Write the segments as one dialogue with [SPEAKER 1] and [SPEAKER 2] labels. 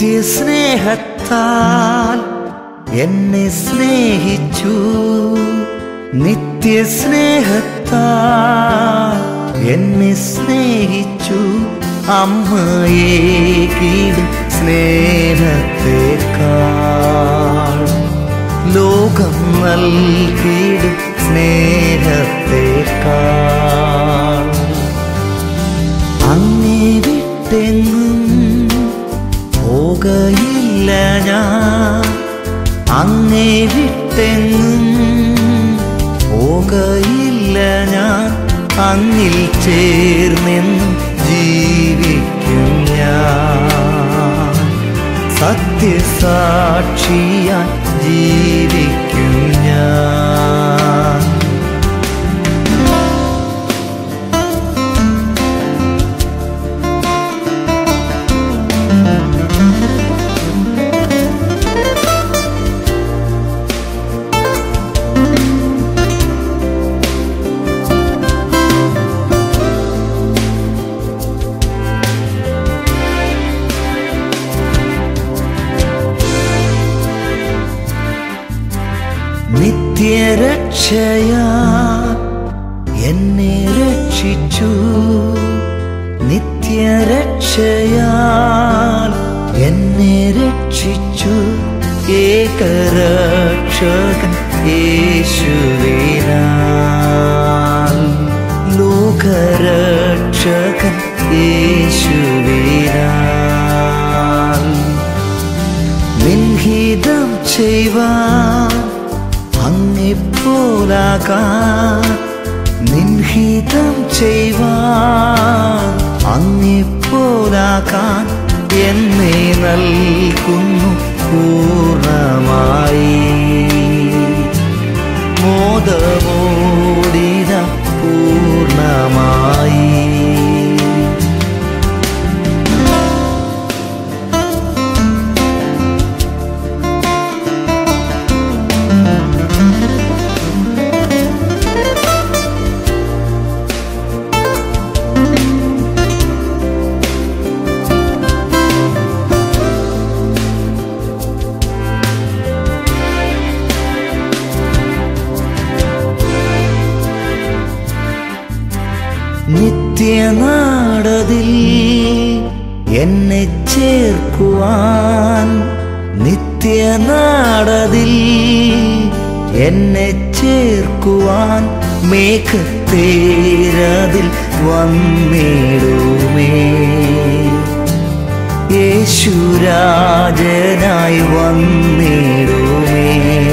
[SPEAKER 1] നിത്യസ്നേഹത്താൽ എന്നെ സ്നേഹിച്ചു നിത്യസ്നേഹത്താൽ എന്നെ സ്നേഹിച്ചു അമ്മയെ കീടും സ്നേഹത്തേക്കാൾ ലോകം നൽകിയിടും സ്നേഹത്തേക്കാൾ അങ്ങേ വിട്ടെങ്ങും പോകയില്ല ഞാൻ അങ്ങേ വിട്ടെങ്ങും പോകയില്ല ഞാൻ അങ്ങിൽ ചേർന്നെന്നും ജീവിക്കും ഞാൻ സത്യസാക്ഷിയായി ജീവിക്കും ഞാൻ നിത്യരക്ഷയാ എന്നെ രക്ഷിച്ചു നിത്യരക്ഷയാൽ എന്നെ രക്ഷിച്ചു ഏകരക്ഷകൻ യേശുവിനാൽ ലോകരക്ഷകൻ യേശുവിനാൽ നിൻഹിതം ചെയ്വാൻ അങ്ങിപ്പോലാകാൻ നിൻഹിതം ചെയ്വാൻ അങ്ങിപ്പോലാകാൻ എന്നെ നൽകുന്നു പൂർണ്ണമായി മോദമോടിന പൂർണ്ണമായി നിത്യനാടതിൽ എന്നെ ചേർക്കുവാൻ നിത്യനാടതിൽ എന്നെ ചേർക്കുവാൻ മേഘത്തേരതിൽ വന്നിടുമേ യേശുരാജനായി വന്നിടുമേ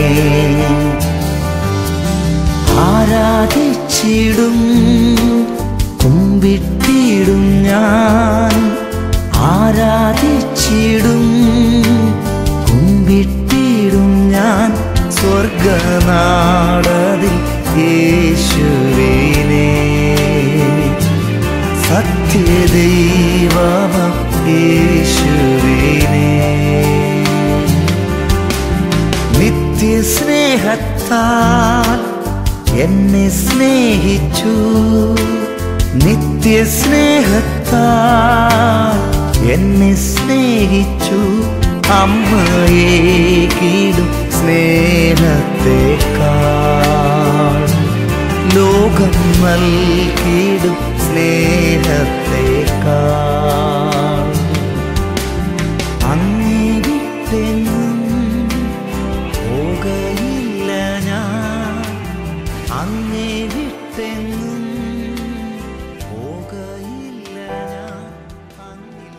[SPEAKER 1] ആരാധിച്ചിടും കുമ്പിട്ടിടും ഞാൻ ആരാധിച്ചിടും കുമ്പിട്ടിടും ഞാൻ സ്വർഗനാടതിൽ യേശുവിനെ സത്യദൈവമ യേശുവിനെ നിത്യസ്നേഹത്താൽ എന്നെ സ്നേഹിച്ചു നിത്യസ്നേഹത്താൽ എന്നെ സ്നേഹിച്ചു അമ്മയെ കീടും സ്നേഹത്തേക്കാൾ ലോകം നൽകിയിടും സ്നേഹത്തേക്കാൾ അങ്ങേ വിട്ടെങ്ങും പോകയില്ല ഞാൻ അങ്ങേ വിട്ടെങ്ങും പോകയില്ല ഞാൻ അങ്ങിൽ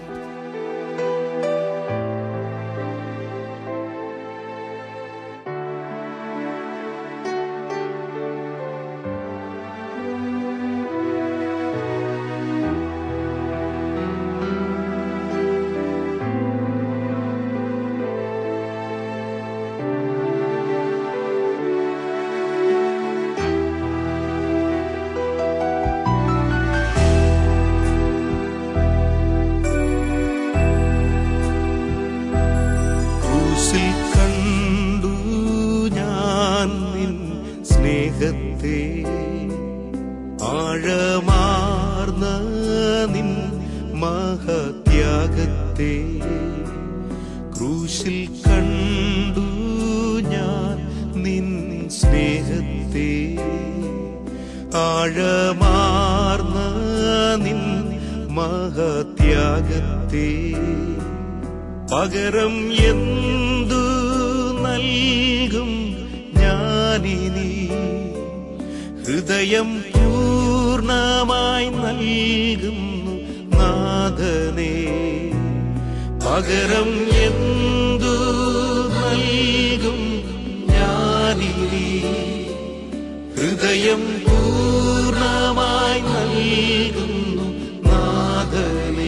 [SPEAKER 2] ക്രൂശിൽ കണ്ടു ഞാൻ നിൻ സ്നേഹത്തെ ആഴമാർന്ന നിൻ മഹത്യാഗത്തെ ക്രൂശിൽ കണ്ടു ഞാൻ നിൻ സ്നേഹത്തെ ആഴമാർന്ന നിൻ മഹത്യാഗത്തെ പകരം എന്തു നൽകും ഞാനിനി ഹൃദയം പൂർണ്ണമായി നൽകുന്നു നാഥനെ പകരം എന്തു നൽകും ഞാനിനി ഹൃദയം പൂർണ്ണമായി നൽകുന്നു നാഥനേ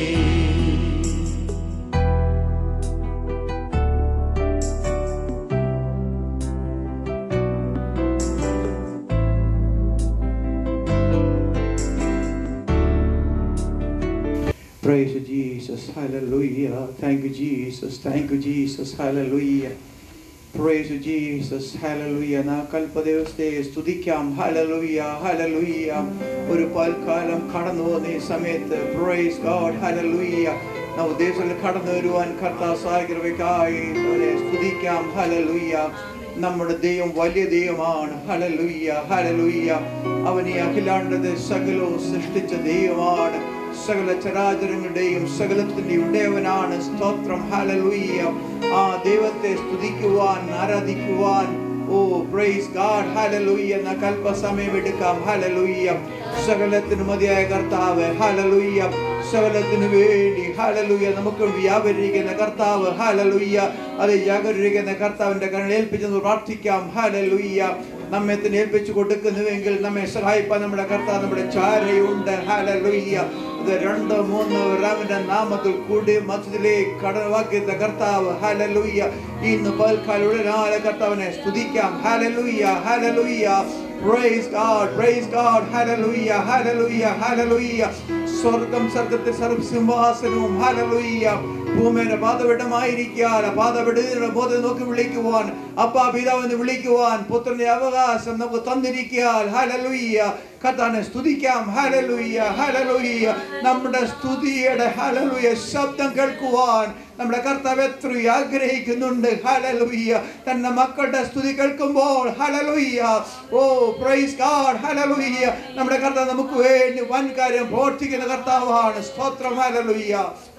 [SPEAKER 3] Praise you, Jesus. Hallelujah. Thank you, Jesus. Thank you, Jesus. Hallelujah. Praise you, Jesus. Hallelujah. നാ കൽപ്പദേവത്തെ സ്തുതിക്കാം ഹലലുയ്യ ഹലലുയ്യ ഒരു പൽക്കാലം കടന്നു വന്ന ഈ സമയത്ത് പ്രൈസ് ഗോഡ് ഹലലുയ്യ നാം ഉദ്ദേശത്തിൽ കടന്നു വരുവാൻ കർത്താ സഹായിക്കുന്നവയ്ക്കായി അവനെ സ്തുതിക്കാം ഹലലുയ്യ നമ്മുടെ ദൈവം വലിയ ദൈവമാണ് ഹലലുയ്യ ഹലലുയ്യ അവൻ ഈ അഖിലാണ്ടത് സകലവും സൃഷ്ടിച്ച ദൈവമാണ് സകല ചരാചരങ്ങളുടെയും സകലത്തിന്റെ ഉടയവനാണ് സ്തോത്രം ഹലലുയ്യ ആ ദൈവത്തെ സ്തുതിക്കുവാൻ ആരാധിക്കുവാൻ ഓ പ്രൈസ് ഗാഡ് ഹലലുയ്യ എന്ന കൽപ്പസമയം എടുക്കാം ഹലലുയ്യ സകലത്തിന് മതിയായ കർത്താവ് ഹലലുയ്യ സകലത്തിന് വേണ്ടി ഹലലുയ്യ നമുക്ക് വ്യാപരിക്കുന്ന കർത്താവ് ഹലലുയ്യ അത് ജാഗരിക്കുന്ന കർത്താവിന്റെ കണ്ണിൽ ഏൽപ്പിച്ചെന്ന് പ്രാർത്ഥിക്കാം ഹലലുയ്യ നമ്മെ തന്നെ ഏൽപ്പിച്ചു കൊടുക്കുന്നുവെങ്കിൽ നമ്മെ സഹായിപ്പാൻ നമ്മുടെ കർത്താവ് നമ്മുടെ ചാരയുണ്ട് ഹലലുയ്യ ഇത് രണ്ട് മൂന്ന് രാമന്റെ നാമത്തിൽ കൂടി മധ്യത്തിലേക്ക് കടവാക്കിയ കർത്താവ് ഹലലുയ്യ ഇന്ന് പൽക്കാലുടനായ കർത്താവിനെ സ്തുതിക്കാം ഹലലുയ്യ ഹലലുയ്യ Praise God, praise God, hallelujah, hallelujah, hallelujah. സ്വർഗം സ്വർഗത്തെ സർവസിംഹാസനവും ഹലലുയ്യ ഭൂമിയുടെ പാതവിടമായിരിക്കാൻ പാതവിടയുടെ ബോധം നോക്കി വിളിക്കുവാൻ അപ്പാ പിതാവെന്ന് വിളിക്കുവാൻ പുത്രന്റെ അവകാശം നമുക്ക് തന്നിരിക്കാൻ ഹലലുയ്യ കർത്താനെ സ്തുതിക്കാം ഹലലുയ്യ ഹലലുയ്യ നമ്മുടെ സ്തുതിയുടെ ഹലലുയ ശബ്ദം കേൾക്കുവാൻ നമ്മുടെ കർത്താവ് എത്ര ആഗ്രഹിക്കുന്നുണ്ട് ഹലലുയ്യ തന്റെ മക്കളുടെ സ്തുതി കേൾക്കുമ്പോൾ ഹലലുയ്യ ഓ പ്രൈസ് ഗാഡ് ഹലലുയ്യ നമ്മുടെ കർത്താവ് നമുക്ക് വേണ്ടി വൻ കാര്യം പ്രവർത്തിക്കുന്ന കർത്താവാണ് സ്തോത്രം hallelujah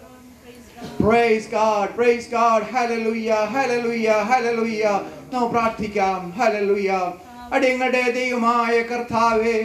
[SPEAKER 3] praise God praise God hallelujah hallelujah hallelujah നാം പ്രാർത്ഥിക്കാം ഹലലുയ്യ അടിയങ്ങളുടെ ദൈവമായ കർത്താവേ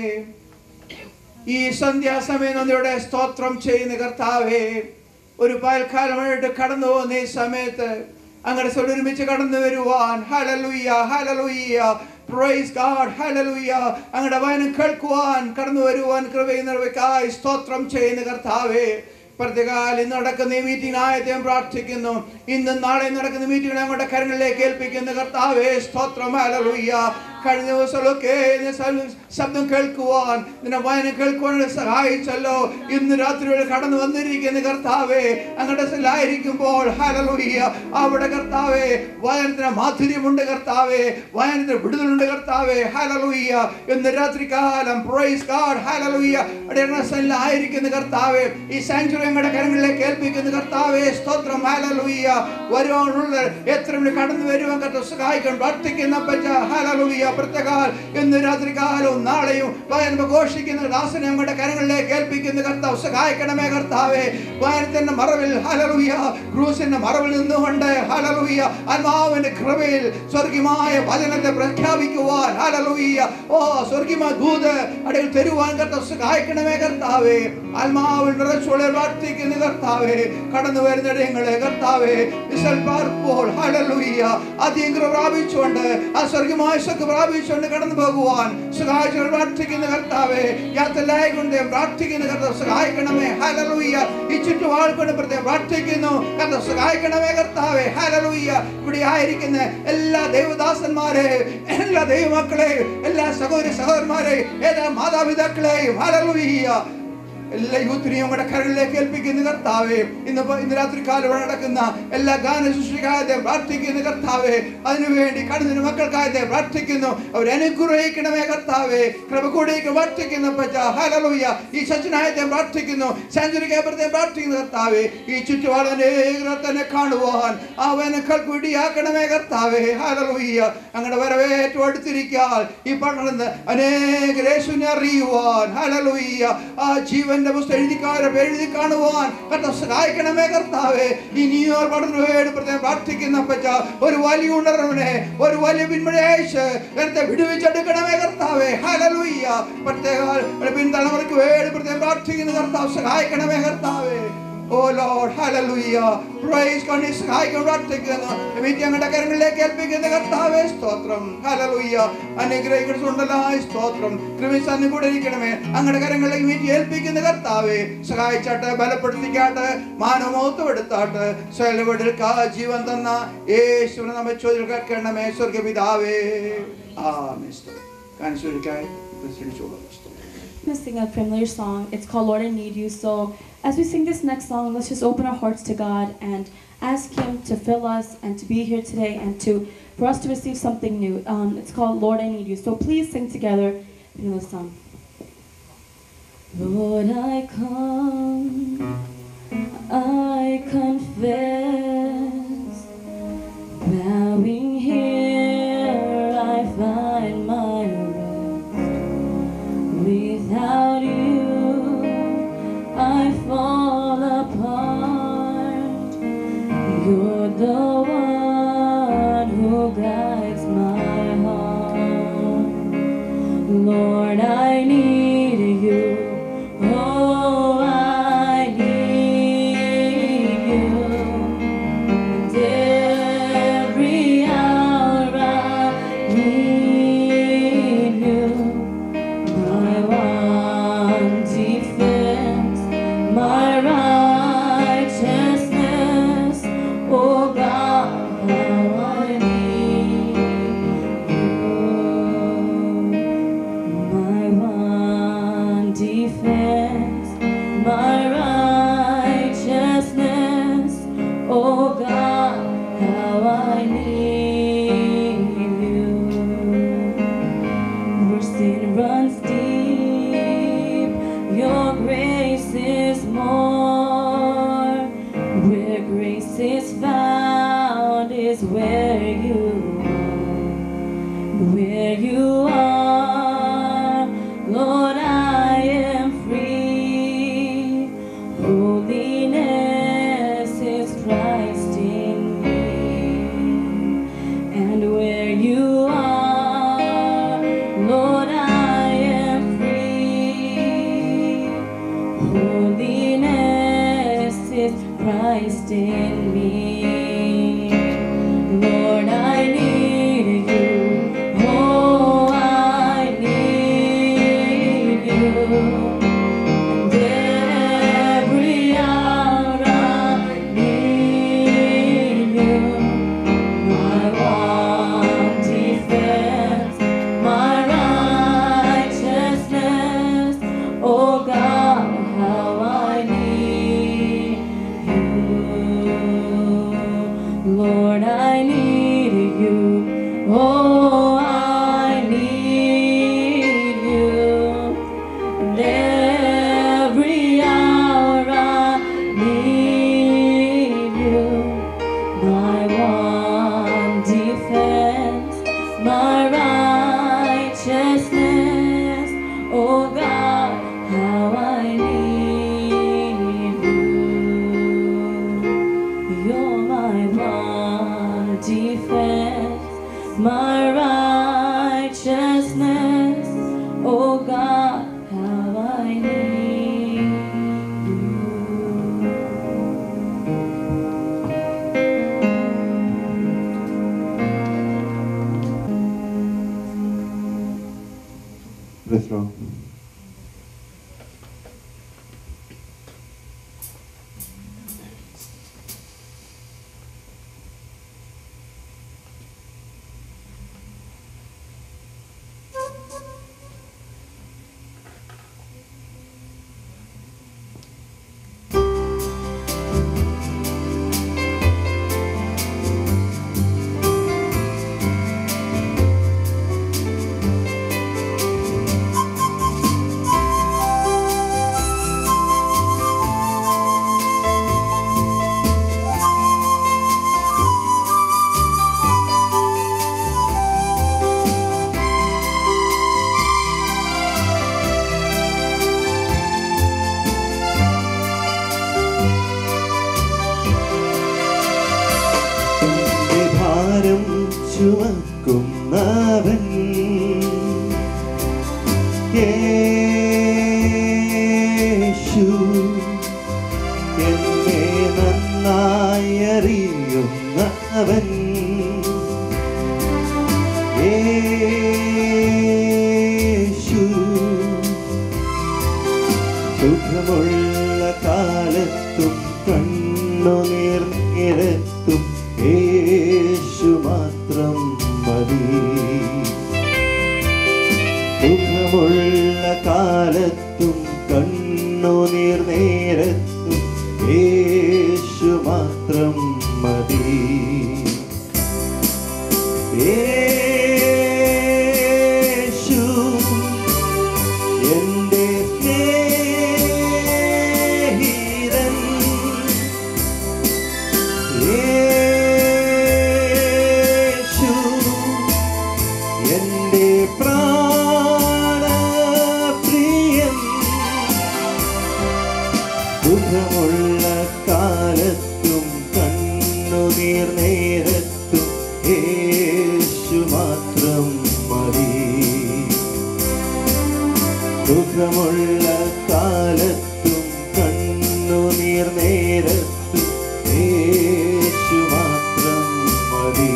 [SPEAKER 3] ഈ സന്ധ്യാസമയം നന്ദിയുടെ സ്തോത്രം ചെയ്യുന്ന കർത്താവേ ഒരു പൽക്കാലമായിട്ട് കടന്നു പോകുന്ന ഈ സമയത്ത് അങ്ങനെ ഒരുമിച്ച് കടന്നു വരുവാൻ ഹലലുയ്യ ഹലലുയ്യ പ്രൈസ് ഗാഡ് ഹലലുയ്യ അങ്ങയുടെ വയനം കേൾക്കുവാൻ കടന്നു വരുവാൻ കൃപയുന്നവയ്ക്കായി സ്തോത്രം ചെയ്യുന്ന കർത്താവേ പ്രത്യേകാൽ ഇന്ന് നടക്കുന്ന ഈ മീറ്റിംഗിനായത്തെ പ്രാർത്ഥിക്കുന്നു ഇന്നും നാളെ നടക്കുന്ന മീറ്റിംഗിനെ അങ്ങോട്ട് കരങ്ങളിലേക്ക് ഏൽപ്പിക്കുന്ന കർത്താവേ സ്തോത്രം ഹലലുയ്യ കഴിഞ്ഞ ദിവസമൊക്കെ നിന്റെ ശ- ശബ്ദം കേൾക്കുവാൻ നിന്റെ വായന കേൾക്കുവാൻ എന്നെ സഹായിച്ചല്ലോ ഇന്ന് രാത്രി വരെ കടന്നു വന്നിരിക്കുന്ന കർത്താവേ അങ്ങയുടെ ആയിരിക്കുമ്പോൾ ഹലലുയ്യ അവിടെ കർത്താവേ വായനത്തിന് മാധുര്യമുണ്ട് കർത്താവേ വായനത്തിന് വിടുതലുണ്ട് കർത്താവേ ഹലലുയ്യ ഇന്ന് രാത്രി കാലം പ്രൈസ് ഗാഡ് ഹലലുയ്യ ആയിരിക്കുന്ന കർത്താവേ ഈ സാങ്ച്വറി ഞങ്ങളുടെ കരങ്ങളിലേക്ക് ഏൽപ്പിക്കുന്ന കർത്താവേ സ്തോത്രം ഹലലുയ്യ വരുവാനുള്ള എത്ര മണി കടന്നു വരുവാൻ കർത്താവ് സഹായിക്കാൻ പ്രാർത്ഥിക്കുന്ന പറ്റ ഹലലുയ്യ പ്രത്യേകാൽ ഇന്ന് രാത്രി കാലവും നാളെയും വായന ഘോഷിക്കുന്ന ദാസനെ ഞങ്ങളുടെ കരങ്ങളിലേക്ക് ഏൽപ്പിക്കുന്ന കർത്താവ് സഹായിക്കണമേ കർത്താവേ വായനത്തിന്റെ മറവിൽ ഹലലുയ്യ ക്രൂസിന്റെ മറവിൽ നിന്നുകൊണ്ട് ഹലലുയ്യ ആത്മാവിന്റെ കൃപയിൽ സ്വർഗീയമായ വചനത്തെ പ്രഖ്യാപിക്കുവാൻ ഹലലുയ്യ ഓ സ്വർഗീയമായ ദൂത് അടയിൽ തരുവാൻ കർത്താവ് സഹായിക്കണമേ കർത്താവേ ആത്മാവിൽ നിറച്ചോളെ പ്രാർത്ഥിക്കുന്ന കർത്താവേ കടന്നു വരുന്ന ഇടങ്ങളെ കർത്താവേ വിശൽ പാർപ്പോൾ ഹലലുയ്യ അധികം കൃപ പ്രാപിച്ചുകൊണ്ട് ആ സ്വർഗീയമായ ശക്തി പ്രാപിച്ചുകൊണ്ട് കടന്നു പോകുവാൻ സഹായിച്ചു പ്രാർത്ഥിക്കുന്ന കർത്താവേ യാത്രലായി കൊണ്ട് പ്രാർത്ഥിക്കുന്ന കർത്താവ് സഹായിക്കണമേ ഹലലുയ്യ ഈ ചുറ്റുപാൾ കൊണ്ട് പ്രത്യേകം പ്രാർത്ഥിക്കുന്നു കർത്താവ് സഹായിക്കണമേ കർത്താവേ ഹലലുയ്യ ഇവിടെ ആയിരിക്കുന്ന എല്ലാ ദൈവദാസന്മാരെ എല്ലാ ദൈവമക്കളെയും എല്ലാ സഹോദരി സഹോദരന്മാരെ എല്ലാ മാതാപിതാക്കളെയും ഹലലുയ്യ എല്ലാ യൂത്തിനെയും കൂടെ കരളിലേക്ക് ഏൽപ്പിക്കുന്ന കർത്താവേ ഇന്ന് പ- ഇന്ന് രാത്രി കാലം ഇവിടെ നടക്കുന്ന എല്ലാ ഗാന ശുശ്രൂഷകാരെ പ്രാർത്ഥിക്കുന്ന കർത്താവേ അതിനുവേണ്ടി കടന്നിന് മക്കൾക്കായതെ പ്രാർത്ഥിക്കുന്നു അവരെ അനുഗ്രഹിക്കണമേ കർത്താവേ കൃപ കൂടിയേക്ക് പ്രാർത്ഥിക്കുന്ന പച്ച ഹലലൂയ ഈ സച്ചിനായത്തെ പ്രാർത്ഥിക്കുന്നു സെഞ്ചുറിക്കപ്പുറത്തെ പ്രാർത്ഥിക്കുന്ന കർത്താവേ ഈ ചുറ്റുപാടിനെ തന്നെ കാണുവാൻ അവനക്കൾക്ക് ഇടിയാക്കണമേ കർത്താവേ ഹലലൂയ അങ്ങനെ വരവേറ്റു അടുത്തിരിക്കാൻ ഈ പട്ടണത്ത് അനേക യേശുവിനെ അറിയുവാൻ ഹലലൂയ ആ ജീവന്റെ പുസ്തകം എഴുതിക്കാരെ എഴുതി കാണുവാൻ കർത്താവ് സഹായിക്കണമേ കർത്താവേ ഇനിയോ പഠനത്തിന് വേണ്ടി പ്രത്യേകം പ്രാർത്ഥിക്കുന്ന പച്ച ഒരു വലിയ ഉണർവിനെ ഒരു വലിയ പിന്മഴേശ് നേരത്തെ വിടുവിച്ചെടുക്കണമേ കർത്താവേ ഹലലൂയ്യ പ്രത്യേക പിൻതലമുറയ്ക്ക് വേണ്ടി പ്രത്യേകം പ്രാർത്ഥിക്കുന്ന കർത്താവ് സഹായിക്കണമേ കർത്താവേ ഓ ലോഡ് ഹല്ലേലൂയ പ്രൈസ് കൊണ്ട് സഹായിക്കാൻ പ്രാർത്ഥിക്കുന്നു വിധി ഞങ്ങളുടെ കരങ്ങളിലേക്ക് ഏൽപ്പിക്കുന്ന കർത്താവേ സ്തോത്രം ഹല്ലേലൂയ അനുഗ്രഹിക്കുന്നതുണ്ടല്ലായ സ്തോത്രം കൃമിസാന്ന് കൂടെ ഇരിക്കണമേ അങ്ങയുടെ കരങ്ങളിലേക്ക് വിധി ഏൽപ്പിക്കുന്ന കർത്താവേ സഹായിച്ചാട്ട് ബലപ്പെടുത്തിക്കാട്ട് മാനമോത്വം എടുത്താട്ട് സ്വയംവിടൽ ജീവൻ തന്ന യേശുവിനെ നമ്മെ ചോദ്യം കേൾക്കണമേ സ്വർഗപിതാവേ ആ മിസ്റ്റർ കാണിച്ചൊരുക്കായി പ്രസിഡിച്ചോളൂ സ്തോത്രം
[SPEAKER 4] I'm gonna sing a familiar song. It's called Lord I Need You. So as we sing this next song, let's just open our hearts to God and ask Him to fill us and to be here today and to for us to receive something new. Um, it's called Lord I Need You. So please sing together in this song. Lord, I come, I confess, bowing here I find my rest. Without you, I fall apart. You're the one who guides my heart. Lord, I need you. Oh, I need you. And every hour I need you. My one defense, my righteousness, oh God, how I need you. My one defense, my righteousness, oh God, how I need you. Where sin runs deep, your grace is more. Where grace is found is where you are. Where you are, Lord, I am free. Holiness is Christ in me. And where you are, Lord, I am free. Holiness is Christ in me. Lord, I need you. Oh, I need you. And every hour I need you. My one defense, my righteousness, oh God, how I need you. Lord, I need you. Oh, I need you. And every hour I need you. My one defense, my righteousness, oh God, how I need you. You're my one defense, my righteousness, oh God, how I need you.
[SPEAKER 3] Withdraw.
[SPEAKER 2] ചുമക്കുന്നവൻ യേശു എന്നെ നന്നായി അറിയുന്നവൻ യേശു സുഖമുള്ള കാലത്തും കണ്ണുനീർ നിരത്തും യേശു മാത്രം മതി സുഖമുള്ള കാലത്തും കണ്ണുനീർ നേരത്തും യേശു മാത്രം മതി യേശു എന്റെ സ്നേഹിതൻ യേശു എന്റെ പ്രാണപ്രിയൻ സുഖമുള്ള കാലത്തും കണ്ണുനീർ നേരത്തും യേശു മാത്രം മതി സുഖമുള്ള കാലത്തും കണ്ണുനീർ നേരത്തും യേശു മാത്രം മതി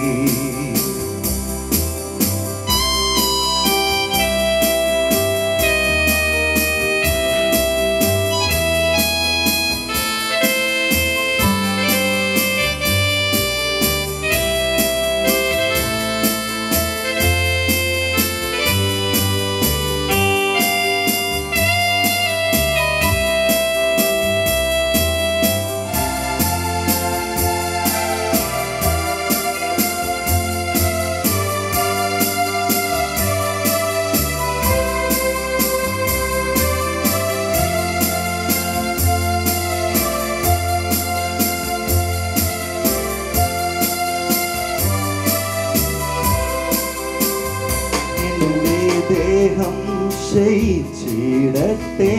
[SPEAKER 2] എന്റെ ദേഹം ക്ഷയിച്ചിടട്ടെ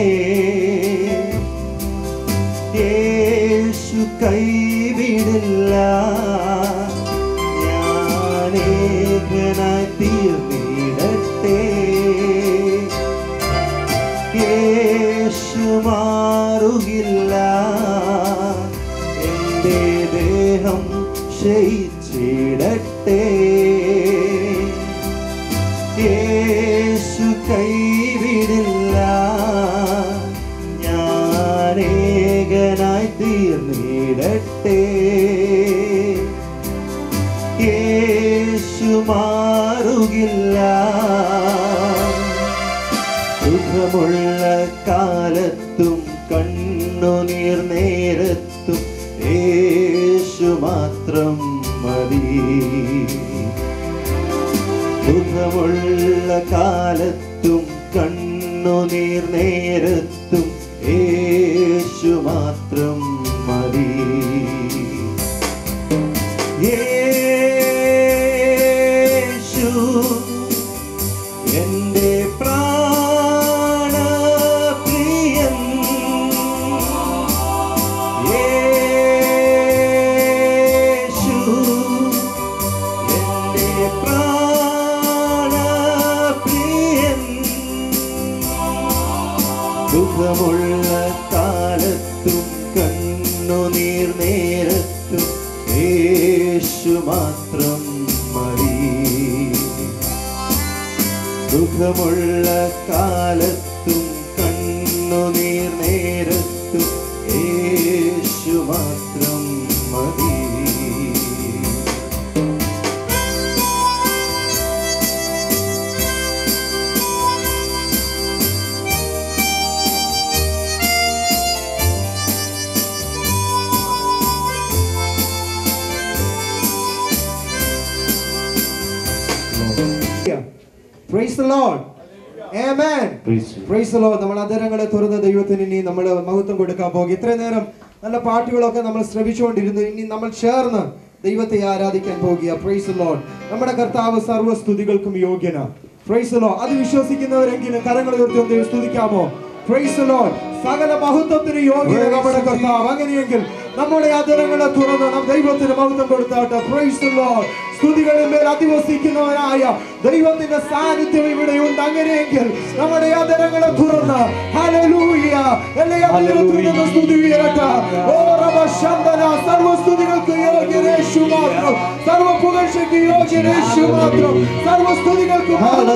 [SPEAKER 2] യേശു കൈവിടില്ല ഞാനേകനായി തീർന്നിടട്ടെ യേശു മാറുകില്ല എന്റെ ദേഹം ക്ഷയിച്ചിടട്ടെ യേശു കൈവിടില്ല ഞാനേകനായി തീർന്നിടട്ടെ യേശു മാറുകില്ല സുഖമുള്ള കാലത്തും കണ്ണുനീർ നേരത്തും യേശു മാത്രം മതി സുഖമുള്ള കാലത്തും കണ്ണുനീർ നേരത്തും യേശു മാത്രം മതി യേശു എന്റെ പ്രാണപ്രിയൻ യേശു എന്റെ പ്രാണപ്രിയൻ സുഖമുള്ള കാലത്തും കണ്ണുനീർ നേരത്തും യേശു മാത്രം മതി സുഖമുള്ള കാലത്തും കണ്ണുനീർ നേരത്തും യേശു മാത്രം മതി
[SPEAKER 5] Praise the Lord. Amen. Praise the Lord. നമ്മൾ അധരങ്ങളെ തുറന്ന ദൈവത്തിന് ഇനി നമ്മൾ മഹത്വം കൊടുക്കാൻ പോകും ഇത്രയും നേരം നല്ല പാട്ടുകളൊക്കെ നമ്മൾ ശ്രമിച്ചുകൊണ്ടിരുന്നു ഇനി നമ്മൾ ചേർന്ന് ദൈവത്തെ ആരാധിക്കാൻ പോകുക പ്രൈസ് ലോഡ് നമ്മുടെ കർത്താവ് സർവ്വ സ്തുതികൾക്കും യോഗ്യന പ്രൈസ് ലോ അത് വിശ്വസിക്കുന്നവരെങ്കിലും കരങ്ങൾ ഉയർത്തി ഒന്ന് സ്തുതിക്കാമോ പ്രൈസ് ലോഡ് സകല മഹത്വത്തിന് യോഗ്യന നമ്മുടെ കർത്താവ് അങ്ങനെയെങ്കിൽ നമ്മുടെ അധരങ്ങളെ തുറന്ന് നാം ദൈവത്തിന് മഹത്വം കൊടുത്താട്ടെ പ്രൈസ് ലോഡ് സ്തുതികളിൽ മേൽ അധിവസിക്കുന്നവനായ ദൈവത്തിന്റെ സാന്നിധ്യം ഇവിടെയുണ്ട് അങ്ങനെയെങ്കിൽ നമ്മുടെ അതരങ്ങളെ തുറന്ന് ഹല്ലേലൂയ എല്ലാ ദൈവത്തിൽ നിന്ന് സ്തുതി ഉയരട്ടെ ഓ റബ്ബ ശബ്ദന സർവ്വ സ്തുതികൾക്ക് യോഗ്യനേശു മാത്രം സർവ്വ പുകഴ്ചയ്ക്ക് യോഗ്യനേശു മാത്രം സർവ്വ സ്തുതികൾക്ക്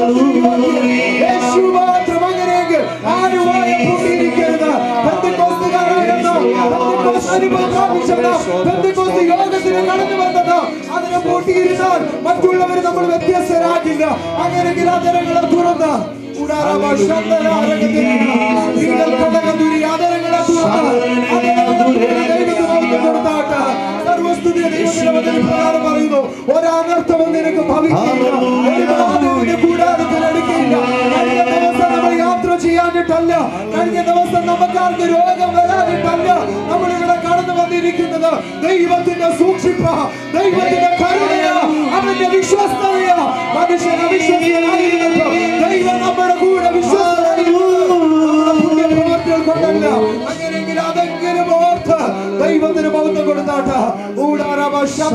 [SPEAKER 5] യേശു മാത്രം അങ്ങനെയെങ്കിൽ ആരുമായ പൂട്ടിയിരിക്കരുത് പെന്തക്കോസ്തുകാരായ നാം, പെന്തക്കോസ്ത് അനുഭവം പ്രാപിച്ച നാം, പെന്തക്കോസ്ത് യോഗത്തിന് കടന്നു വന്നത് അതിനെ പൂട്ടിയിരുന്നാൽ മറ്റുള്ളവർ നമ്മൾ വ്യത്യസ്തരാകില്ല അങ്ങനെയെങ്കിൽ അതരങ്ങളെ തുറന്ന് ഉടാറവ ശബ്ദനാരകത്തിൽ നിങ്ങൾ കടകതുരി അതരങ്ങളെ തുറന്ന് അതരങ്ങളെ തുറന്ന് ദൈവത്തിന് മഹത്വം കൊടുത്താട്ടെ. സർവ്വസ്തുതി ദൈവത്തിന്റെ വചനം പ്രകാരം പറയുന്നു ഒരനർത്ഥവും നിനക്ക് ഭവിക്കില്ല ഒരു ബാധയും നിന്റെ കൂടാരത്തിൽ എടുക്കില്ല കഴിഞ്ഞ ദിവസം നമ്മൾ യാത്ര ചെയ്യാനിട്ടല്ല കഴിഞ്ഞ ദിവസം നമുക്കാർക്ക് രോഗം വരാനിട്ടല്ല നമ്മൾ ഇവിടെ കടന്നു വന്നിരിക്കുന്നത് ദൈവത്തിന്റെ സൂക്ഷിപ്പ ദൈവത്തിന്റെ കരുണയ അവന്റെ വിശ്വസ്തതയ മനുഷ്യൻ അവിശ്വസ്തനായിരുന്നപ്പോൾ ദൈവം നമ്മുടെ കൂടെ വിശ്വസ്തനായിരുന്നു പുണ്യപ്രവർത്തികൾ കൊണ്ടല്ല അങ്ങനെയെങ്കിൽ അതെങ്കിലും ഓർത്ത് ദൈവത്തിന് മഹത്വം കൊടുത്താട്ട ഊടാരവ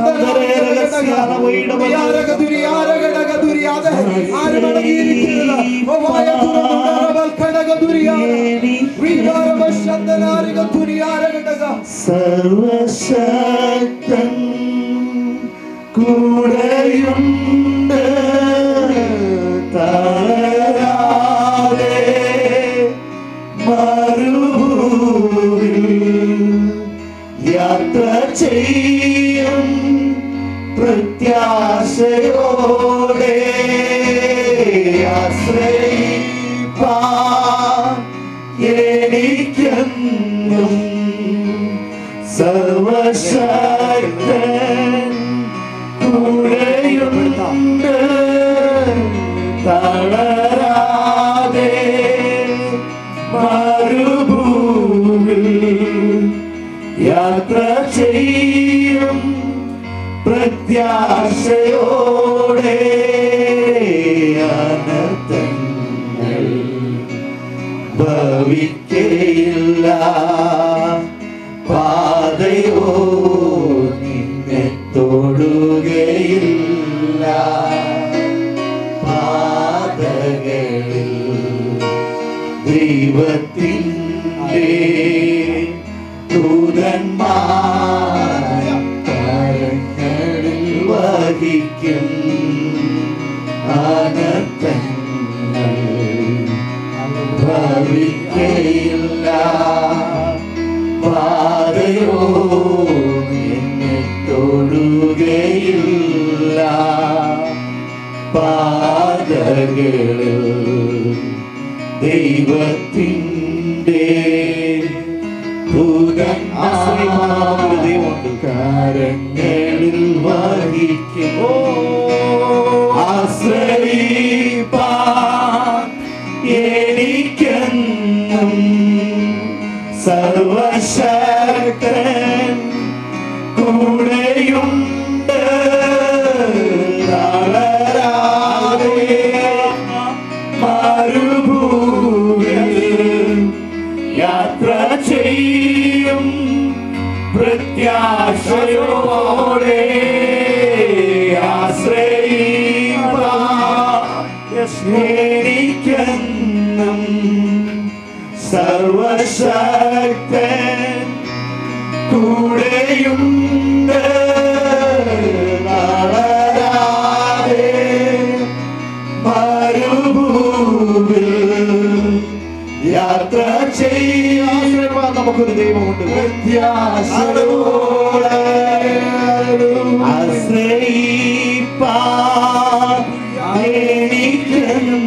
[SPEAKER 2] സർവശക്തൻ കൂടെയുണ്ട് താരാതെ മരുഭൂവിൽ യാത്ര ചെയ്യും പ്രത്യാശയോടെ ആശ്രയിപ്പാൻ എനിക്കെന്നും സർവശക്തൻ കൂടെയുണ്ട് തളരാതെ മരുഭൂവിൽ യാത്ര ചെയ്യും പ്രത്യാശയോടെ അനർത്ഥങ്ങൾ ഭവിക്കയില്ല പാതയോ നിന്നെ തൊടുകയില്ല പാതകളിൽ ദൈവത്തിൻ്റെ ദൂതന്മാർ കരങ്ങളിൽ വഹിക്കും അനർത്ഥങ്ങൾ ഭവിക്കയില്ല പാതയോ നിന്നെ തൊടുകയില്ല പാതകളിൽ ദൈവത്തിൻ്റെ ദൈവമുണ്ട് കരങ്ങളിൽ വഹിക്കും ആശ്രയിപ്പാൻ എനിക്കെന്നും സർവശക്തൻ കൂടെയുണ്ട് തളരാതെ മരുഭൂവിൽ യാത്ര ചെയ്യും പ്രത്യാശയോടെ ആശ്രയിക്കെന്നും സർവശക്തൻ കൂടെയുണ്ട് വളരാതെ മരുഭൂവിൽ യാത്ര ചെയ്യാൻ നമുക്കൊരു ദൈവമുണ്ട് വ്യത്യാസോടെ ആശ്രയിപ്പാൻ എനിക്കെന്നും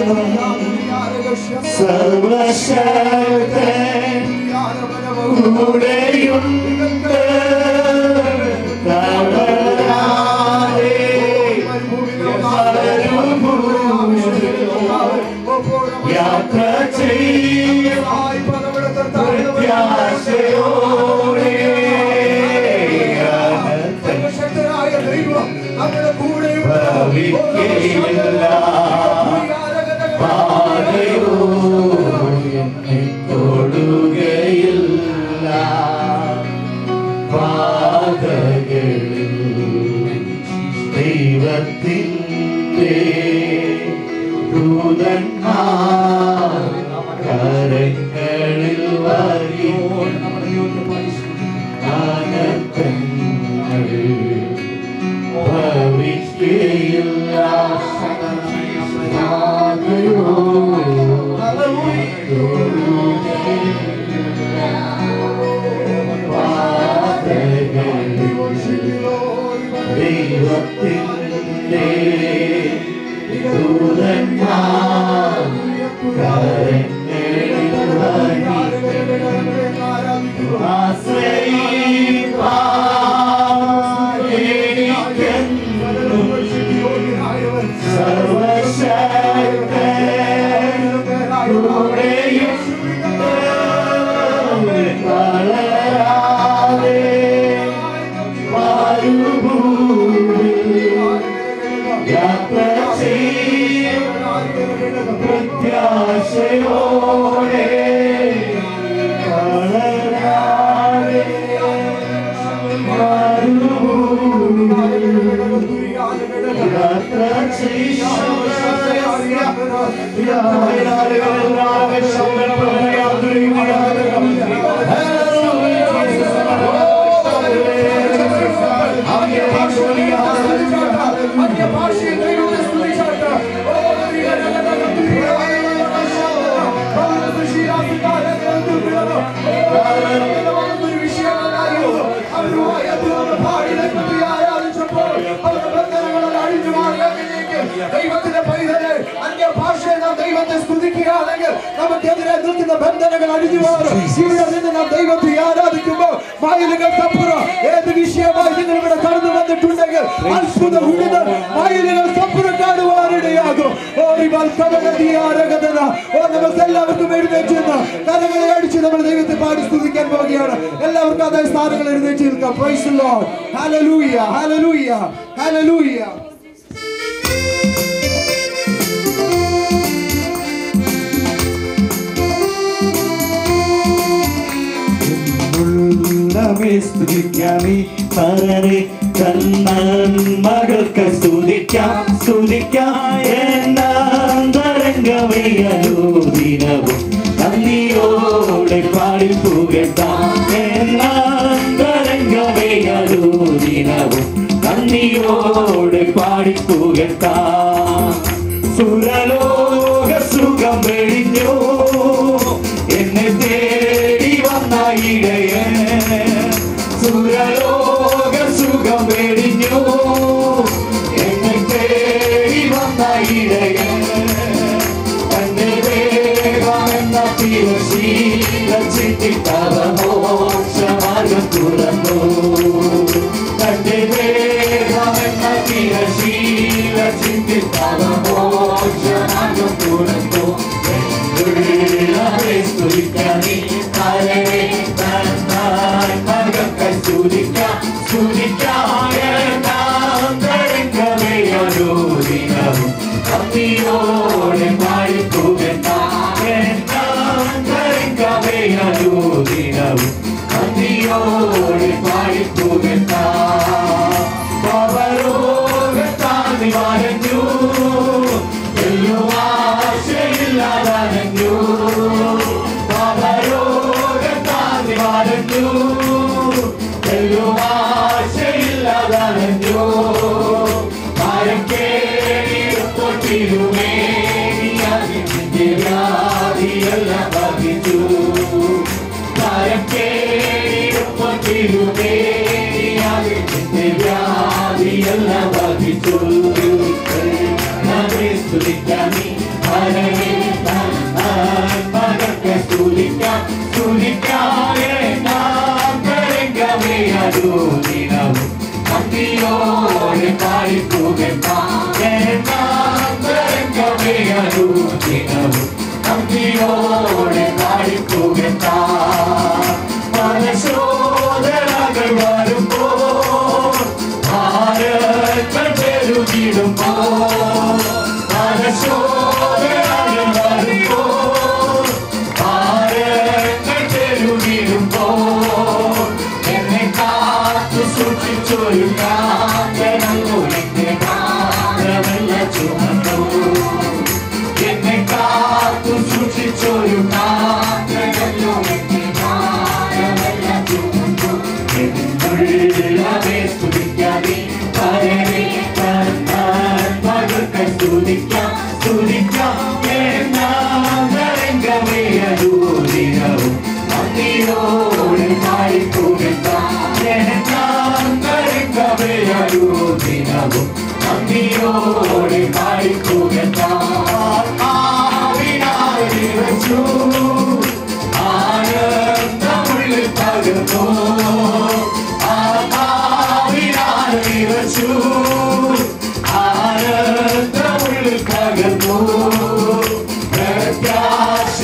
[SPEAKER 2] സർവശക്തൻ കൂടെയുണ്ട് തളരാതെ യാത്ര ചെയ്യും പ്രത്യാശയോടെ
[SPEAKER 5] സർവശക്തനായ ദൈവം നമ്മുടെ കൂടെയുണ്ട്.
[SPEAKER 2] ഭവിക്കയില്ല പാതയോ എന്നെ തൊടുകയില്ല പാതകളിൽ പ്രത്യാശയോടെ വളരാതെ യാത്ര
[SPEAKER 5] ദൈവത്തിന്റെ പൈതലെ അന്യഭാഷയെ നാം ദൈവത്തെ സ്തുതിക്കുകയാണെങ്കിൽ നമുക്കെതിരെ നിൽക്കുന്ന ബന്ധനങ്ങൾ അഴിഞ്ഞു മാറും ഇവിടെ നിന്ന് നാം ദൈവത്തെ ആരാധിക്കുമ്പോൾ മയിലുകൾക്കപ്പുറം ഏത് വിഷയമായി നിങ്ങൾ ഇവിടെ കടന്നു വന്നിട്ടുണ്ടെങ്കിൽ അത്ഭുത ഉഴുത് മയിലുകൾക്കപ്പുറം കാണുവാനിടയാകും ഓ ഇവൾ കവലതിയാരകഥന ഓ നമുക്ക് എല്ലാവർക്കും എഴുന്നേറ്റ് നിന്ന് കരങ്ങളെ അടിച്ച് നമ്മൾ ദൈവത്തെ പാടി സ്തുതിക്കാൻ പോവുകയാണ് എല്ലാവർക്കും അതേ സ്ഥാനങ്ങൾ എഴുന്നേറ്റ് നിൽക്കാം praise Lord hallelujah hallelujah hallelujah
[SPEAKER 2] ഉള്ളമേ സ്തുതിക്കാമേ പരനെ തന്നാൽ മകൾക്ക് സ്തുതിക്കാം സ്തുതിക്കാം എന്നാന്തരംഗമേ അനുദിനവും നന്ദിയോടെ പാടി പുകഴ്ത്താം എന്നാന്തരംഗമേ അനുദിനവും നന്ദിയോടെ പാടി പുകഴ്ത്താം സുരലോക സുഖം വെളിഞ്ഞോ എന്നെ തേടി വന്ന ഇടയൻ സുരലോക സുഖം വെടിഞ്ഞു എന്നെ തേടി വന്ന ഇടയൻ തന്റെ വേഗമെന്ന തിരശീല ചിട്ടിത്തവ മോക്ഷമാർഗം തുറന്നു തന്റെ വേഗമെന്ന തിരശീല ചിട്ടിത്തവ മോക്ഷമാർഗം തുറന്നു ഉള്ളവരെ സ്തുതിക്കാനേ താരനെ തന്നാൽ മകൾക്ക് സ്തുതിക്കാം സ്തുതിക്കായേ അനുദിനവും അമ്മിയോടെ പാടിപ്പുകത്തായേ അനുദിനവും അമ്മിയോടെ പാടിപ്പുകത്താ പവരോഗത്താന്തി വരഞ്ഞു ആശയില്ലാതനഞ്ഞു പവരോഗത്താന്തി വരഞ്ഞു ആശയില്ലാതനഞ്ഞു ആരും കേട്ടിരുമേ അതിന്റെ വ്യാധിയെല്ലാം ബാധിച്ചു ആരും കേട്ടിരുമേ അതിന്റെ വ്യാധിയെല്ലാം ബാധിച്ചു നമ്മെ സ്തുതിക്കാമേ ആരവേ മകൾക്ക് സ്തുതിക്കാം സ്തുതിക്കാമേ നാം കരങ്കമേ അനുദിനവും നന്ദിയോടെ പാടിപ്പുകഴ്ത്താം നാം കരങ്കമേ അനുദിനവും നന്ദിയോടെ പാടിപ്പുകഴ്ത്താം മനശോധനകൾ വരുമ്പോൾ ഭാരങ്ങൾ പെരുകിടുമ്പോൾ മനശോധനകൾ വരുമ്പോൾ ഭാരങ്ങൾ പെരുകിടുമ്പോൾ എന്നെ കാത്തു സൂക്ഷിച്ചൊരു കാന്തനോ എന്നെ ഭാരമല്ല ചുമന്നു എന്നെ കാത്തു സൂക്ഷിച്ചൊരു കാന്തനോ എന്നെ ഭാരമല്ല ചുമന്നു എന്നുള്ളവേ സ്തുതിക്കാതെ പരവേ തന്നാൽ മകൾക്ക് സ്തുതിക്കാം സ്തുതിക്കാം എന്നാരംഗമേ അനുദിനവും നന്ദിയോടെ പാടിപ്പുകഴ്ത്താം എന്നാരംഗമേ അനുദിനവും നന്ദിയോടെ പാടിപ്പുകഴ്ത്താം ആവിനായി വെച്ചു ആനന്ദമുള്ളിൽ പകർന്നു ആത്മാവിനാൽ നിറച്ചു ആനന്ദമുള്ളിൽ പകർന്നു പ്രത്യാശ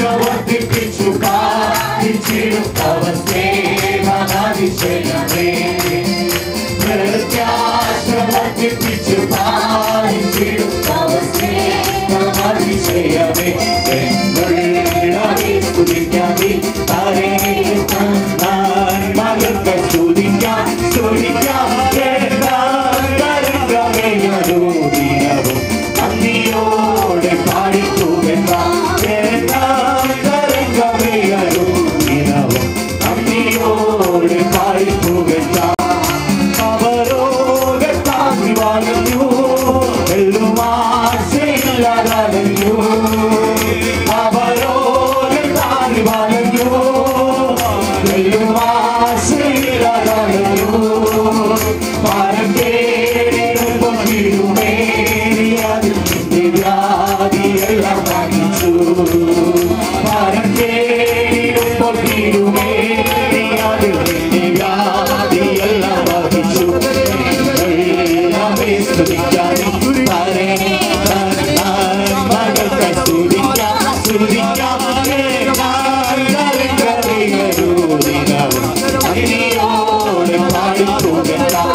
[SPEAKER 2] പരിഹാരം കേടുമ്പോൾ തീരുമേ നീ അതിൽ നിന്നെ വ്യാധിയെല്ലാം വഹിച്ചു നമ്മെ സ്തുതിക്കാനും തരണേ മകൾക്ക് സ്തുതിക്കാം സ്തുതിക്കാം അതിനിയോട് പാടിപ്പോകേണ്ട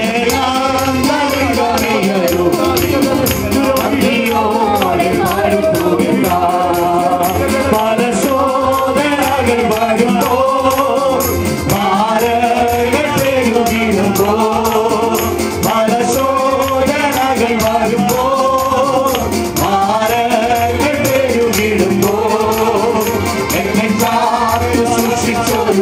[SPEAKER 2] അതിനിയോട് പാടിപ്പോകേണ്ട പല ശോധനകൾ വരുമ്പോൾ മാരകൾ പെരുകിടുമ്പോൾ പല ശോധനകൾ വരുമ്പോൾ മാരകൾ പെരുകിടുമ്പോൾ എന്നെ കാത്തു സൂക്ഷിച്ചൊരു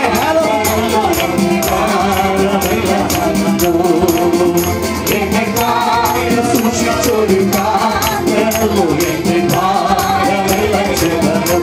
[SPEAKER 2] എന്നെ കാത്തു സൂക്ഷിച്ചൊരു കാരണമോ എന്നെ ഭാരമെല്ലാം ചെന്നു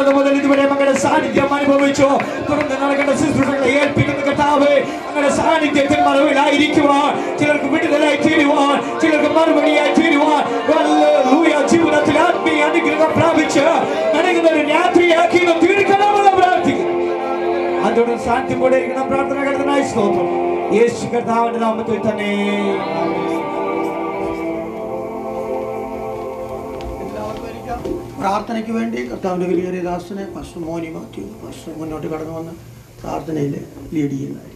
[SPEAKER 5] വന്നത് മുതൽ ഇതുവരെ മകളുടെ സാന്നിധ്യം അനുഭവിച്ചു തുറന്ന് നടക്കേണ്ട ശുശ്രൂഷകളെ ഏൽപ്പിക്കുന്ന കർത്താവേ അങ്ങനെ സാന്നിധ്യത്തിൽ മറവിലായിരിക്കുവാൻ ചിലർക്ക് വിടുതലായി തീരുവാൻ ചിലർക്ക് മറുപടിയായി തീരുവാൻ ഹല്ലേലൂയ. ജീവിതത്തിൽ ആത്മീയ അനുഗ്രഹം പ്രാപിച്ച് നടക്കുന്ന ഒരു രാത്രിയാക്കി ഇന്ന് തീർക്കണമെന്ന് പ്രാർത്ഥിക്കുന്നു അതോടെ സാന്നിധ്യം കൂടെ ഇരിക്കണം പ്രാർത്ഥന കടന്നായി സ്തോത്രം യേശു കർത്താവിന്റെ നാമത്തിൽ തന്നെ
[SPEAKER 6] എല്ലാവർക്കും ഇരിക്കാം. പ്രാർത്ഥനയ്ക്ക് വേണ്ടി കർത്താവിൻ്റെ വലിയ ദാസനെ ഫസ്റ്റ് മോനി മാത്യു ഫസ്റ്റ് മുന്നോട്ട് കടന്നു വന്ന് പ്രാർത്ഥനയിൽ ലീഡ് ചെയ്യുന്നതായിരിക്കും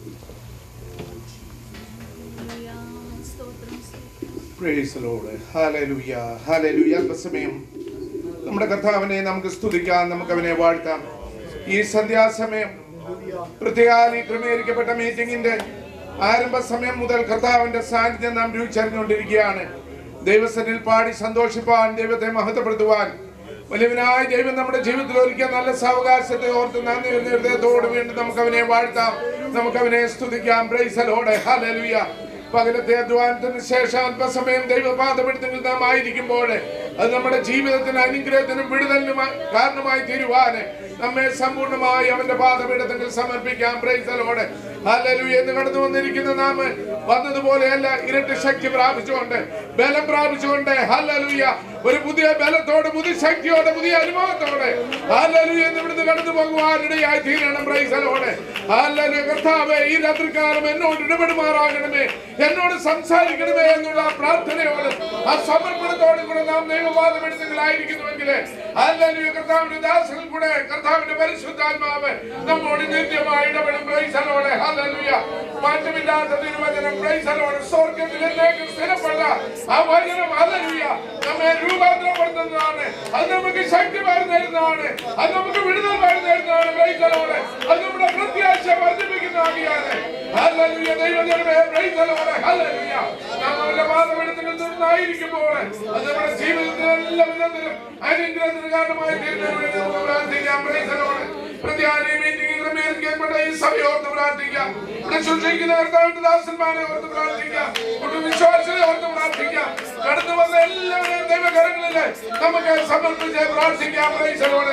[SPEAKER 7] Praise the Lord. Hallelujah. Hallelujah. അല്പസമയം നമ്മുടെ കർത്താവിനെ നമുക്ക് സ്തുതിക്കാം നമുക്ക് അവനെ വാഴ്ത്താം ഈ സന്ധ്യാസമയം പ്രത്യേകാലി ക്രമീകരിക്കപ്പെട്ട മീറ്റിംഗിന്റെ ആരംഭ സമയം മുതൽ കർത്താവിന്റെ സാന്നിധ്യം നാം രുചിച്ചറിഞ്ഞുകൊണ്ടിരിക്കുകയാണ് ദൈവസനിൽ പാടി സന്തോഷിപ്പാൻ ദൈവത്തെ മഹത്വപ്പെടുത്തുവാൻ വലിയവനായ ദൈവം നമ്മുടെ ജീവിതത്തിൽ ഒരുക്കിയ നല്ല സാവകാശത്തെ ഓർത്ത് നന്ദി വരുന്ന ഹൃദയത്തോട് വീണ്ടും നമുക്ക് അവനെ വാഴ്ത്താം നമുക്ക് അവനെ സ്തുതിക്കാം പ്രൈസലോടെ ഹല്ലേലൂയ പകലത്തെ അധ്വാനത്തിന് ശേഷം അല്പസമയം ദൈവപാദപ്പെടുത്തൽ നാം ആയിരിക്കുമ്പോൾ അത് നമ്മുടെ ജീവിതത്തിന് അനുഗ്രഹത്തിനും വിടുതലിനും കാരണമായി തീരുവാന് നമ്മെ സമ്പൂർണ്ണമായി അവന്റെ പാദപീഠത്തിൽ സമർപ്പിക്കാം പ്രൈസലോടെ ഹല്ലേലൂയ എന്ന് കടന്നു വന്നിരിക്കുന്ന നാം വന്നതുപോലെയല്ല ഇരട്ടി ശക്തി പ്രാപിച്ചുകൊണ്ട് ബലം പ്രാപിച്ചുകൊണ്ട് ഹല്ലേലൂയ ഒരു പുതിയ ബലത്തോടെ പുതിയ ശക്തിയോടെ പുതിയ അനുഭവത്തോടെ ഹല്ലേലൂയ എന്ന് ഇവിടുന്ന് കടന്നു പോകുവാനിടയായി തീരണം പ്രൈസലോടെ ഹല്ലേലൂയ കർത്താവേ ഈ രാത്രികാലം എന്നോട് ഇടപെടുമാറാകണമേ എന്നോട് സംസാരിക്കണമേ എന്നുള്ള പ്രാർത്ഥനയോട് ആ സമർപ്പണത്തോടും കൂടെ നാം ദൈവവാദമെടുത്തങ്ങളായിരിക്കുന്നുവെങ്കിൽ ഹല്ലേലൂയ കർത്താവിന്റെ ദാസനിൽ കൂടെ കർത്താവിന്റെ പരിശുദ്ധാത്മാവ് നമ്മോട് നിത്യമായി ഇടപെടും പ്രൈസലോടെ ഹല്ലേലൂയ മാറ്റമില്ലാത്ത തിരുവചനം പ്രൈസലോടെ സ്വർഗത്തിൽ എന്നേക്കും സ്ഥിരപ്പെട്ട ആ വചനം ഹല്ലേലൂയ നമ്മെ രൂപാന്തരപ്പെടുത്തുന്നതാണ് അത് നമുക്ക് ശക്തി പകർന്നു അത് നമുക്ക് വിടുതൽ പകർന്നു തരുന്നതാണ് പ്രൈസലോടെ അത് നമ്മുടെ പ്രത്യാശ വർദ്ധിപ്പിക്കുന്നതാണ് ഹല്ലേലൂയ ദൈവജനമേ പ്രൈസലോടെ ഹല്ലേലൂയ നാം അവന്റെ പാദപീഠത്തിൽ നിന്നായിരിക്കുമ്പോൾ അത് നമ്മുടെ ജീവിതത്തിൽ എല്ലാ വിധത്തിലും അനുഗ്രഹത്തിന് കാരണമായി തീരുന്നതിന് വേണ്ടി നമുക്ക് പ്രാർത്ഥിക്കാം പ്രൈസലോടെ പ്രതിയാനി മീറ്റിംഗ് ക്രമീകരിക്കപ്പെട്ട ഈ സഭയെ ഓർത്ത് പ്രാർത്ഥിക്കാം ഇവിടെ ശുശ്രൂഷിക്കുന്ന കർത്താവിന്റെ ദാസന്മാരെ ഓർത്ത് പ്രാർത്ഥിക്കാം കുടുംബ വിശ്വാസികളെ ഓർത്ത് പ്രാർത്ഥിക്കാം കടന്നു വന്ന എല്ലാവരെയും ദൈവകരങ്ങളില് നമുക്ക് സമർപ്പിച്ച് പ്രാർത്ഥിക്കാം പ്രൈസലോടെ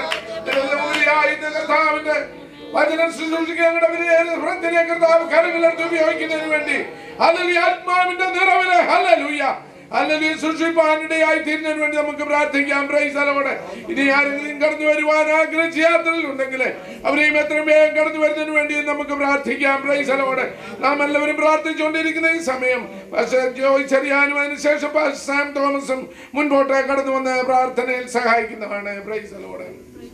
[SPEAKER 7] ഇന്ന് കർത്താവിന്റെ വചനം ശുശ്രൂഷിക്കാനുള്ള ഹൃദയ കർത്താവ് കരങ്ങളെടുത്ത് ഉപയോഗിക്കുന്നതിന് വേണ്ടി അല്ലെങ്കിൽ ആത്മാവിന്റെ നിറവില് ഹല്ലേലൂയ അല്ലെങ്കിൽ സൃഷ്ടിപ്പാനിടയായി തീരുന്നതിന് വേണ്ടി നമുക്ക് പ്രാർത്ഥിക്കാം പ്രൈസലോടെ ഇനി ആരെങ്കിലും കടന്നു വരുവാൻ ആഗ്രഹിച്ച യാത്രയിൽ ഉണ്ടെങ്കിൽ അവരെയും എത്രയും വേഗം കടന്നു വരുന്നതിന് വേണ്ടി നമുക്ക് പ്രാർത്ഥിക്കാം പ്രൈസലോടെ നാം എല്ലാവരും പ്രാർത്ഥിച്ചുകൊണ്ടിരിക്കുന്ന ഈ സമയം പക്ഷേ ജോയ് ചെറിയാനും അതിനുശേഷം പാസ്റ്റർ സാം തോമസും മുൻപോട്ട് കടന്നു വന്ന് പ്രാർത്ഥനയിൽ സഹായിക്കുന്നതാണ് പ്രൈസലോടെ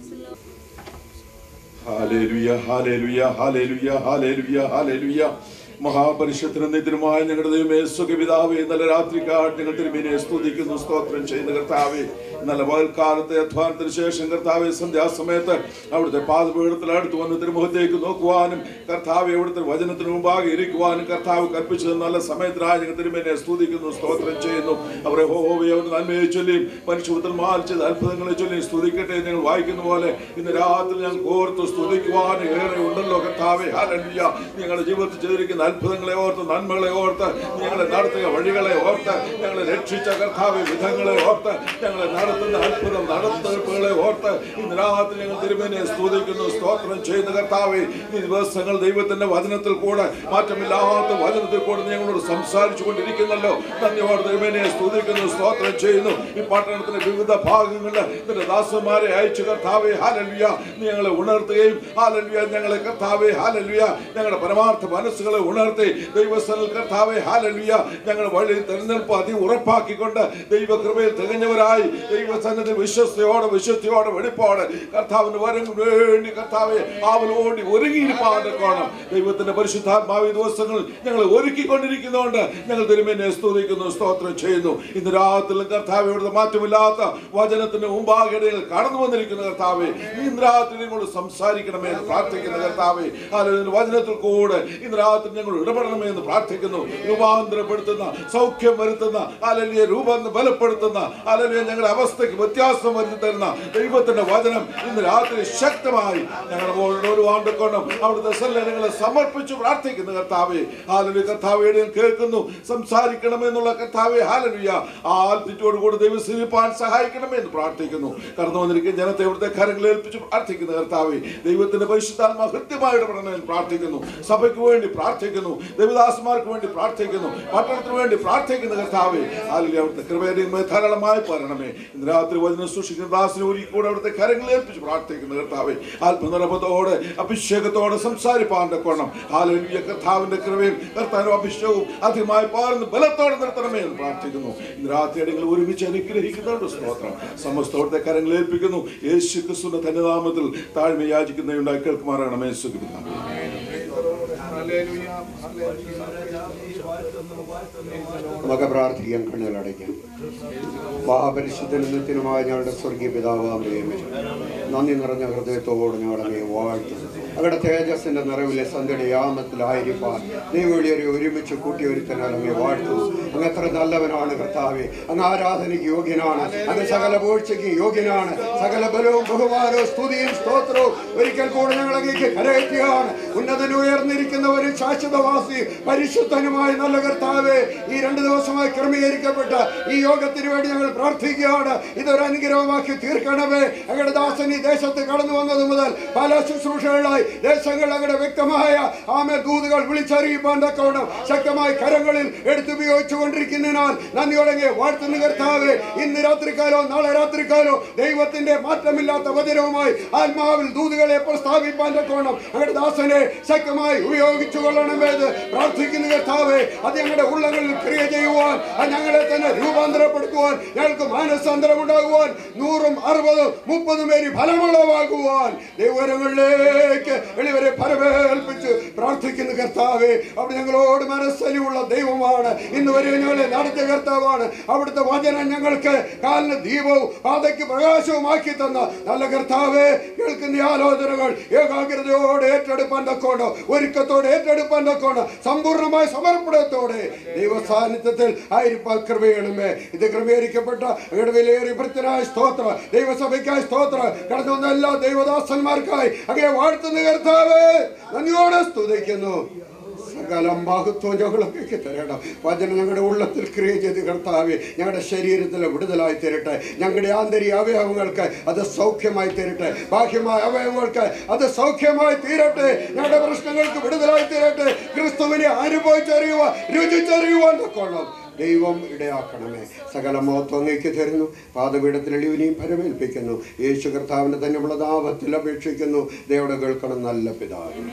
[SPEAKER 8] hallelujah hallelujah hallelujah hallelujah hallelujah മഹാപരിഷത്തിന് നിദ്രമായ ഞങ്ങളുടെ ദൈവമേ സുഖപിതാവേ നല്ല രാത്രിക്കാട്ട് ഞങ്ങൾ തിരുമേനെ സ്തുതിക്കുന്നു സ്തോത്രം ചെയ്യുന്ന കർത്താവേ നല്ല പകൽക്കാലത്തെ അധ്വാനത്തിന് ശേഷം കർത്താവെ സന്ധ്യാസമയത്ത് അവിടുത്തെ പാദപീഠത്തിൽ അടുത്ത് വന്ന് തിരുമുഖത്തേക്ക് നോക്കുവാനും കർത്താവെ അവിടുത്തെ വചനത്തിന് മുമ്പാകെ ഇരിക്കുവാനും കർത്താവ് കൽപ്പിച്ചത് നല്ല സമയത്തിനായി ഞങ്ങൾ തിരുമേനെ സ്തുതിക്കുന്നു സ്തോത്രം ചെയ്യുന്നു അവരെ ഹോവെ അവർ നന്മയെ ചൊല്ലിയും മനുഷ്യപുത്രന്മാർ ചെയ്ത അത്ഭുതങ്ങളെ ചൊല്ലി സ്തുതിക്കട്ടെ എന്ന് ഞങ്ങൾ വായിക്കുന്ന പോലെ ഇന്ന് രാത്രി ഞങ്ങൾ ഓർത്ത് സ്തുതിക്കുവാൻ ഏറെ ഉണ്ടല്ലോ കർത്താവെ ഹാലല്യ ഞങ്ങളുടെ ജീവിതത്തിൽ ചെയ്തിരിക്കുന്ന അത്ഭുതങ്ങളെ ഓർത്ത് നന്മകളെ ഓർത്ത് ഞങ്ങളെ നടത്തിയ വഴികളെ ഓർത്ത് ഞങ്ങളെ രക്ഷിച്ച കർത്താവെ വിധങ്ങളെ ഓർത്ത് ഞങ്ങളെ നടത്തുന്ന അത്ഭുതം നടത്തിപ്പുകളെ ഓർത്ത് ഇന്ന് രാത്രി ഞങ്ങൾ തിരുമേനെ സ്തുതിക്കുന്നു സ്തോത്രം ചെയ്യുന്ന കർത്താവെ ഈ ദിവസങ്ങൾ ദൈവത്തിന്റെ വചനത്തിൽ കൂടെ മാറ്റമില്ലാത്ത വചനത്തിൽ കൂടെ ഞങ്ങളോട് സംസാരിച്ചു കൊണ്ടിരിക്കുന്നല്ലോ നന്ദിയോട് തിരുമേനെ സ്തുതിക്കുന്നു സ്തോത്രം ചെയ്യുന്നു ഈ പട്ടണത്തിന്റെ വിവിധ ഭാഗങ്ങളിൽ നിന്റെ ദാസന്മാരെ അയച്ചു കർത്താവെ ഹാലല്യ നീ ഞങ്ങളെ ഉണർത്തുകയും ഹാലല്യ ഞങ്ങളെ കർത്താവെ ഹാലല്യ ഞങ്ങളുടെ പരമാർത്ഥ മനസ്സുകളെ ഉണർത്തി ദൈവസ്ഥനിൽ കർത്താവെ ഹാലല്യ ഞങ്ങളുടെ വഴി തെരഞ്ഞെടുപ്പ് അതി ഉറപ്പാക്കിക്കൊണ്ട് ദൈവകൃപയിൽ തികഞ്ഞവരായി ദൈവസന്നദ്ധി വിശ്വസ്തയോടെ വിശുദ്ധിയോടെ വെടിപ്പോടെ കർത്താവിന് വരം വേണ്ടി കർത്താവെ ആവലോടി ഒരുങ്ങിയിരിപ്പാതെ കോണം ദൈവത്തിന്റെ പരിശുദ്ധാത്മാവ് ഈ ദിവസങ്ങൾ ഞങ്ങൾ ഒരുക്കിക്കൊണ്ടിരിക്കുന്നതുകൊണ്ട് ഞങ്ങൾ തിരുമേനെ സ്തുതിക്കുന്നു സ്തോത്രം ചെയ്യുന്നു ഇന്ന് രാത്രിയിലും കർത്താവ് ഇവിടുത്തെ മാറ്റമില്ലാത്ത വചനത്തിന്റെ മുമ്പാകെ ഞങ്ങൾ കടന്നു വന്നിരിക്കുന്ന കർത്താവെ ഇന്ന് രാത്രി നിങ്ങളോട് സംസാരിക്കണമേ എന്ന് പ്രാർത്ഥിക്കുന്ന കർത്താവെ അല്ലെങ്കിൽ വചനത്തിൽ കൂടെ ഇന്ന് രാത്രി ഞങ്ങൾ ഇടപെടണമേ എന്ന് പ്രാർത്ഥിക്കുന്നു രൂപാന്തരപ്പെടുത്തുന്ന സൗഖ്യം വരുത്തുന്ന അലലിയ രൂപം ബലപ്പെടുത്തുന്ന അലലിയ ഞങ്ങളുടെ അവസ്ഥയ്ക്ക് വ്യത്യാസം വരുത്തി തരുന്ന ദൈവത്തിന്റെ വചനം ഇന്ന് രാത്രി ശക്തമായി ഞങ്ങളുടെ മുകളിൽ ഒരു ആണ്ടുകൊണ്ടും അവിടുത്തെ സല്ലനങ്ങളെ സമർപ്പിച്ചു പ്രാർത്ഥിക്കുന്നു കർത്താവെ ഹാലലു കർത്താവെ കേൾക്കുന്നു സംസാരിക്കണമെന്നുള്ള കർത്താവെ ഹാലലുയ ആ ആൽത്തിറ്റോട് കൂടി ദൈവം സിരിപ്പാൻ സഹായിക്കണമേ എന്ന് പ്രാർത്ഥിക്കുന്നു കടന്നു വന്നിരിക്കുന്ന ജനത്തെ ഇവിടുത്തെ കരങ്ങളിൽ ഏൽപ്പിച്ച് പ്രാർത്ഥിക്കുന്നു കർത്താവെ ദൈവത്തിന്റെ പരിശുദ്ധാത്മ ഹൃദ്യമായി ഇടപെടണമെന്ന് പ്രാർത്ഥിക്കുന്നു സഭയ്ക്ക് വേണ്ടി പ്രാർത്ഥിക്കുന്നു ദേവദാസന്മാർക്ക് വേണ്ടി പ്രാർത്ഥിക്കുന്നു പട്ടണത്തിന് വേണ്ടി പ്രാർത്ഥിക്കുന്നു കർത്താവെ ഹാലലി അവിടുത്തെ കൃപയുടെ ധാരാളമായി പറയണമേ ഇന്ന് രാത്രി വചനം സൂക്ഷിക്കുന്ന ദാസിനെ ഒരുക്കി കൂടെ അവിടുത്തെ കരങ്ങളിൽ ഏൽപ്പിച്ച് പ്രാർത്ഥിക്കുന്നു കർത്താവെ ആത്മനിറഭത്തോടെ അഭിഷേകത്തോടെ സംസാരിപ്പാന്റെ കോണം ഹാലലിയ കർത്താവിന്റെ കൃപയും കർത്താവിന്റെ അഭിഷേകവും അധികമായി പാർന്ന് ബലത്തോടെ നിർത്തണമേ എന്ന് പ്രാർത്ഥിക്കുന്നു ഇന്ന് രാത്രി നിങ്ങൾ ഒരുമിച്ച് അനുഗ്രഹിക്കുന്നുണ്ട് സ്തോത്രം സമസ്തോടത്തെ കരങ്ങളിൽ ഏൽപ്പിക്കുന്നു യേശു ക്രിസ്തുവിന്റെ ധന്യനാമത്തിൽ താഴ്മ യാചിക്കുന്നതുണ്ടായി കേൾക്കുമാറാണ് യേശു കൃഷ്ണൻ
[SPEAKER 9] നമുക്ക് പ്രാർത്ഥിക്കാം കണ്ണുകളടയ്ക്കാം മഹാപരിശുദ്ധനും നിത്യനുമായ ഞങ്ങളുടെ സ്വർഗീയ പിതാവാം ദൈവമേ നന്ദി നിറഞ്ഞ ഹൃദയത്തോട് ഞങ്ങളുടെ വാഴ്ത്തും അവിടെ തേജസ്സിന്റെ നിറവിലെ സന്ധ്യയുടെ യാമത്തിലായിരിക്കാൻ ദൈവവിളിയൊരു ഒരുമിച്ച് കൂട്ടിയൊരുത്തനാൽ അങ്ങേ വാഴ്ത്തുന്നു അങ്ങ് എത്ര നല്ലവനാണ് കർത്താവെ അങ്ങ് ആരാധനയ്ക്ക് യോഗ്യനാണ് അങ്ങ് സകല വീഴ്ചയ്ക്ക് യോഗ്യനാണ് സകല ബലവും ബഹുമാനവും സ്തുതിയും സ്തോത്രവും ഒരിക്കൽ കൂടെ ഞങ്ങൾ അങ്ങേക്ക് കരയറ്റുകയാണ് ഉന്നതന് ഉയർന്നിരിക്കുന്നവരും ശാശ്വതവാസി പരിശുദ്ധനുമായ നല്ല കർത്താവെ ഈ രണ്ട് ദിവസമായി ക്രമീകരിക്കപ്പെട്ട ഈ യോഗത്തിന് വേണ്ടി ഞങ്ങൾ പ്രാർത്ഥിക്കുകയാണ് ഇതൊരു അനുഗ്രഹമാക്കി തീർക്കണമേ അങ്ങയുടെ ദാസൻ ഈ ദേശത്ത് കടന്നു വന്നത് മുതൽ പല ശുശ്രൂഷകളായി ദേശങ്ങൾ അങ്ങയുടെ വ്യക്തമായ ആമെ ദൂതുകൾ വിളിച്ചറിയിപ്പാൻ തക്കവണ്ണം ശക്തമായി കരങ്ങളിൽ എടുത്തുപയോഗിച്ചു കൊണ്ടിരിക്കുന്നതിനാൽ നന്ദിയോടെ വാഴ്ത്തുന്ന കർത്താവെ ഇന്ന് രാത്രിക്കാലോ നാളെ രാത്രിക്കാലോ ദൈവത്തിന്റെ മാറ്റമില്ലാത്ത വചനവുമായി ആത്മാവിൽ ദൂതുകളെ പ്രസ്താവിപ്പാൻ തക്കവണ്ണം അങ്ങയുടെ ദാസനെ ശക്തമായി ഉപയോഗിച്ചു കൊള്ളണമെന്ന് പ്രാർത്ഥിക്കുന്ന കർത്താവെ അത് ഞങ്ങളുടെ ഉള്ളങ്ങളിൽ ക്രിയ ചെയ്യുവാൻ അത് ഞങ്ങളെ തന്നെ രൂപാന്തരപ്പെടുത്തുവാൻ ഞങ്ങൾക്ക് മാനസാന്തരം ഉണ്ടാകുവാൻ നൂറും അറുപതും മുപ്പതും പേര് ഫലമുള്ളവാകുവാൻ ദൈവങ്ങളിലേക്ക് എളിവരെ ഫലമേൽപ്പിച്ച് പ്രാർത്ഥിക്കുന്ന കർത്താവെ അവിടെ ഞങ്ങളോട് മനസ്സലിവുള്ള ദൈവമാണ് ഇന്ന് വരെ ഞങ്ങളെ നടത്തിയ കർത്താവാണ് അവിടുത്തെ വചനം ഞങ്ങൾക്ക് കാലിന് ദീപവും പാതയ്ക്ക് പ്രകാശവുമാക്കി തന്ന നല്ല കർത്താവെ കേൾക്കുന്ന ഈ ആലോചനകൾ ഏകാഗ്രതയോടെ ഏറ്റെടുപ്പാൻ തക്കോണ്ട് ഒരുക്കത്തോടെ ഏറ്റെടുപ്പാൻ തക്കോണ്ട് സമ്പൂർണ്ണമായ സമർപ്പണത്തോടെ ദൈവ സാന്നിധ്യത്തിൽ ആയിരിക്കാൻ കൃപയണമേ ഇത് ക്രമീകരിക്കപ്പെട്ട അങ്ങയുടെ വിലയേറിയ ഭൃത്യനായ സ്തോത്ര ദൈവസഭയ്ക്കായി സ്തോത്ര കടന്നു വന്ന എല്ലാ ദൈവദാസന്മാർക്കായി അങ്ങനെ വാഴ്ത്തുന്ന കർത്താവേ നന്ദിയോടെ സ്തുതിക്കുന്നു സകല മഹത്വം ഞങ്ങളൊക്കെ തരണം വചനം ഞങ്ങളുടെ ഉള്ളത്തിൽ ക്രിയ ചെയ്ത് കർത്താവെ ഞങ്ങളുടെ ശരീരത്തിൽ വിടുതലായി തരട്ടെ ഞങ്ങളുടെ ആന്തരിക അവയവങ്ങൾക്ക് അത് സൗഖ്യമായി തരട്ടെ ബാഹ്യമായ അവയവങ്ങൾക്ക് അത് സൗഖ്യമായി തീരട്ടെ ഞങ്ങളുടെ പ്രശ്നങ്ങൾക്ക് വിടുതലായി തീരട്ടെ ക്രിസ്തുവിനെ അനുഭവിച്ചറിയുവാൻ രുചിച്ചറിയുവാൻ തക്കോണം ദൈവം ഇടയാക്കണമേ സകല മഹത്വം അങ്ങേക്ക് തരുന്നു പാതപീഠത്തിൽ എളിവിനെയും പരമേൽപ്പിക്കുന്നു യേശു കർത്താവിന്റെ തന്നെ ഉള്ളതാപത്തിൽ അപേക്ഷിക്കുന്നു ദൈവം കേൾക്കണം നല്ല പിതാവ്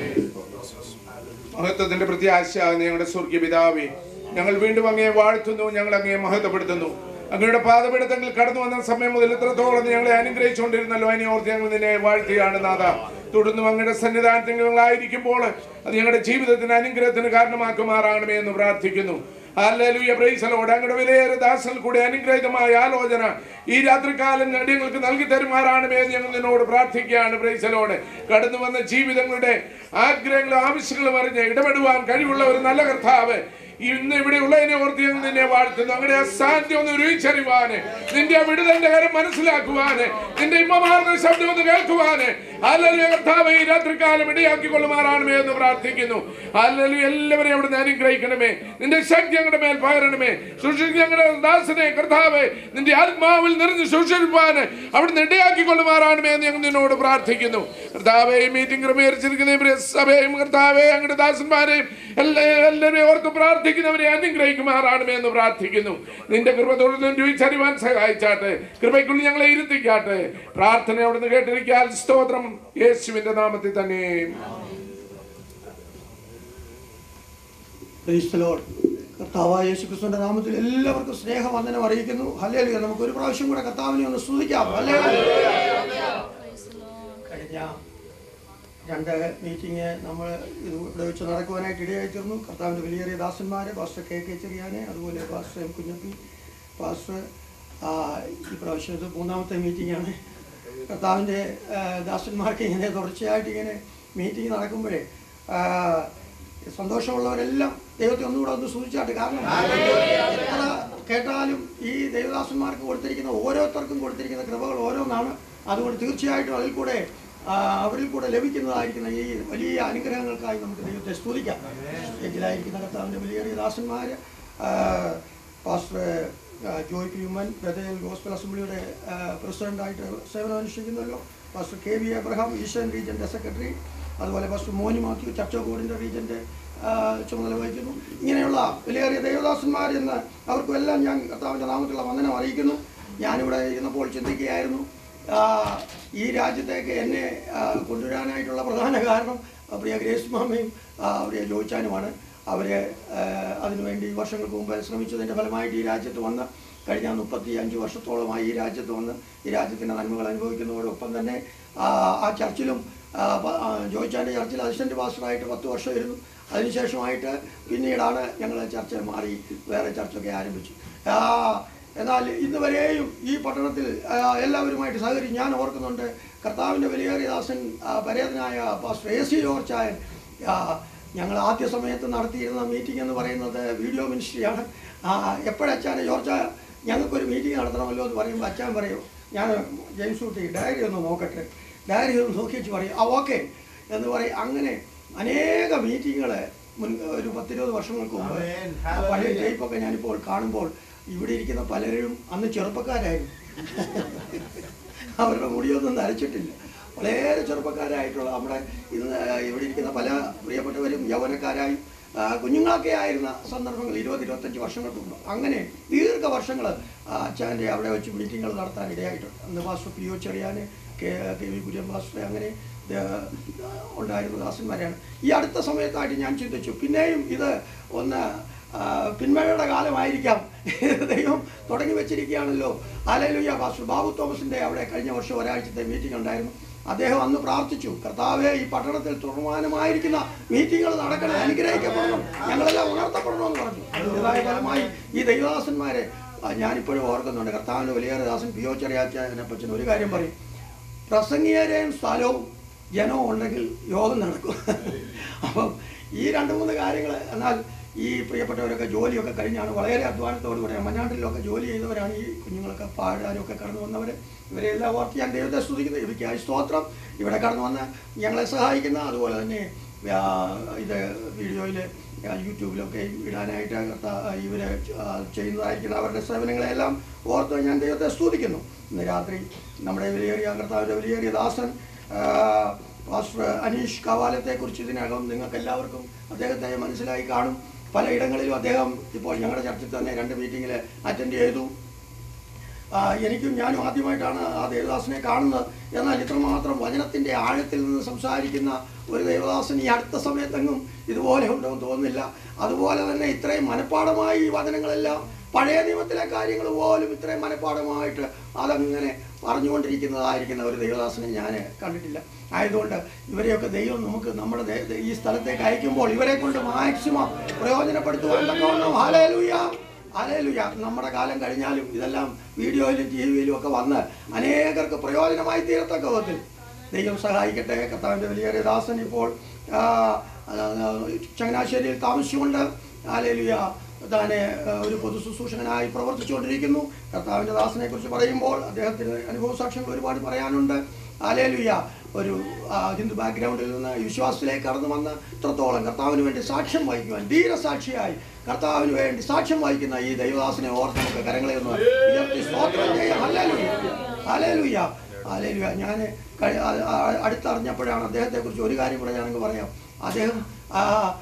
[SPEAKER 7] മഹത്വത്തിന്റെ പ്രത്യാശ ഞങ്ങളുടെ സ്വർഗീയ പിതാവേ ഞങ്ങൾ വീണ്ടും അങ്ങയെ വാഴ്ത്തുന്നു ഞങ്ങൾ അങ്ങയെ മഹത്വപ്പെടുത്തുന്നു അങ്ങയുടെ പാതപീഠത്തിൽ കടന്നു വന്ന സമയം മുതൽ എത്രത്തോളം നീ ഞങ്ങളെ അനുഗ്രഹിച്ചുകൊണ്ടിരുന്നല്ലോ അതിനെ ഓർത്ത് ഞങ്ങൾ നിന്നെ വാഴ്ത്തുകയാണ് നാഥ തുടർന്നും അങ്ങയുടെ സന്നിധാനത്തിൽ ഞങ്ങളായിരിക്കുമ്പോൾ അത് ഞങ്ങളുടെ ജീവിതത്തിന് അനുഗ്രഹത്തിന് കാരണമാക്കുമാറാകണമേ എന്ന് പ്രാർത്ഥിക്കുന്നു ഹല്ലേലൂയ പ്രൈസ് ലോർഡ് അങ്ങയുടെ വിലയേറെ ദാസൽ കൂടെ അനുഗ്രഹീതമായ ആലോചന ഈ രാത്രികാലം ഞങ്ങൾക്ക് നൽകി തരുമാറാണമേ എന്ന് ഞങ്ങൾ നിന്നോട് പ്രാർത്ഥിക്കുകയാണ് പ്രൈസ് ലോർഡ് കടന്നു വന്ന ജീവിതങ്ങളുടെ ആഗ്രഹങ്ങളും ആവശ്യങ്ങളും അറിഞ്ഞ് ഇടപെടുവാൻ കഴിവുള്ള ഒരു നല്ല കർത്താവ് ഇന്ന് ഇവിടെ ഉള്ളതിനെ ഓർത്ത് ഞങ്ങൾ നിന്നെ വാഴ്ത്തുന്നു അങ്ങനെ അസാധ്യം ഒന്ന് രുചിച്ചറിവാന് നിന്റെ വിടുതന്റെ കാര്യം മനസ്സിലാക്കുവാന് നിന്റെ ഇമ്മമാർന്ന ശബ്ദം ഒന്ന് കേൾക്കുവാന് അല്ലെങ്കിൽ കർത്താവ് ഈ രാത്രികാലം ഇടയാക്കിക്കൊള്ളുമാറാണമേ എന്ന് പ്രാർത്ഥിക്കുന്നു അല്ലെങ്കിൽ എല്ലാവരെയും അവിടെ നിന്ന് അനുഗ്രഹിക്കണമേ നിന്റെ ശക്തി ഞങ്ങളുടെ മേൽ പകരണമേ സൂക്ഷിച്ച് ഞങ്ങളുടെ ദാസനെ കർത്താവ് നിന്റെ ആത്മാവിൽ നിറഞ്ഞ് സൂക്ഷിപ്പാന് അവിടുന്ന് ഇടയാക്കിക്കൊള്ളുമാറാണമേ എന്ന് ഞങ്ങൾ നിന്നോട് പ്രാർത്ഥിക്കുന്നു കർത്താവെ ഈ മീറ്റിംഗ് ക്രമീകരിച്ചിരിക്കുന്ന പ്രിയ സഭയും കർത്താവെ ഞങ്ങളുടെ ദാസന്മാരെയും എല്ലാ എല്ലാവരെയും ഓർത്ത് പ്രാർത്ഥിക്കുന്നവരെ അനുഗ്രഹിക്കുമാറാണമേ എന്ന് പ്രാർത്ഥിക്കുന്നു നിന്റെ കൃപ തുടർന്നും രുചിച്ചറിവാൻ സഹായിച്ചാട്ടെ കൃപയ്ക്കുള്ളിൽ ഞങ്ങളെ ഇരുത്തിക്കാട്ടെ പ്രാർത്ഥന അവിടുന്ന് കേട്ടിരിക്കാൻ സ്തോത്രം യേശുവിന്റെ നാമത്തിൽ തന്നെ
[SPEAKER 6] Praise the Lord. കർത്താവായ യേശു ക്രിസ്തുവിന്റെ നാമത്തിൽ എല്ലാവർക്കും സ്നേഹവന്ദനം അറിയിക്കുന്നു ഹല്ലേലൂയ നമുക്ക് ഒരു പ്രാവശ്യം കൂടെ കർത്താവിനെ ഒന്ന് സ്തുതിക്കാം ഹല്ലേലൂയ. കഴിഞ്ഞ രണ്ട് മീറ്റിംഗ് നമ്മൾ ഇത് ഇവിടെ വെച്ച് നടക്കുവാനായിട്ട് ഇടയായി തീർന്നു കർത്താവിൻ്റെ വലിയേറിയ ദാസന്മാരെ പാസ്റ്റർ കെ കെ ചെറിയാനെ അതുപോലെ പാസ്റ്റർ എം കുഞ്ഞപ്പി പാസ്റ്റർ ആ, ഈ പ്രാവശ്യം ഇത് മൂന്നാമത്തെ മീറ്റിംഗാണ് കർത്താവിൻ്റെ ആ, ദാസന്മാർക്ക് ഇങ്ങനെ തുടർച്ചയായിട്ട് ഇങ്ങനെ മീറ്റിംഗ് നടക്കുമ്പോഴേ ആ, സന്തോഷമുള്ളവരെല്ലാം ദൈവത്തെ ഒന്നുകൂടെ ഒന്ന് സൂചിച്ചാട്ട് കാരണം എത്ര കേട്ടാലും ഈ ദേവദാസന്മാർക്ക് കൊടുത്തിരിക്കുന്ന ഓരോരുത്തർക്കും കൊടുത്തിരിക്കുന്ന കൃപകൾ ഓരോന്നാണ് അതുകൊണ്ട് തീർച്ചയായിട്ടും അതിൽ കൂടെ ആ, അവരിൽ കൂടെ ലഭിക്കുന്നതായിരിക്കുന്ന ഈ വലിയ അനുഗ്രഹങ്ങൾക്കായി നമുക്ക് ദൈവത്തെ സ്തുതിക്കാം എങ്കിലായിരിക്കുന്ന കർത്താവിൻ്റെ വലിയ ദാസന്മാർ പാസ്റ്റർ ആ, ജോയ് പി ഉമ്മൻ ബദൽ ഗോസ്ബൽ അസംബ്ലിയുടെ ആ, പ്രസിഡന്റായിട്ട് സേവനം അനുഷ്ഠിക്കുന്നല്ലോ pastor K V Abraham Eastern റീജിയൻ്റെ സെക്രട്ടറി അതുപോലെ പാസ്റ്റർ മോനി മാത്യു ചർച്ചകോടിൻ്റെ റീജിയൻ്റെ ആ, ചുമതല വഹിക്കുന്നു ഇങ്ങനെയുള്ള വിലയേറിയ ദേവദാസന്മാർ എന്ന് അവർക്കും എല്ലാം ഞാൻ കർത്താവിൻ്റെ നാമത്തിലുള്ള വന്ദനം അറിയിക്കുന്നു ഞാനിവിടെ ഇരുന്നപ്പോൾ ചിന്തിക്കുകയായിരുന്നു ആ, ഈ രാജ്യത്തേക്ക് എന്നെ ആ, കൊണ്ടുവരാനായിട്ടുള്ള പ്രധാന കാരണം ആ, പ്രിയ ഗ്രേസ് മാമയും ആ, പ്രിയ ജോയിച്ചാനുമാണ് അവർ അതിനുവേണ്ടി വർഷങ്ങൾക്ക് മുമ്പ് ശ്രമിച്ചതിൻ്റെ ഫലമായിട്ട് ഈ രാജ്യത്ത് വന്ന് കഴിഞ്ഞ മുപ്പത്തി അഞ്ച് വർഷത്തോളമായി ഈ രാജ്യത്ത് വന്ന് ഈ രാജ്യത്തിൻ്റെ നന്മകൾ അനുഭവിക്കുന്നതോടൊപ്പം തന്നെ ആ, ആ ചർച്ചിലും ആ, പ- ആ, ജോയിച്ചാൻ്റെ ചർച്ചിൽ അസിസ്റ്റൻറ്റ് പാസ്റ്ററായിട്ട് പത്ത് വർഷമായിരുന്നു അതിനുശേഷമായിട്ട് പിന്നീടാണ് ഞങ്ങൾ ചർച്ച മാറി വേറെ ചർച്ചൊക്കെ ആരംഭിച്ചു ആ, എന്നാൽ ഇന്ന് വരെയും ഈ പട്ടണത്തിൽ ആ, എല്ലാവരുമായിട്ട് സഹകരിച്ച് ഞാൻ ഓർക്കുന്നുണ്ട് കർത്താവിൻ്റെ വലിയേറിയ ദാസൻ ആ, പരേതനായ പാസ്റ്റർ എ സി ജോർച്ചായൻ ആ, ഞങ്ങൾ ആദ്യ സമയത്ത് നടത്തിയിരുന്ന മീറ്റിംഗ് എന്ന് പറയുന്നത് വീഡിയോ മിനിസ്ട്രിയാണ് എപ്പോഴച്ചാൻ ജോർച്ച ഞങ്ങൾക്കൊരു മീറ്റിംഗ് നടത്തണമല്ലോ എന്ന് പറയുമ്പോൾ അച്ഛൻ പറയും ഞാൻ ജെയിംസ് കുട്ടി ഡയറി ഒന്ന് നോക്കട്ടെ ഡയറി ഒന്ന് നോക്കിച്ച് പറയും ആ ഓക്കെ എന്ന് പറയും അങ്ങനെ അനേക മീറ്റിങ്ങുകൾ മുൻ ഒരു പത്തിരുപത് വർഷങ്ങൾക്ക് മുമ്പ് ആ പഴയ ടൈപ്പൊക്കെ ഞാനിപ്പോൾ കാണുമ്പോൾ ഇവിടെ ഇരിക്കുന്ന പലരും അന്ന് ചെറുപ്പക്കാരായിരുന്നു അവരുടെ മുടിയൊന്നും നരച്ചിട്ടില്ല വളരെ ചെറുപ്പക്കാരായിട്ടുള്ള നമ്മുടെ ഇന്ന് ഇവിടെ ഇരിക്കുന്ന പല പ്രിയപ്പെട്ടവരും യൗവനക്കാരായും ആ, കുഞ്ഞുങ്ങളൊക്കെ ആയിരുന്ന സന്ദർഭങ്ങൾ ഇരുപത് ഇരുപത്തഞ്ച് വർഷങ്ങൾക്ക് മുമ്പ് അങ്ങനെ ദീർഘ വർഷങ്ങൾ അച്ഛൻ്റെ അവിടെ വെച്ച് മീറ്റിങ്ങുകൾ നടത്താൻ ഇടയായിട്ടുണ്ട് അന്ന് pastor P O Cherian K K V Kurian pastor അങ്ങനെ ദ- ഉണ്ടായിരുന്ന ദാസന്മാരാണ് ഈ അടുത്ത സമയത്തായിട്ട് ഞാൻ ചിന്തിച്ചു പിന്നെയും ഇത് ഒന്ന് ആ, പിന്മഴയുടെ കാലമായിരിക്കാം ദൈവം തുടങ്ങി വെച്ചിരിക്കുകയാണല്ലോ ആലയിലുയ്യ പാസ്റ്റർ ബാബു തോമസിന്റെ അവിടെ കഴിഞ്ഞ വർഷം ഒരാഴ്ചത്തെ മീറ്റിംഗ് ഉണ്ടായിരുന്നു അദ്ദേഹം അന്ന് പ്രാർത്ഥിച്ചു കർത്താവെ ഈ പട്ടണത്തിൽ തുടർമാനമായിരിക്കുന്ന മീറ്റിങ്ങുകൾ നടക്കണം അനുഗ്രഹിക്കപ്പെടണം ഞങ്ങളെല്ലാം ഉണർത്തപ്പെടണമെന്ന് പറഞ്ഞു അതിൻ്റെതായ ഫലമായി ഈ ദൈവദാസന്മാരെ ആ, ഞാനിപ്പോഴും ഓർക്കുന്നുണ്ട് കർത്താവിൻ്റെ വലിയേറെ ദാസൻ പി ഒ ചെറിയാച്ചനെ പറ്റി ഒരു കാര്യം പറയും പ്രസംഗിയരെയും സ്ഥലവും ജനവും ഉണ്ടെങ്കിൽ യോഗം നടക്കും അപ്പം ഈ രണ്ട് മൂന്ന് കാര്യങ്ങൾ എന്നാൽ ഈ പ്രിയപ്പെട്ടവരൊക്കെ ജോലിയൊക്കെ കഴിഞ്ഞാണ് വളരെ അധ്വാനത്തോടു കൂടെ മഞ്ഞാണ്ടിലൊക്കെ ജോലി ചെയ്തവരാണ് ഈ കുഞ്ഞുങ്ങളൊക്കെ പാടാനൊക്കെ കടന്നു വന്നവർ ഇവരെല്ലാം ഓർത്ത് ഞാൻ ദൈവത്തെ സ്തുതിക്കുന്നത് ഇവയ്ക്കായി സ്തോത്രം ഇവിടെ കടന്നു വന്ന് ഞങ്ങളെ സഹായിക്കുന്ന അതുപോലെ തന്നെ ആ, ഇത് വീഡിയോയിൽ യൂട്യൂബിലൊക്കെ ഇടാനായിട്ട് ഇവർ ചെയ്യുന്നതായിരിക്കുന്ന അവരുടെ സേവനങ്ങളെല്ലാം ഓർത്ത് ഞാൻ ദൈവത്തെ സ്തുതിക്കുന്നു ഇന്ന് രാത്രി നമ്മുടെ വിലയേറിയ കർത്താവിൻ്റെ വിലയേറിയ ദാസൻ ആ, പാസ്റ്റർ അനീഷ് കവാലത്തെക്കുറിച്ച് ഇതിനകം നിങ്ങൾക്ക് എല്ലാവർക്കും അദ്ദേഹത്തെ മനസ്സിലായി കാണും പലയിടങ്ങളിലും അദ്ദേഹം ഇപ്പോൾ ഞങ്ങളുടെ ചർച്ചിൽ തന്നെ രണ്ട് മീറ്റിങ്ങിൽ അറ്റൻഡ് ചെയ്തു ആ, എനിക്കും ഞാനും ആദ്യമായിട്ടാണ് ആ ദേവദാസനെ കാണുന്നത് എന്നാൽ ഇത്രമാത്രം വചനത്തിൻ്റെ ആഴത്തിൽ നിന്ന് സംസാരിക്കുന്ന ഒരു ദേവദാസൻ ഈ അടുത്ത സമയത്തെങ്ങും ഇതുപോലെ ഉണ്ടെന്ന് തോന്നുന്നില്ല അതുപോലെ തന്നെ ഇത്രയും മനഃപ്പാടമായി ഈ വചനങ്ങളെല്ലാം പഴയ നിയമത്തിലെ കാര്യങ്ങൾ പോലും ഇത്രയും മനഃപ്പാടമായിട്ട് അതങ്ങനെ പറഞ്ഞുകൊണ്ടിരിക്കുന്നതായിരിക്കുന്ന ഒരു ദൈവദാസനെ ഞാൻ കണ്ടിട്ടില്ല ആയതുകൊണ്ട് ഇവരെയൊക്കെ ദൈവം നമുക്ക് നമ്മുടെ ദേ- ദേ- ഈ സ്ഥലത്തേക്ക് അയക്കുമ്പോൾ ഇവരെ കൊണ്ട് മാക്സിമം പ്രയോജനപ്പെടുത്തുവാൻ തക്കവണ്ണം ഹാലേലൂയ ഹാലേലൂയ നമ്മുടെ കാലം കഴിഞ്ഞാലും ഇതെല്ലാം വീഡിയോയിലും ടി വിയിലും ഒക്കെ വന്ന് അനേകർക്ക് പ്രയോജനമായി തീരത്തക്ക വിധത്തിൽ ദൈവം സഹായിക്കട്ടെ കർത്താവിൻ്റെ വലിയ ദാസൻ ഇപ്പോൾ ആ, ആ, ചങ്ങനാശ്ശേരിയിൽ താമസിച്ചുകൊണ്ട് ഹാലേലൂയ താനെ ആ, ഒരു പൊതു ശുശ്രൂഷകനായി പ്രവർത്തിച്ചുകൊണ്ടിരിക്കുന്നു കർത്താവിൻ്റെ ദാസനെ കുറിച്ച് പറയുമ്പോൾ അദ്ദേഹത്തിന് അനുഭവ സാക്ഷ്യങ്ങൾ ഒരുപാട് പറയാനുണ്ട് ആലേലുയ ഒരു ആ, ഹിന്ദു ബാക്ക്ഗ്രൗണ്ടിൽ നിന്ന് ഈ വിശ്വാസത്തിലേക്ക് കടന്നു വന്ന് ഇത്രത്തോളം കർത്താവിന് വേണ്ടി സാക്ഷ്യം വഹിക്കുവാൻ ധീരസാക്ഷിയായി കർത്താവിന് വേണ്ടി സാക്ഷ്യം വഹിക്കുന്ന ഈ ദൈവദാസനെ ഓർത്ത് നമുക്ക് കരങ്ങളെ ഒന്ന് ഉയർത്തി സ്തോത്രം ചെയ്യാം ഹല്ലേലൂയ ഹല്ലേലൂയ ഹല്ലേലൂയ ഞാൻ കഴി- ആ- ആ- അടുത്തറിഞ്ഞപ്പോഴാണ് അദ്ദേഹത്തെക്കുറിച്ച് ഒരു കാര്യം കൂടെ ഞാനങ്ങ് പറയാം അദ്ദേഹം ആ,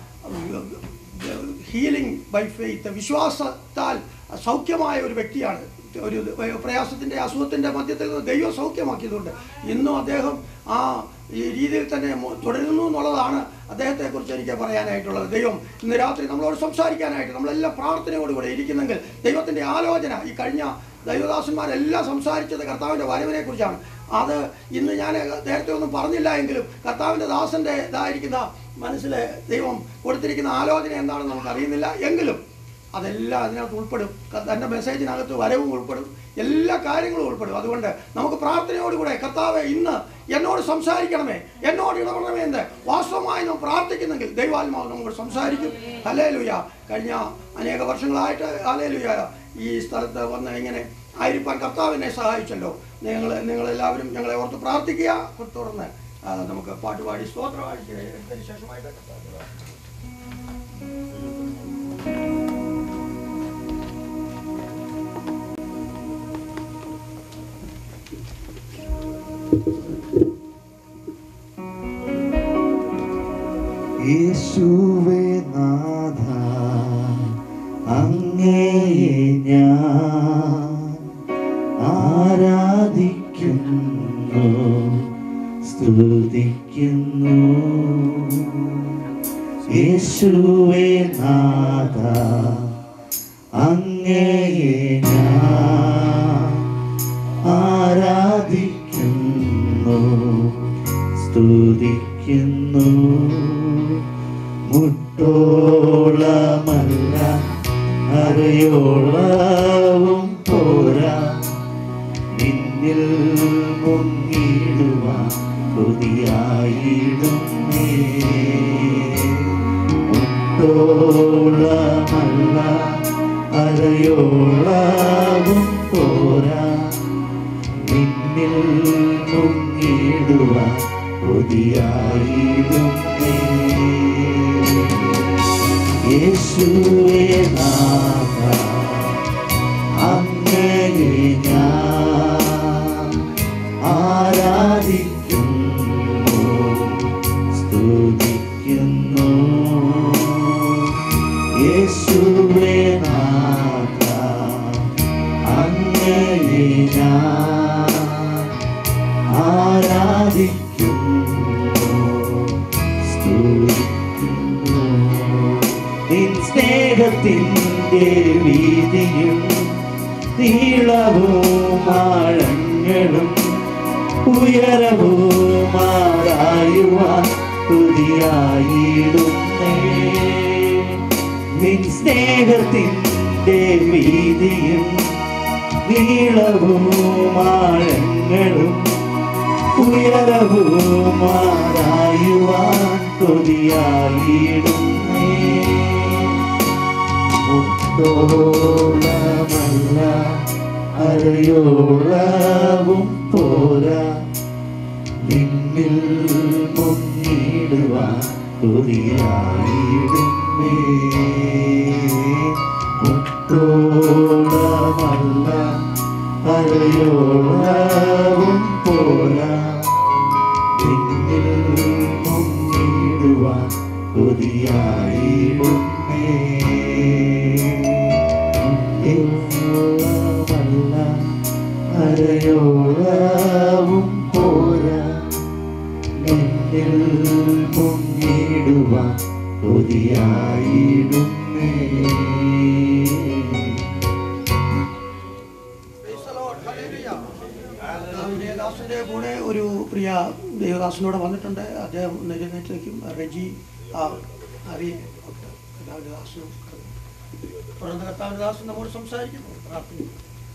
[SPEAKER 6] ഹീലിംഗ് ബൈ ഫെയ്ത്ത് വിശ്വാസത്താൽ സൗഖ്യമായ ഒരു വ്യക്തിയാണ് ഒരു പ്രയാസത്തിൻ്റെ അസുഖത്തിൻ്റെ മധ്യത്തിൽ നിന്ന് ദൈവം സൗഖ്യമാക്കിയതുകൊണ്ട് ഇന്നും അദ്ദേഹം ആ ഈ രീതിയിൽ തന്നെ മു- തുടരുന്നു എന്നുള്ളതാണ് അദ്ദേഹത്തെക്കുറിച്ച് എനിക്ക് പറയാനായിട്ടുള്ളത് ദൈവം ഇന്ന് രാത്രി നമ്മളോട് സംസാരിക്കാനായിട്ട് നമ്മളെല്ലാം പ്രാർത്ഥനയോടുകൂടെ ഇരിക്കുന്നെങ്കിൽ ദൈവത്തിൻ്റെ ആലോചന ഈ കഴിഞ്ഞ ദൈവദാസന്മാരെല്ലാം സംസാരിച്ചത് കർത്താവിൻ്റെ വരവിനെ കുറിച്ചാണ് അത് ഇന്ന് ഞാൻ നേരത്തെ ഒന്നും പറഞ്ഞില്ല എങ്കിലും കർത്താവിൻ്റെ ദാസൻ്റെ ഇതായിരിക്കുന്ന മനസ്സിൽ ദൈവം കൊടുത്തിരിക്കുന്ന ആലോചന എന്താണെന്ന് നമുക്ക് അറിയുന്നില്ല എങ്കിലും അതെല്ലാം അതിനകത്ത് ഉൾപ്പെടും തൻ്റെ മെസ്സേജിനകത്ത് വരവും ഉൾപ്പെടും എല്ലാ കാര്യങ്ങളും ഉൾപ്പെടും അതുകൊണ്ട് നമുക്ക് പ്രാർത്ഥനയോടുകൂടെ കർത്താവെ ഇന്ന് എന്നോട് സംസാരിക്കണമേ എന്നോട് ഇടപെടണമേ എന്ന് വാസ്തവമായി നാം പ്രാർത്ഥിക്കുന്നെങ്കിൽ ദൈവാത്മാവ് നമ്മോട് സംസാരിക്കും ഹലേലുയ കഴിഞ്ഞ അനേക വർഷങ്ങളായിട്ട് ഹലേലുയ ഈ സ്ഥലത്ത് വന്ന് ഇങ്ങനെ ആയിരിക്കാൻ കർത്താവ് എന്നെ സഹായിച്ചല്ലോ നിങ്ങൾ നിങ്ങളെല്ലാവരും ഞങ്ങളെ ഓർത്ത് പ്രാർത്ഥിക്കുക തുടർന്ന് ആ, നമുക്ക് പാട്ടുപാടി സ്തോത്രപാടി എടുത്തതിന് ശേഷമായിട്ട് കർത്താവ്
[SPEAKER 1] യേശുവേ നാഥ അങ്ങയെ ഞാൻ ആരാധിക്കുന്നു സ്തുതിക്കുന്നു യേശുവേ നാഥ അങ്ങയെ ഞാൻ ആരാധിക്കുന്നു സ്തുതിക്കുന്നു മുട്ടോളമല്ല അരയോളവും പോരാ നിന്നിൽ മുങ്ങിടുവാൻ കൊതിയായിടുന്നേ മുട്ടോളമല്ല അരയോളവും പോരാ നിന്നിൽ മുങ്ങിടുവാൻ കൊതിയായിടുന്നേ യേശുവേ നാഥ അങ്ങയെ ഞാൻ ആരാധിക്കുന്നു സ്തുതിക്കുന്നു യേശുവേ നാഥ അങ്ങയെ ഞാൻ ആരാധിക്കുന്നു സ്തുതിക്കുന്നു നിൻ സ്നേഹത്തിൻ്റെ വീതിയും നീളവും ആഴങ്ങളും ഉയരവും ആരായുവാൻ തുതിയായിടുന്നേ നിൻ സ്നേഹത്തിൻ്റെ വീതിയും നീളവും ആഴങ്ങളും ഉയരവും ആരായുവാൻ കൊതിയായിടുന്നേ മുത്തോളമല്ല അരയോളവും പോരാ നിന്നിൽ മുങ്ങിടുവാൻ കൊതിയായിടുന്നേ മുത്തോളമല്ല അരയോളവും പോരാ നിന്നിൽ മുങ്ങിടുവാൻ കൊതിയായിടുന്നേ യോളമല്ല അരയോളവും പോരാ നിന്നിൽ മുങ്ങിടുവാൻ കൊതിയായിടുന്നേ
[SPEAKER 6] ദേവദാസിന്റെ കൂടെ ഒരു പ്രിയ ദേവദാസിനോട് വന്നിട്ടുണ്ട് അദ്ദേഹം നിരുന്നേറ്റേക്കും റെജി ആ അറി കർത്താവിന്റെ തുടർന്ന് കർത്താവിന്റെ ദാസൻ നമ്മോട് സംസാരിക്കുന്നു പ്രാർത്ഥിക്കുന്നു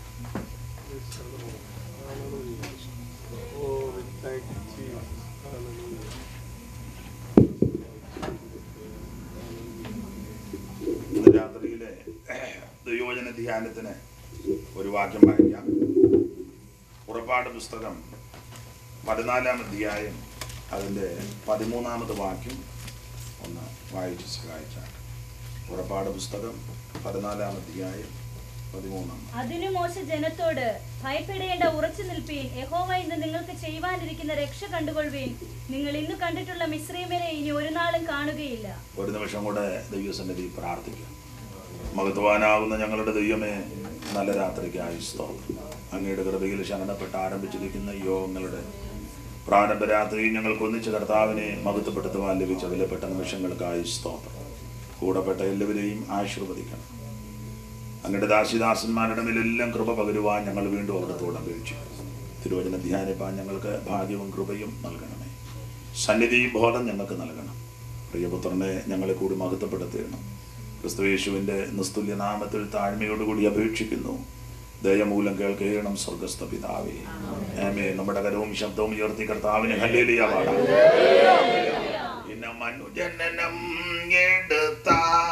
[SPEAKER 8] ഇന്ന് രാത്രിയിലെ ദൈവജന ധ്യാനത്തിന് ഒരു വാക്യം വായിക്കാം പുറപ്പാട് പുസ്തകം പതിനാലാം അധ്യായം അതിൻ്റെ പതിമൂന്നാമത് വാക്യം ഒന്ന് വായിച്ച് സഹായിച്ചാൽ പുറപ്പാട് പുസ്തകം പതിനാലാം അധ്യായം പതിമൂന്നാം
[SPEAKER 10] അതിനു മോശ ജനത്തോട് ഭയപ്പെടേണ്ട ഉറച്ചു നിൽപ്പീൻ യഹോവ ഇന്ന് നിങ്ങൾക്ക് ചെയ്യുവാനിരിക്കുന്ന രക്ഷ കണ്ടുകൊള്ളുവീൻ നിങ്ങൾ ഇന്ന് കണ്ടിട്ടുള്ള മിശ്രീമരെ ഇനി ഒരു നാളും കാണുകയില്ല
[SPEAKER 8] ഒരു നിമിഷം കൂടെ ദൈവസന്നിധി പ്രാർത്ഥിക്കാം മഹത്വാനാകുന്ന ഞങ്ങളുടെ ദൈവമേ നല്ല രാത്രിക്കായി സ്തോത്രം അങ്ങയുടെ കൃപയിൽ ശരണപ്പെട്ട് ആരംഭിച്ചിരിക്കുന്ന ഈ യോഗങ്ങളുടെ പ്രാരംഭ രാത്രി ഞങ്ങൾക്ക് ഒന്നിച്ച് കർത്താവിനെ മഹത്വപ്പെടുത്തുവാൻ ലഭിച്ച വിലപ്പെട്ട നിമിഷങ്ങൾക്കായി സ്തോത്രം കൂടപ്പെട്ട എല്ലാവരെയും ആശീർവദിക്കണം അങ്ങയുടെ ദാസിദാസന്മാരുടെ മേലെല്ലാം കൃപ പകരുവാൻ ഞങ്ങൾ വീണ്ടും അവിടത്തോട് അപേക്ഷിക്കും തിരുവചനം ധ്യാനിപ്പാൻ ഞങ്ങൾക്ക് ഭാഗ്യവും കൃപയും നൽകണമേ സന്നിധി ബോധം ഞങ്ങൾക്ക് നൽകണം പ്രിയപുത്രനെ ഞങ്ങളെ കൂടി മഹത്വപ്പെടുത്തിയിടണം ക്രിസ്തുയേശുവിൻ്റെ നിസ്തുല്യ നാമത്തിൽ താഴ്മയോടുകൂടി അപേക്ഷിക്കുന്നു ദയമൂലം കേൾക്കണം സ്വർഗസ്ഥ പിതാവേ ആമേ നമ്മുടെ കരവും ശബ്ദവും ഉയർത്തി കർത്താവിന് ഹല്ലേലൂയ പാടാം ഇന്ന മനുജനനം എടുത്ത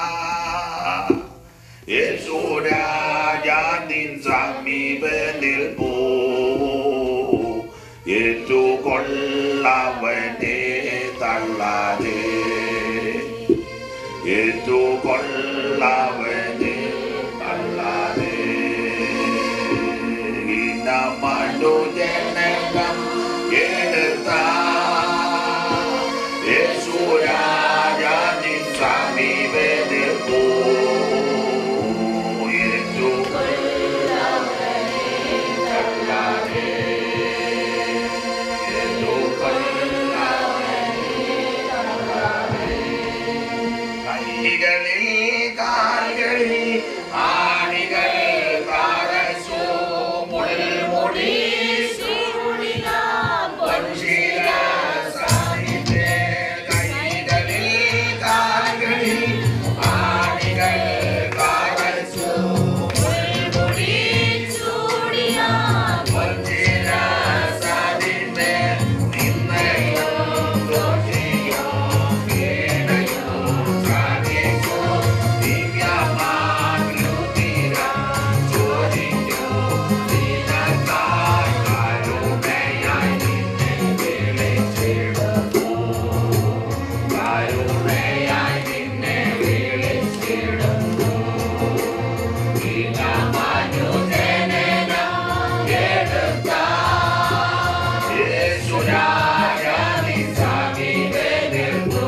[SPEAKER 8] യേശുരാജാതിൻ സമീപനിൽ പോ ഏറ്റുകൊള്ളവനെ തള്ളാതെ ഏറ്റുകൊള്ളവനെ തള്ളാതെ ഇന്ന മനുജനകം എടുത്ത യേശുരാജാതിൻ സമീപനിൽ പോ കൈകളിൽ കാലുകളിൽ ആണികൾ കാരസോ മുൾമുടി വഞ്ചില സായിത്തെ കൈകളിൽ കാലുകളിൽ ആണികൾ കാരസോ മുൾമുടി വഞ്ചില സായിത്തെ നിന്നയോ ദോഷിയോ കേടയോ സാധിക്കോ ദിവ്യമാകൃതിര ചോദിക്കോ നിനക്കായി കരുണയായി നിന്നെ വിളിച്ചിടുന്നു കരുണയായി നിന്നെ വിളിച്ചിടുന്നു ദിനമനുജനനം എടുത്ത യേശുരാജ നീ സമീപനിൽക്കൂ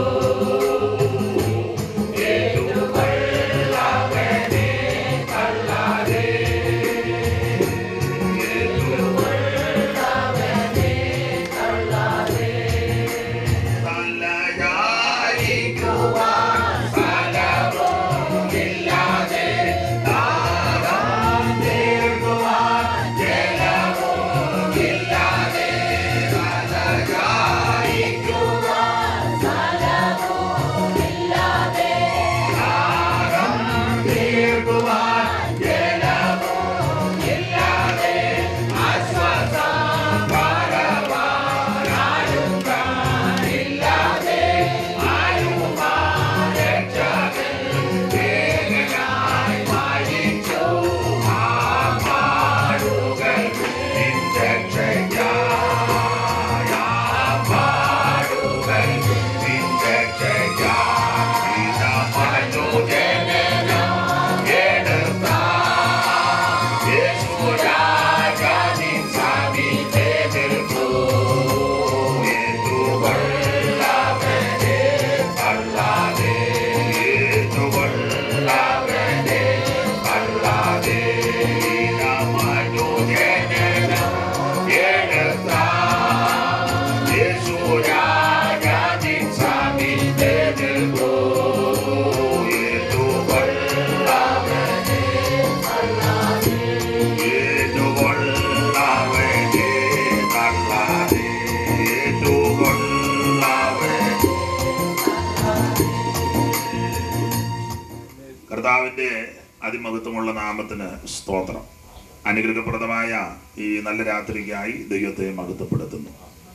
[SPEAKER 8] കർത്താവിന്റെ അതിമഹത്വമുള്ള നാമത്തിന് സ്തോത്രം അനുഗ്രഹപ്രദമായ ഈ നല്ല രാത്രിക്കായി ദൈവത്തെ മഹത്വപ്പെടുത്തുന്നു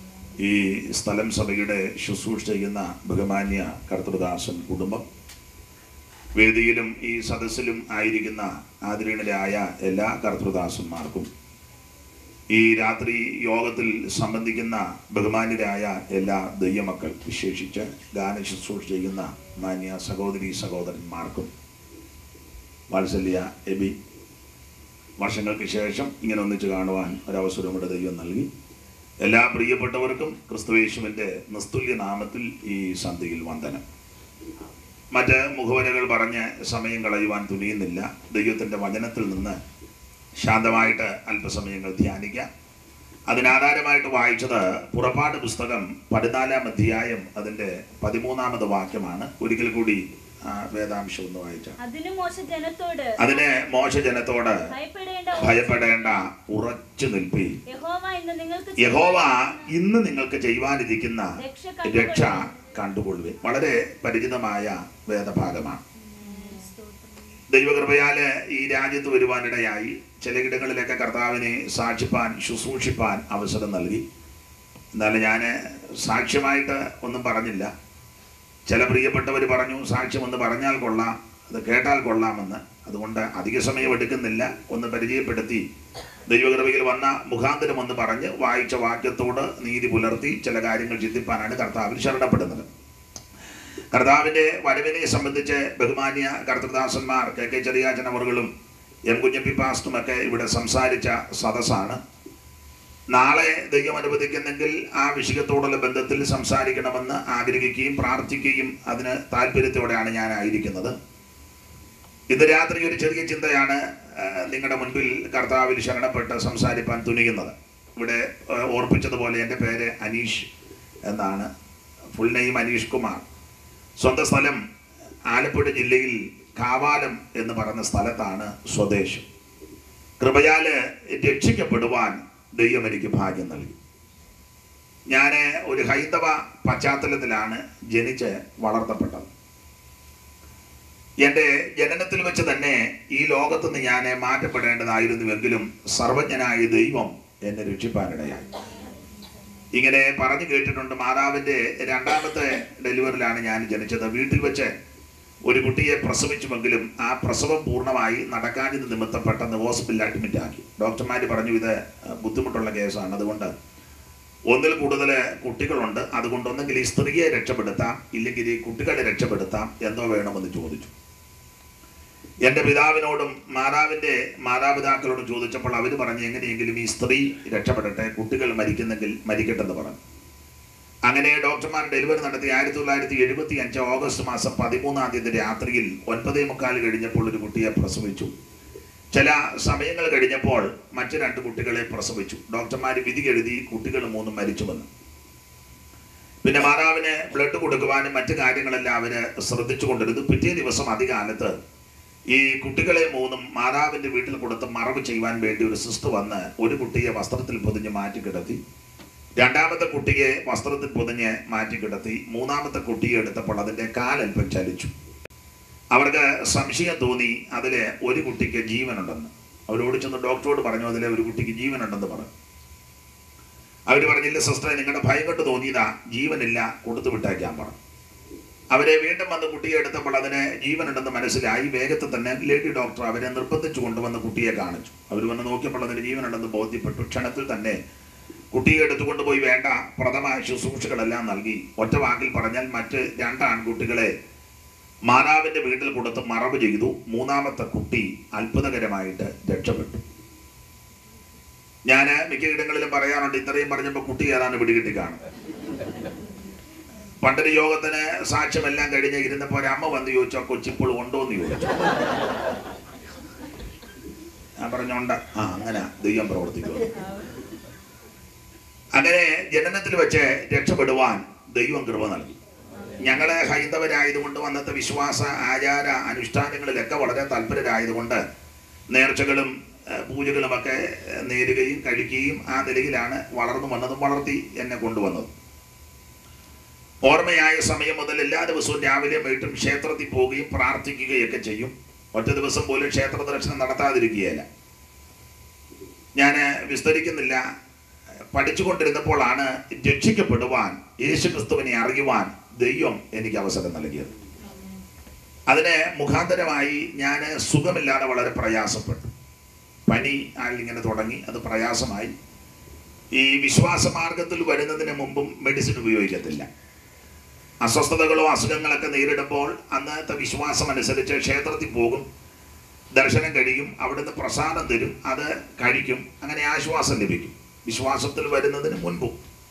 [SPEAKER 8] ഈ സ്ഥലം സഭയുടെ ശുശ്രൂഷ ചെയ്യുന്ന ബഹുമാന്യ കർത്തൃദാസൻ കുടുംബം വേദിയിലും ഈ സദസ്സിലും ആയിരിക്കുന്ന ആദരണീയരായ എല്ലാ കർത്തൃദാസന്മാർക്കും ഈ രാത്രി യോഗത്തിൽ സംബന്ധിക്കുന്ന ബഹുമാന്യരായ എല്ലാ ദൈവമക്കൾ വിശേഷിച്ച് ഗാന ശുശ്രൂഷ ചെയ്യുന്ന മാന്യ സഹോദരി സഹോദരന്മാർക്കും വാത്സല്യ എബി വർഷങ്ങൾക്ക് ശേഷം ഇങ്ങനെ ഒന്നിച്ച് കാണുവാൻ ഒരവസരം കൂടെ ദൈവം നൽകി എല്ലാ പ്രിയപ്പെട്ടവർക്കും ക്രിസ്തുവേശുവിൻ്റെ നിസ്തുല്യ നാമത്തിൽ ഈ സന്ധിയിൽ വന്ദനം മറ്റ് മുഖവരകൾ പറഞ്ഞ് സമയം കളയുവാൻ തുനിയുന്നില്ല ദൈവത്തിൻ്റെ വചനത്തിൽ നിന്ന് ശാന്തമായിട്ട് അല്പസമയങ്ങൾ ധ്യാനിക്കാം അതിനാധാരമായിട്ട് വായിച്ചത് പുറപ്പാട് പുസ്തകം പതിനാലാം അധ്യായം അതിൻ്റെ പതിമൂന്നാമത് വാക്യമാണ് ഒരിക്കൽ കൂടി ആ, വേദാംശം ഒന്ന് വായിച്ച
[SPEAKER 10] അതിനു മോശ ജനത്തോട്
[SPEAKER 8] അതിനെ മോശജനത്തോട്
[SPEAKER 10] ഭയപ്പെടേണ്ട
[SPEAKER 8] ഭയപ്പെടേണ്ട ഉറച്ചു നിൽപ്പി
[SPEAKER 10] യഹോവ ഇന്ന് നിങ്ങൾക്ക്
[SPEAKER 8] യഹോവ ഇന്ന് നിങ്ങൾക്ക് ചെയ്യുവാനിരിക്കുന്ന
[SPEAKER 10] രക്ഷ
[SPEAKER 8] രക്ഷ കണ്ടുകൊള്ളുവിൻ വളരെ പരിചിതമായ വേദഭാഗമാണ്
[SPEAKER 11] ദൈവകൃപയാല് ഈ രാജ്യത്ത് വരുവാനിടയായി ചിലയിടങ്ങളിലൊക്കെ കർത്താവിനെ സാക്ഷിപ്പാൻ ശുശ്രൂഷിപ്പാൻ അവസരം നൽകി എന്നാലും ഞാൻ സാക്ഷ്യമായിട്ട് ഒന്നും പറഞ്ഞില്ല ചില പ്രിയപ്പെട്ടവർ പറഞ്ഞു സാക്ഷ്യം പറഞ്ഞാൽ കൊള്ളാം അത് കേട്ടാൽ കൊള്ളാമെന്ന് അതുകൊണ്ട് അധിക സമയം എടുക്കുന്നില്ല ഒന്ന് പരിചയപ്പെടുത്തി ദൈവകൃപയിൽ വന്ന മുഖാന്തരം ഒന്ന് പറഞ്ഞ് വായിച്ച വാക്യത്തോട് നീതി പുലർത്തി ചില കാര്യങ്ങൾ ചിന്തിപ്പാനാണ് കർത്താവിൽ ശരണപ്പെടുന്നത് കർത്താവിൻ്റെ വരവിനെ സംബന്ധിച്ച് ബഹുമാന്യ കർത്തൃദാസന്മാർ കെ കെ ചെറിയാച്ചൻ അവറുകളും എം കുഞ്ഞപ്പി പാസ്റ്റുമൊക്കെ ഇവിടെ സംസാരിച്ച സദസ്സാണ് നാളെ ദൈവം അനുവദിക്കുന്നെങ്കിൽ ആ വിഷയത്തോടുള്ള ബന്ധത്തിൽ സംസാരിക്കണമെന്ന് ആഗ്രഹിക്കുകയും പ്രാർത്ഥിക്കുകയും അതിന് താല്പര്യത്തോടെയാണ് ഞാൻ ആയിരിക്കുന്നത് ഇന്ന് രാത്രി ഒരു ചെറിയ ചിന്തയാണ് ആ, നിങ്ങളുടെ മുൻപിൽ കർത്താവിൽ ശരണപ്പെട്ട് സംസാരിപ്പാൻ തുനിയുന്നത് ഇവിടെ ആ, ഓർപ്പിച്ചതുപോലെ എൻ്റെ പേര് അനീഷ് എന്നാണ് ഫുൾ നെയിം അനീഷ് കുമാർ സ്വന്തം സ്ഥലം ആലപ്പുഴ ജില്ലയിൽ കാവാലം എന്ന് പറയുന്ന സ്ഥലത്താണ് സ്വദേശം കൃപയാല് രക്ഷിക്കപ്പെടുവാൻ ദൈവം എനിക്ക് ഭാഗ്യം നൽകി ഞാൻ ഒരു ഹൈന്ദവ പശ്ചാത്തലത്തിലാണ് ജനിച്ച് വളർത്തപ്പെട്ടത് എൻ്റെ ജനനത്തിൽ വെച്ച് തന്നെ ഈ ലോകത്തുനിന്ന് ഞാൻ മാറ്റപ്പെടേണ്ടതായിരുന്നുവെങ്കിലും സർവജ്ഞനായ ദൈവം എന്നെ രക്ഷിപ്പാനിടയായി ഇങ്ങനെ പറഞ്ഞു കേട്ടിട്ടുണ്ട് മാതാവിൻ്റെ രണ്ടാമത്തെ ഡെലിവറിലാണ് ഞാൻ ജനിച്ചത് വീട്ടിൽ വെച്ച് ഒരു കുട്ടിയെ പ്രസവിച്ചുവെങ്കിലും ആ പ്രസവം പൂർണ്ണമായി നടക്കാഞ്ഞത് നിമിത്തം പെട്ടെന്ന് ഹോസ്പിറ്റലിൽ അഡ്മിറ്റ് ആക്കി ഡോക്ടർമാർ പറഞ്ഞു ഇത് ബുദ്ധിമുട്ടുള്ള കേസാണ് അതുകൊണ്ട് ഒന്നിൽ കൂടുതൽ കുട്ടികളുണ്ട് അതുകൊണ്ട് ഒന്നെങ്കിൽ ഈ സ്ത്രീയെ രക്ഷപ്പെടുത്താം ഇല്ലെങ്കിൽ ഈ കുട്ടികളെ രക്ഷപ്പെടുത്താം എന്തോ വേണമെന്ന് ചോദിച്ചു എൻ്റെ പിതാവിനോടും മാതാവിൻ്റെ മാതാപിതാക്കളോടും ചോദിച്ചപ്പോൾ അവർ പറഞ്ഞു എങ്ങനെയെങ്കിലും ഈ സ്ത്രീ രക്ഷപ്പെടട്ടെ കുട്ടികൾ മരിക്കുന്നെങ്കിൽ മരിക്കട്ടെന്ന് പറഞ്ഞു അങ്ങനെ ഡോക്ടർമാർ ഡെലിവറി നടത്തി ആയിരത്തി തൊള്ളായിരത്തി എഴുപത്തി അഞ്ച് ഓഗസ്റ്റ് മാസം പതിമൂന്നാം തീയതി രാത്രിയിൽ ഒൻപതേ മുക്കാൽ കഴിഞ്ഞപ്പോൾ ഒരു കുട്ടിയെ പ്രസവിച്ചു ചില സമയങ്ങൾ കഴിഞ്ഞപ്പോൾ മറ്റു രണ്ട് കുട്ടികളെ പ്രസവിച്ചു ഡോക്ടർമാർ വിധി എഴുതി കുട്ടികൾ മൂന്നും മരിച്ചുവെന്ന് പിന്നെ മാതാവിന് ബ്ലഡ് കൊടുക്കുവാനും മറ്റു കാര്യങ്ങളെല്ലാം അവര് ശ്രദ്ധിച്ചു കൊണ്ടിരുന്നു പിറ്റേ ദിവസം അധികാലത്ത് ഈ കുട്ടികളെ മൂന്നും മാതാവിന്റെ വീട്ടിൽ കൊടുത്ത് മറവ് ചെയ്യുവാൻ വേണ്ടി ഒരു സിസ്റ്റർ വന്ന് ഒരു കുട്ടിയെ വസ്ത്രത്തിൽ പൊതിഞ്ഞ് മാറ്റി കിടത്തി രണ്ടാമത്തെ കുട്ടിയെ വസ്ത്രത്തിൽ പൊതിഞ്ഞ് മാറ്റി കിടത്തി മൂന്നാമത്തെ കുട്ടിയെ എടുത്തപ്പോൾ അതിന്റെ കാലൽപ്പം ചലിച്ചു അവർക്ക് സംശയം തോന്നി അതില് ഒരു കുട്ടിക്ക് ജീവനുണ്ടെന്ന് അവരോട് ചെന്ന് ഡോക്ടറോട് പറഞ്ഞു അതിലെ ഒരു കുട്ടിക്ക് ജീവനുണ്ടെന്ന് പറഞ്ഞു അവർ പറഞ്ഞില്ല സിസ്റ്ററെ നിങ്ങളുടെ ഭയം കൊണ്ട് തോന്നിയതാ ജീവനില്ല കൊടുത്തു വിട്ടേക്കാൻ പറഞ്ഞു അവരെ വീണ്ടും വന്ന് കുട്ടിയെ എടുത്തപ്പോൾ അതിന് ജീവനുണ്ടെന്ന് മനസ്സിലായി വേഗത്തിൽ തന്നെ ലേഡി ഡോക്ടർ അവരെ നിർബന്ധിച്ചു കൊണ്ടുവന്ന് കുട്ടിയെ കാണിച്ചു അവർ വന്ന് നോക്കിയപ്പോൾ അതിന് ജീവനുണ്ടെന്ന് ബോധ്യപ്പെട്ടു ക്ഷണത്തിൽ തന്നെ കുട്ടിയെ എടുത്തുകൊണ്ടുപോയി വേണ്ട പ്രഥമ ശുശ്രൂഷകളെല്ലാം നൽകി ഒറ്റ വാക്കിൽ പറഞ്ഞാൽ മറ്റ് രണ്ട് ആൺകുട്ടികളെ മാതാവിന്റെ വീട്ടിൽ കൊടുത്ത് മറവ് ചെയ്തു മൂന്നാമത്തെ കുട്ടി അത്ഭുതകരമായിട്ട് രക്ഷപ്പെട്ടു ഞാൻ മിക്കയിടങ്ങളിലും പറയാറുണ്ട് ഇത്രയും പറഞ്ഞപ്പോൾ കുട്ടി ഏതാണ്ട് പിടികിട്ടി കാണും പണ്ടൊരു യോഗത്തിന് സാക്ഷ്യമെല്ലാം കഴിഞ്ഞ് ഇരുന്നപ്പോൾ ഒരു അമ്മ വന്ന് ചോദിച്ചു ആ കൊച്ചിപ്പോൾ ഉണ്ടോ എന്ന് ചോദിച്ചു ഞാൻ പറഞ്ഞുണ്ട് ആ അങ്ങനെ ദൈവം പ്രവർത്തിക്കുന്നു അങ്ങനെ ജനനത്തിൽ വെച്ച് രക്ഷപ്പെടുവാൻ ദൈവം കൃപ നൽകി ഞങ്ങള് ഹൈന്ദവരായതുകൊണ്ട് അന്നത്തെ വിശ്വാസ ആചാര അനുഷ്ഠാനങ്ങളിലൊക്കെ വളരെ തൽപരരായതുകൊണ്ട് നേർച്ചകളും ഏഹ്, പൂജകളുമൊക്കെ ഏഹ്, നേരുകയും കഴിക്കുകയും ആ നിലയിലാണ് വളർന്നു വന്നതും വളർത്തി എന്നെ കൊണ്ടുവന്നത് ഓർമ്മയായ സമയം മുതൽ എല്ലാ ദിവസവും രാവിലെ വൈകിട്ടും ക്ഷേത്രത്തിൽ പോവുകയും പ്രാർത്ഥിക്കുകയൊക്കെ ചെയ്യും ഒറ്റ ദിവസം പോലും ക്ഷേത്ര ദർശനം നടത്താതിരിക്കുകയില്ല ഞാൻ വിസ്തരിക്കുന്നില്ല പഠിച്ചുകൊണ്ടിരുന്നപ്പോഴാണ് രക്ഷിക്കപ്പെടുവാൻ യേശുക്രിസ്തുവിനെ അറിയുവാൻ ദൈവം എനിക്ക് അവസരം നൽകിയത് അതിന് മുഖാന്തരമായി ഞാൻ സുഖമില്ലാതെ വളരെ പ്രയാസപ്പെട്ടു പനി ആളിങ്ങനെ തുടങ്ങി അത് പ്രയാസമായി ഈ വിശ്വാസ മാർഗത്തിൽ വരുന്നതിന് മുമ്പും മെഡിസിൻ ഉപയോഗിക്കത്തില്ല അസ്വസ്ഥതകളോ അസുഖങ്ങളൊക്കെ നേരിടുമ്പോൾ അന്നത്തെ വിശ്വാസം അനുസരിച്ച് ക്ഷേത്രത്തിൽ പോകും ദർശനം കഴിയും അവിടുന്ന് പ്രസാദം തരും അത് കഴിക്കും അങ്ങനെ ആശ്വാസം ലഭിക്കും വിശ്വാസത്തിൽ വരുന്നതിന് മുൻപും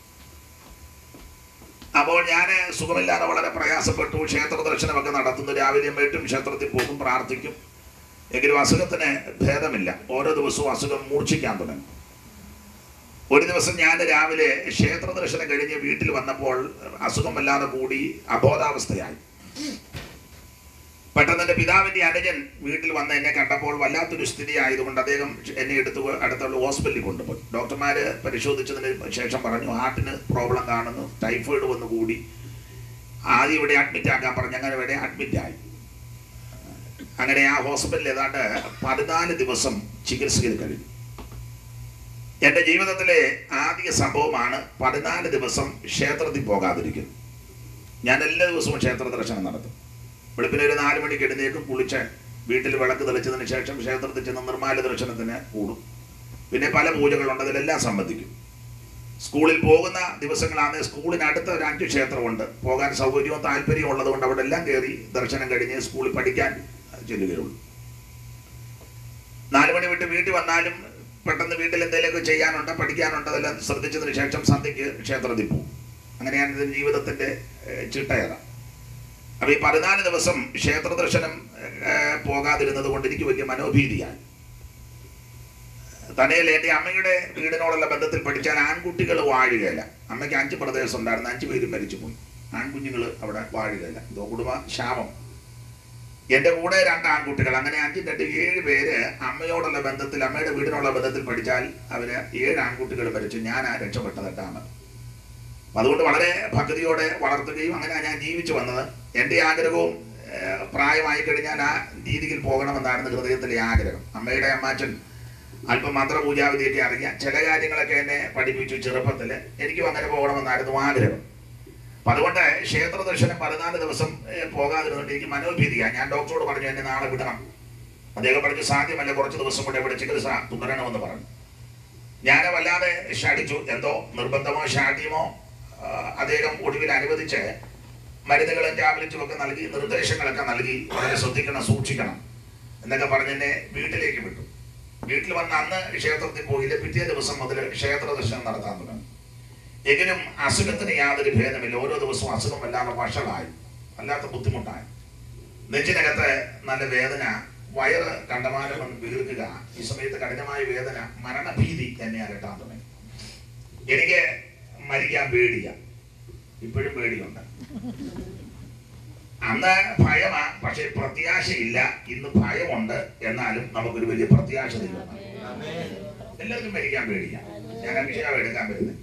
[SPEAKER 11] അപ്പോൾ ഞാൻ സുഖമില്ലാതെ വളരെ പ്രയാസപ്പെട്ടു ക്ഷേത്ര ദർശനമൊക്കെ നടത്തുന്നു രാവിലെയും വൈകിട്ടും ക്ഷേത്രത്തിൽ പോകും പ്രാർത്ഥിക്കും എങ്കിലും അസുഖത്തിന് ഭേദമില്ല ഓരോ ദിവസവും അസുഖം മൂർച്ഛിക്കാൻ തുടങ്ങി ഒരു ദിവസം ഞാൻ രാവിലെ ക്ഷേത്ര ദർശനം കഴിഞ്ഞ് വീട്ടിൽ വന്നപ്പോൾ അസുഖം വല്ലാതെ കൂടി അബോധാവസ്ഥയായി പെട്ടെന്ന് എൻ്റെ പിതാവിൻ്റെ അനുജൻ വീട്ടിൽ വന്ന് എന്നെ കണ്ടപ്പോൾ വല്ലാത്തൊരു സ്ഥിതി ആയതുകൊണ്ട് അദ്ദേഹം എന്നെ എടുത്ത് അടുത്തുള്ള ഹോസ്പിറ്റലിൽ കൊണ്ടുപോയി ഡോക്ടർമാർ പരിശോധിച്ചതിന് ശേഷം പറഞ്ഞു ഹാർട്ടിന് പ്രോബ്ലം കാണുന്നു ടൈഫോയിഡ് വന്നു കൂടി ആദ്യം ഇവിടെ അഡ്മിറ്റ് ആക്കാൻ പറഞ്ഞു അങ്ങനെ ഇവിടെ അഡ്മിറ്റ് ആയി അങ്ങനെ ആ ഹോസ്പിറ്റലിൽ ഏതാണ്ട് പതിനാല് ദിവസം ചികിത്സയിൽ കഴിഞ്ഞു എൻ്റെ ജീവിതത്തിലെ ആദ്യ സംഭവമാണ് പതിനാല് ദിവസം ക്ഷേത്രത്തിൽ പോകാതിരിക്കുന്നു ഞാൻ എല്ലാ ദിവസവും ക്ഷേത്ര ദർശനം നടത്തും വെളുപ്പിന് ഒരു നാല് മണിക്ക് എഴുന്നേക്കും കുളിച്ച് വീട്ടിൽ വിളക്ക് തെളിച്ചതിന് ശേഷം ക്ഷേത്രത്തിൽ ചെന്ന് നിർമ്മാല ദർശനത്തിന് കൂടും പിന്നെ പല പൂജകളുണ്ട് അതിലെല്ലാം സംബന്ധിക്കും സ്കൂളിൽ പോകുന്ന ദിവസങ്ങളാണ് സ്കൂളിനടുത്ത് ഒരു അഞ്ച് ക്ഷേത്രമുണ്ട് പോകാൻ സൗകര്യവും താല്പര്യവും ഉള്ളതുകൊണ്ട് അവിടെ എല്ലാം കയറി ദർശനം കഴിഞ്ഞ് സ്കൂളിൽ പഠിക്കാൻ ചെല്ലുകയുള്ളൂ നാല് മണി വിട്ട് വീട്ടിൽ വന്നാലും പെട്ടെന്ന് വീട്ടിൽ എന്തെങ്കിലുമൊക്കെ ചെയ്യാനുണ്ട് പഠിക്കാനുണ്ട് അതെല്ലാം ശ്രദ്ധിച്ചതിന് ശേഷം സന്ധ്യയ്ക്ക് ക്ഷേത്രത്തിൽ പോകും അങ്ങനെയാണ് ഇതിൻ്റെ ജീവിതത്തിൻ്റെ ഏഹ്, ചിട്ടയത അപ്പോൾ ഈ പതിനാല് ദിവസം ക്ഷേത്ര ദർശനം ഏഹ്, പോകാതിരുന്നത് കൊണ്ട് എനിക്ക് വലിയ മനോഭീതിയായി തന്നെയല്ല എൻ്റെ അമ്മയുടെ വീടിനോടുള്ള ബന്ധത്തിൽ പഠിച്ചാൽ ആൺകുട്ടികൾ വാഴുകയില്ല അമ്മയ്ക്ക് അഞ്ച് പ്രദേശം ഉണ്ടായിരുന്നു അഞ്ച് പേരും മരിച്ചുപോയി ആൺകുഞ്ഞുങ്ങൾ അവിടെ വാഴുകയില്ല ഇതോ കുടുംബ ശാപം എൻ്റെ കൂടെ രണ്ട് ആൺകുട്ടികൾ അങ്ങനെ അഞ്ചും രണ്ട് ഏഴ് പേര് അമ്മയോടുള്ള ബന്ധത്തിൽ അമ്മയുടെ വീടിനുള്ള ബന്ധത്തിൽ പഠിച്ചാൽ അവര് ഏഴ് ആൺകുട്ടികൾ മരിച്ചു ഞാൻ ആ രക്ഷപ്പെട്ടതെട്ടാണ് അപ്പൊ അതുകൊണ്ട് വളരെ ഭക്തിയോടെ വളർത്തുകയും അങ്ങനെ ഞാൻ ജീവിച്ചു വന്നത് എൻ്റെ ആഗ്രഹവും ഏഹ്, പ്രായമായി കഴിഞ്ഞാൽ ആ രീതിയിൽ പോകണമെന്നായിരുന്നു ഹൃദയത്തിലെ ആഗ്രഹം അമ്മയുടെ അമ്മാച്ചൻ അല്പം മന്ത്രപൂജാവിധിയൊക്കെ അറിയാം ചില കാര്യങ്ങളൊക്കെ എന്നെ പഠിപ്പിച്ചു ചെറുപ്പത്തിൽ എനിക്കും അങ്ങനെ പോകണമെന്നായിരുന്നു ആഗ്രഹം അപ്പൊ അതുകൊണ്ട് ക്ഷേത്ര ദർശനം പതിനാല് ദിവസം ഏഹ്, പോകാതിരുന്നിട്ട് എനിക്ക് മനോഭീതിയാണ് ഞാൻ ഡോക്ടറോട് പറഞ്ഞു എന്നെ നാളെ വിടണം അദ്ദേഹം പറഞ്ഞു സാധ്യമല്ല കുറച്ച് ദിവസം കൂടെ ഇവിടെ ചികിത്സ തുടരണമെന്ന് പറഞ്ഞു ഞാൻ വല്ലാതെ ഷാടിച്ചു എന്തോ നിർബന്ധമോ ഷാഠ്യമോ ആ, അദ്ദേഹം ഒടുവിൽ അനുവദിച്ച് മരുന്നുകളും ടാബ്ലറ്റും ഒക്കെ നൽകി നിർദ്ദേശങ്ങളൊക്കെ നൽകി വളരെ ശ്രദ്ധിക്കണം സൂക്ഷിക്കണം എന്നൊക്കെ പറഞ്ഞ് എന്നെ വീട്ടിലേക്ക് വിട്ടു വീട്ടിൽ വന്ന് അന്ന് ക്ഷേത്രത്തിൽ പോയില്ല പിറ്റേ ദിവസം മുതൽ ക്ഷേത്ര ദർശനം നടത്താൻ തുടങ്ങി എങ്കിലും അസുഖത്തിന് യാതൊരു ഭേദമില്ല ഓരോ ദിവസവും അസുഖം വല്ലാതെ വഷളായി വല്ലാത്ത ബുദ്ധിമുട്ടായി നെഞ്ചിനകത്ത് നല്ല വേദന വയറ് കണ്ടമാനം വന്ന് വീർക്കുക ഈ സമയത്ത് കഠിനമായ വേദന മരണഭീതി എന്നെ അലട്ടാൻ തുടങ്ങി എനിക്ക് മരിക്കാൻ പേടിയ ഇപ്പോഴും പേടിയുണ്ട് അന്ന് ഭയമാ പക്ഷെ പ്രത്യാശയില്ല ഇന്ന് ഭയമുണ്ട് എന്നാലും നമുക്കൊരു വലിയ പ്രത്യാശ തരുന്നു എല്ലാവർക്കും മരിക്കാൻ പേടിയ ഞാൻ അഭിഷേകം എടുക്കാൻ വരുന്നത്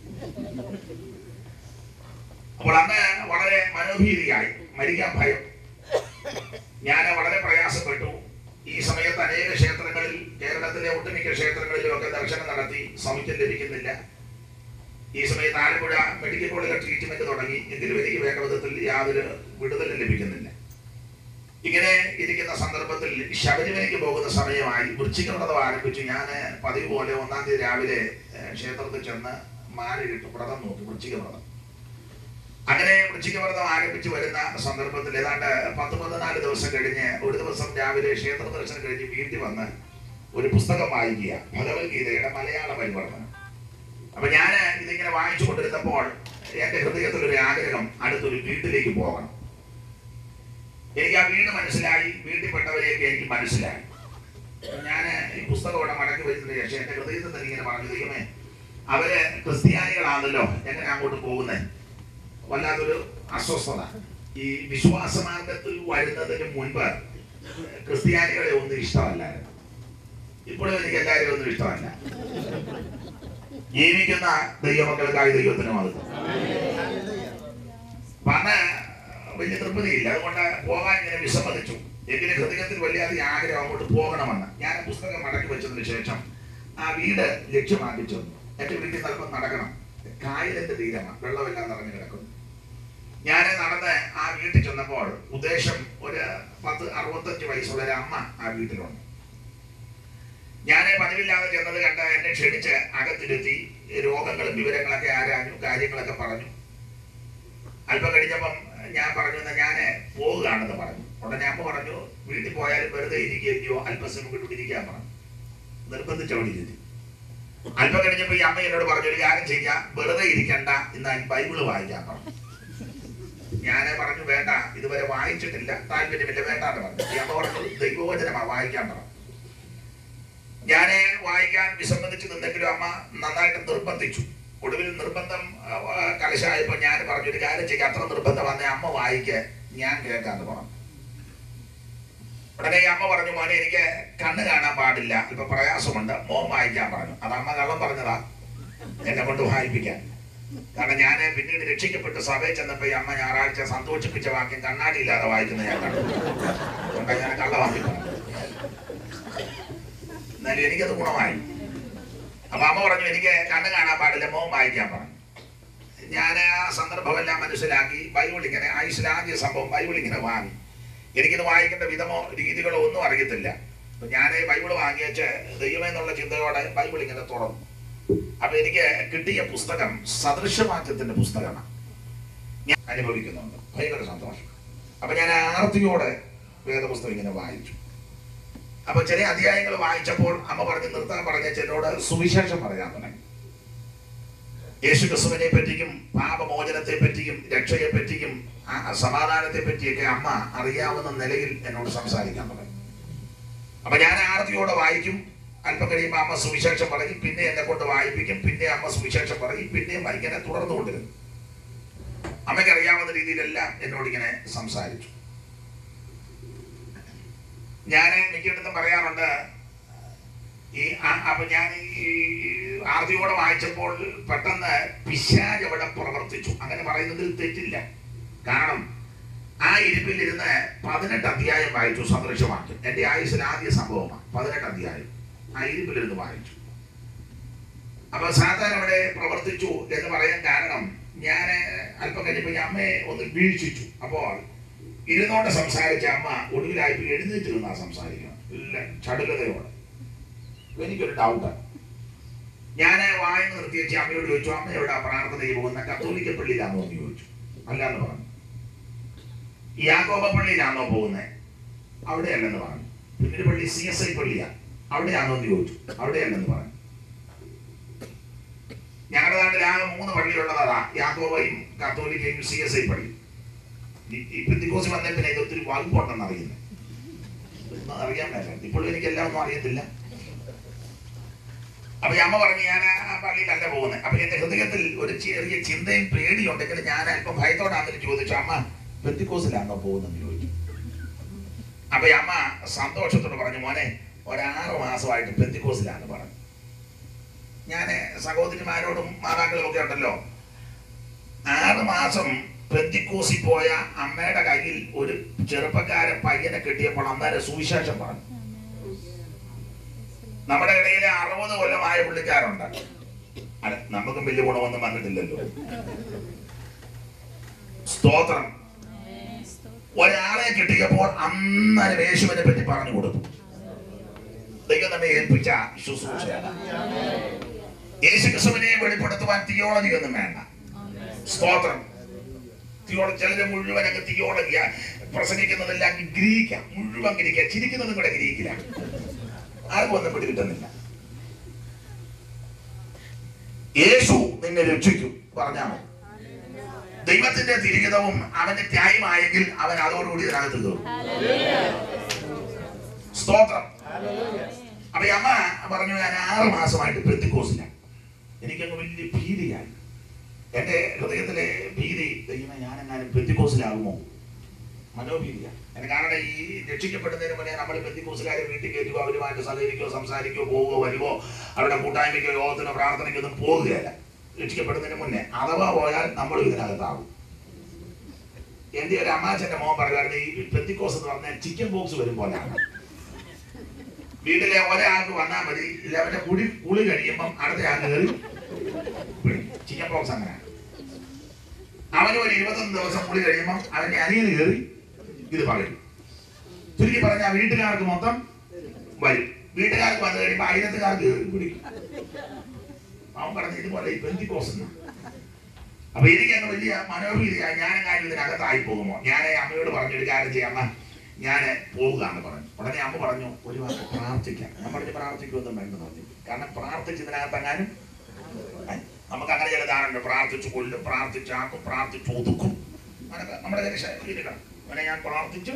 [SPEAKER 11] അപ്പോൾ അന്ന് വളരെ മനോഭീതിയായി മരിക്കാൻ ഭയം ഞാൻ വളരെ പ്രയാസപ്പെട്ടു ഈ സമയത്ത് അനേക ക്ഷേത്രങ്ങളിൽ കേരളത്തിലെ ഒട്ടുമിക്ക ക്ഷേത്രങ്ങളിലും ഒക്കെ ദർശനം നടത്തി സൗഖ്യം ലഭിക്കുന്നില്ല ഈ സമയത്ത് ആലപ്പുഴ മെഡിക്കൽ കോളേജിലെ ട്രീറ്റ്മെന്റ് തുടങ്ങി എങ്കിലും എനിക്ക് വേണ്ട വിധത്തിൽ യാതൊരു വിടുതലും ലഭിക്കുന്നില്ല ഇങ്ങനെ ഇരിക്കുന്ന സന്ദർഭത്തിൽ ശബരിമലയ്ക്ക് പോകുന്ന സമയമായി വൃശ്ചികവ്രതം ആരംഭിച്ചു ഞാൻ പതിവ് പോലെ ഒന്നാം തീയതി രാവിലെ ഏഹ്, ക്ഷേത്രത്തിൽ ചെന്ന് മാലയിട്ടു വ്രതം നോക്കി വൃശ്ചികവ്രതം അങ്ങനെ വൃശ്ചികവ്രതം ആരംഭിച്ചു വരുന്ന സന്ദർഭത്തിൽ ഏതാണ്ട് പത്ത് പതിനാല് ദിവസം കഴിഞ്ഞ് ഒരു ദിവസം രാവിലെ ക്ഷേത്ര ദർശനം കഴിഞ്ഞ് വീട്ടിൽ വന്ന് ഒരു പുസ്തകം വായിക്കുക ഭഗവത്ഗീതയുടെ മലയാള പരിവർത്തനം അപ്പൊ ഞാൻ ഇതിങ്ങനെ വായിച്ചു കൊണ്ടിരുന്നപ്പോൾ എന്റെ ഹൃദയത്തിൽ ഒരു ആഗ്രഹം അടുത്തൊരു വീട്ടിലേക്ക് പോകണം എനിക്ക് ആ വീട് മനസ്സിലായി വീട്ടിൽപ്പെട്ടവരെയൊക്കെ എനിക്ക് മനസ്സിലായി ഞാൻ ഈ പുസ്തകം ഇവിടെ മടക്കി വെച്ചതിന് ശേഷം എന്റെ ഹൃദയത്തിൽ തന്നെ ഇങ്ങനെ പറഞ്ഞു ദൈവമേ അവര് ക്രിസ്ത്യാനികളാണല്ലോ എങ്ങനെ അങ്ങോട്ട് പോകുന്നത് വല്ലാത്തൊരു അസ്വസ്ഥത ഈ വിശ്വാസമാർഗത്തിൽ വരുന്നതിന് മുൻപ് ക്രിസ്ത്യാനികളെ ഒന്നും ഇഷ്ടമല്ലായിരുന്നു ഇപ്പോഴും എനിക്ക് എല്ലാവരെയും ഒന്നും ഇഷ്ടമല്ല ജീവിക്കുന്ന ദൈവമക്കൾക്കായി ദൈവത്തിന് മതം അന്ന് വലിയ തൃപ്തിയില്ല അതുകൊണ്ട് പോകാൻ ഇങ്ങനെ വിസമ്മതിച്ചു എങ്കിലും ഹൃദയത്തിൽ വല്ലാതെ ആഗ്രഹം അങ്ങോട്ട് പോകണമെന്ന് ഞാൻ ആ പുസ്തകം മടക്കി വെച്ചതിന് ശേഷം ആ വീട് ലക്ഷ്യമാക്കിച്ചു എന്റെ വീട്ടിൽ നിൽപ്പം നടക്കണം കായലിന്റെ തീരമാണ് വെള്ളമെല്ലാം നിറഞ്ഞു കിടക്കുന്നു ഞാൻ നടന്ന് ആ വീട്ടിൽ ചെന്നപ്പോൾ ഉദ്ദേശം ഒരു പത്ത് അറുപത്തഞ്ച് വയസ്സുള്ള ഒരു അമ്മ ആ വീട്ടിലുണ്ട് ഞാൻ പതിവില്ലാതെ ചെന്നത് കണ്ട എന്നെ ക്ഷണിച്ച് അകത്തിരുത്തി രോഗങ്ങളും വിവരങ്ങളൊക്കെ ആരാഞ്ഞു കാര്യങ്ങളൊക്കെ പറഞ്ഞു അല്പം കഴിഞ്ഞപ്പം ഞാൻ പറഞ്ഞു എന്നാ ഞാൻ പോവുകയാണെന്ന് പറഞ്ഞു ഉടനെ അമ്മ പറഞ്ഞു വീട്ടിൽ പോയാലും വെറുതെ ഇരിക്കുകയോ അല്പസമയം കൂടി ഇരിക്കാൻ പറഞ്ഞു നിർബന്ധിച്ച് അവിടെ ഇരുത്തി അല്പം കഴിഞ്ഞപ്പോ ഈ അമ്മ എന്നോട് പറഞ്ഞു ഒരു കാര്യം ചെയ്യാം വെറുതെ ഇരിക്കണ്ട ഇന്ന് ബൈബിള് വായിക്കാൻ പറഞ്ഞു ഞാൻ പറഞ്ഞു വേണ്ട ഇതുവരെ വായിച്ചിട്ടില്ല താല്പര്യമില്ല വേണ്ടാന്ന് പറഞ്ഞു ഈ അമ്മ പറഞ്ഞു ദൈവവചനമാ വായിക്കാൻ പറഞ്ഞു ഞാന് വായിക്കാൻ വിസമ്മതിച്ചു നിന്നെങ്കിലും അമ്മ നന്നായിട്ട് നിർബന്ധിച്ചു ഒടുവിൽ നിർബന്ധം ആ, ആ, കലശായപ്പോ ഞാൻ പറഞ്ഞു ഒരു കാര്യം ചെയ്യാം അത്ര നിർബന്ധം വന്നേ അമ്മ വായിക്ക് ഞാൻ കേൾക്കാന്ന് പറഞ്ഞു ഉടനെ ഈ അമ്മ പറഞ്ഞു മോനെ എനിക്ക് കണ്ണ് കാണാൻ പാടില്ല ഇപ്പൊ പ്രയാസമുണ്ട് മോൻ വായിക്കാൻ പറഞ്ഞു അത് അമ്മ കള്ളം പറഞ്ഞതാ എന്നെ കൊണ്ട് വായിപ്പിക്കാൻ കാരണം ഞാൻ പിന്നീട് രക്ഷിക്കപ്പെട്ട് സഭയിൽ ചെന്നപ്പോ ഈ അമ്മ ഞായറാഴ്ച സന്തോഷിപ്പിച്ച വാക്യം കണ്ണാടി ഇല്ലാതെ വായിക്കുന്നത് ഞാൻ കണ്ടു അതുകൊണ്ടാ ഞാൻ കള്ളവാക്കി പറഞ്ഞു എന്നാലും എനിക്കത് ഗുണമായി അപ്പൊ അമ്മ പറഞ്ഞു എനിക്ക് കണ്ണ് കാണാൻ പാടില്ല മോൻ വായിക്കാൻ പറഞ്ഞു ഞാൻ ആ സന്ദർഭമെല്ലാം മനസ്സിലാക്കി ബൈബിൾ ഇങ്ങനെ ആയുഷിലാദ്യ സംഭവം ബൈബിൾ ഇങ്ങനെ വാങ്ങി എനിക്കിത് വായിക്കേണ്ട വിധമോ രീതികളോ ഒന്നും അറിയത്തില്ല അപ്പൊ ഞാൻ ബൈബിൾ വാങ്ങി വെച്ച് ദൈവമെന്നുള്ള ചിന്തയോടെ ബൈബിൾ ഇങ്ങനെ തുറന്നു അപ്പൊ എനിക്ക് കിട്ടിയ പുസ്തകം സദൃശവാക്യത്തിന്റെ പുസ്തകമാണ് ഞാൻ അനുഭവിക്കുന്നുണ്ട് ഭയങ്കര സന്തോഷം അപ്പൊ ഞാൻ ആർത്തിയോടെ വേദപുസ്തകം ഇങ്ങനെ വായിച്ചു അപ്പൊ ചില അധ്യായങ്ങൾ വായിച്ചപ്പോൾ അമ്മ പറഞ്ഞ് നിർത്താൻ പറഞ്ഞ എന്നോട് സുവിശേഷം പറയാൻ തുടങ്ങി യേശു ക്രിസ്തുവിനെ പറ്റിയും പാപമോചനത്തെ പറ്റിയും രക്ഷയെ പറ്റിയും ആ സമാധാനത്തെ പറ്റിയൊക്കെ അമ്മ അറിയാവുന്ന നിലയിൽ എന്നോട് സംസാരിക്കാൻ തുടങ്ങി അപ്പൊ ഞാൻ ആർത്തിയോടെ വായിക്കും അല്പം കഴിയുമ്പോൾ അമ്മ സുവിശേഷം പറയും പിന്നെ എന്നെ കൊണ്ട് വായിപ്പിക്കും പിന്നെ അമ്മ സുവിശേഷം പറയും പിന്നെയും ഇങ്ങനെ തുടർന്നുകൊണ്ടിരുന്നു അമ്മയ്ക്ക് അറിയാവുന്ന രീതിയിലെല്ലാം എന്നോട് ഇങ്ങനെ സംസാരിച്ചു ഞാൻ മിക്കയിടത്തും പറയാറുണ്ട് ഈ ആ- അപ്പൊ ഞാൻ ഈ ആർത്തിയോടെ വായിച്ചപ്പോൾ പെട്ടെന്ന് പിശാജ് അവിടെ പ്രവർത്തിച്ചു അങ്ങനെ പറയുന്നതിൽ തെറ്റില്ല കാരണം ആ ഇരിപ്പിലിരുന്ന് പതിനെട്ട് അധ്യായം വായിച്ചു സദൃശവാക്യം എന്റെ ആയുസിൽ ആദ്യ സംഭവമാണ് പതിനെട്ട് അധ്യായം ആ ഇരിപ്പിലിരുന്ന് വായിച്ചു അപ്പൊ സാധാരണ അവിടെ പ്രവർത്തിച്ചു എന്ന് പറയാൻ കാരണം ഞാൻ അല്പം കഴിഞ്ഞപ്പോ ഞാൻ അമ്മയെ ഒന്ന് വീഴ്ചിച്ചു അപ്പോൾ ഇരുന്നോണ്ട് സംസാരിച്ച അമ്മ ഒടുവിലായപ്പോൾ എഴുന്നേറ്റ് നിന്നാ സംസാരിക്കണം ഇല്ല ചടുലതയോടെ അപ്പൊ എനിക്കൊരു ഡൗട്ട് ഞാൻ വായന നിർത്തി വെച്ച് അമ്മയോട് ചോദിച്ചു അമ്മ എവിടെ പ്രാർത്ഥനയ്ക്ക് പോകുന്ന കത്തോലിക്ക പള്ളിയിലാണോ എന്ന് ചോദിച്ചു അല്ലാന്ന് പറഞ്ഞു യാക്കോബ പള്ളിയിലാണോ പോകുന്നത് അവിടെയല്ലെന്ന് പറഞ്ഞു പിന്നീട് പള്ളി സി എസ് ഐ പള്ളിയാ അവിടെയാണോ എന്ന് ചോദിച്ചു അവിടെയല്ലെന്ന് പറഞ്ഞു ഞങ്ങളുടെ നാട്ടിൽ ആകെ മൂന്ന് പള്ളിയുള്ളതാ യാക്കോബയും കത്തോലിക്കയും സി എസ് ഐ പള്ളി ഈ- ഈ പെന്തിക്കോസ് വന്നേ പിന്നെ ഇത് ഒത്തിരി വകുപ്പുണ്ടെന്ന് അറിയുന്നത് ഒന്നും അറിയാൻ മേല ഇപ്പോഴും എനിക്ക് എല്ലാം ഒന്നും അറിയത്തില്ല അപ്പൊ ഈ അമ്മ പറഞ്ഞു ഞാൻ ആ പള്ളിയിലല്ല പോകുന്നത് അപ്പൊ എന്റെ ഹൃദയത്തിൽ ഒരു ചെറിയ ചിന്തയും പേടിയുണ്ടെങ്കിൽ ഞാൻ അല്പം ഭയത്തോടാണെന്ന് ചോദിച്ചു അമ്മ പെന്തിക്കോസിലാണോ പോകുന്നെന്ന് ചോദിച്ചു അപ്പൊ ഈ അമ്മ സന്തോഷത്തോട് പറഞ്ഞു മോനെ ഒരാറ് മാസമായിട്ട് പെന്തിക്കോസിലാണ് പറഞ്ഞു ഞാൻ സഹോദരിമാരോടും മാതാക്കളും ഒക്കെ ഉണ്ടല്ലോ ആറ് മാസം പെന്തിക്കോസി പോയ അമ്മയുടെ കയ്യിൽ ഒരു ചെറുപ്പക്കാരൻ പയ്യനെ കിട്ടിയപ്പോൾ അന്നേരം സുവിശേഷം പറഞ്ഞു നമ്മുടെ ഇടയിലെ അറുപത് കൊല്ലമായ പുള്ളിക്കാരുണ്ട് അല്ല നമുക്കും വലിയ ഗുണമൊന്നും വന്നിട്ടില്ലല്ലോ സ്തോത്രം ഒരാളെ കിട്ടിയപ്പോൾ അന്നേരം യേശുവിനെ പറ്റി പറഞ്ഞു കൊടുത്തു ദൈവം നമ്മെ ഏൽപ്പിച്ച ശുശ്രൂഷയാണ് യേശു ക്രിസ്തുവിനെ വെളിപ്പെടുത്തുവാൻ തിയോളജി ഒന്നും വേണ്ട സ്തോത്രം തിയോളജി ചിലര് മുഴുവൻ അങ്ങ് തിയോളജിയ പ്രസംഗിക്കുന്നതെല്ലാം ഗ്രീക്ക മുഴുവൻ ഗ്രീക്ക ചിരിക്കുന്നതും കൂടെ ഗ്രീക്കില്ല ആർക്കും ഒന്നും പിടികിട്ടുന്നില്ല യേശു നിന്നെ രക്ഷിക്കും പറഞ്ഞാൽ മതി ദൈവത്തിന്റെ തിരികിതവും അവന്റെ ത്യാഗമായെങ്കിൽ അവൻ അതോടുകൂടി ഇതിനകത്ത് കയറും സ്തോത്രം അപ്പൊ ഈ അമ്മ പറഞ്ഞു ഞാൻ ആറ് മാസമായിട്ട് പെന്തിക്കോസില്ല എനിക്കങ്ങ് വലിയ ഭീതിയായി എന്റെ ഹൃദയത്തിലെ ഭീതി ദൈവമേ ഞാനെങ്ങാനും പെന്തിക്കോസിലാകുമോ മനോഭീതിയ എന്നെ കാരണം ഈ രക്ഷിക്കപ്പെടുന്നതിന് മുന്നേ നമ്മൾ പെന്തിക്കോസുകാരെ വീട്ടിൽ കയറ്റുകയോ അവരുമായിട്ട് സഹകരിക്കോ സംസാരിക്കോ പോവുകയോ വരുവോ അവരുടെ കൂട്ടായ്മയ്ക്കോ യോഗത്തിനോ പ്രാർത്ഥനയ്ക്കോ ഒന്നും പോകുകയല്ല രക്ഷിക്കപ്പെടുന്നതിന് മുന്നേ അഥവാ പോയാൽ നമ്മൾ ഇതിനകത്താകും എന്റെ ഒരു അമ്മാച്ചന്റെ മോൻ പറയുമായിരുന്നു ഈ പെന്തിക്കോസ് എന്ന് പറഞ്ഞാൽ ചിക്കൻ ബോക്സ് വരും പോലെയാണ് വീട്ടിലെ ഒരാൾക്ക് വന്നാൽ മതി ഇല്ല അവന്റെ കുടി കുളി കഴിയുമ്പം അടുത്ത ആൾ കയറി ചിക്കൻ ബോക്സ് അങ്ങനെ അവന് ഒരു ഇരുപത്തൊന്ന് ദിവസം കുളി കഴിയുമ്പം അവന്റെ അനിയന് കയറി ഇത് പറയും ചുരുക്കി പറഞ്ഞ വീട്ടുകാർക്ക് മൊത്തം വരും വീട്ടുകാർക്ക് വന്നു കഴിയുമ്പോൾ അയലത്തുകാർക്ക് കയറി പിടിക്കും അവൻ പറഞ്ഞ ഇതുപോലെ ഈ പെന്തിക്കോസ് എന്നാ. അപ്പൊ എനിക്ക് അങ്ങ് വലിയ മനോഭീതിയായി ഞാൻ കാര്യം ഇതിനകത്തായി പോകുമോ ഞാൻ അമ്മയോട് പറഞ്ഞു ഒരു കാര്യം ചെയ്യാം അമ്മ ഞാൻ പോകുക എന്ന് പറഞ്ഞു ഉടനെ അമ്മ പറഞ്ഞു ഒരു വാക്ക് പ്രാർത്ഥിക്കാം ഞാൻ പറഞ്ഞു പ്രാർത്ഥിക്കുമൊന്നും വേണ്ടെന്ന് പറഞ്ഞു കാരണം പ്രാർത്ഥിച്ച് ഇതിനകത്തെങ്ങാനും ഏ, നമുക്ക് അങ്ങനെ ചില ധാരണ പ്രാർത്ഥിച്ചു കൊല്ലും പ്രാർത്ഥിച്ചാക്കും പ്രാർത്ഥിച്ചു ഒതുക്കും അങ്ങനൊക്കെ നമ്മുടെ ചില ശൈലികളാണ് അങ്ങനെ ഞാൻ പ്രാർത്ഥിച്ചു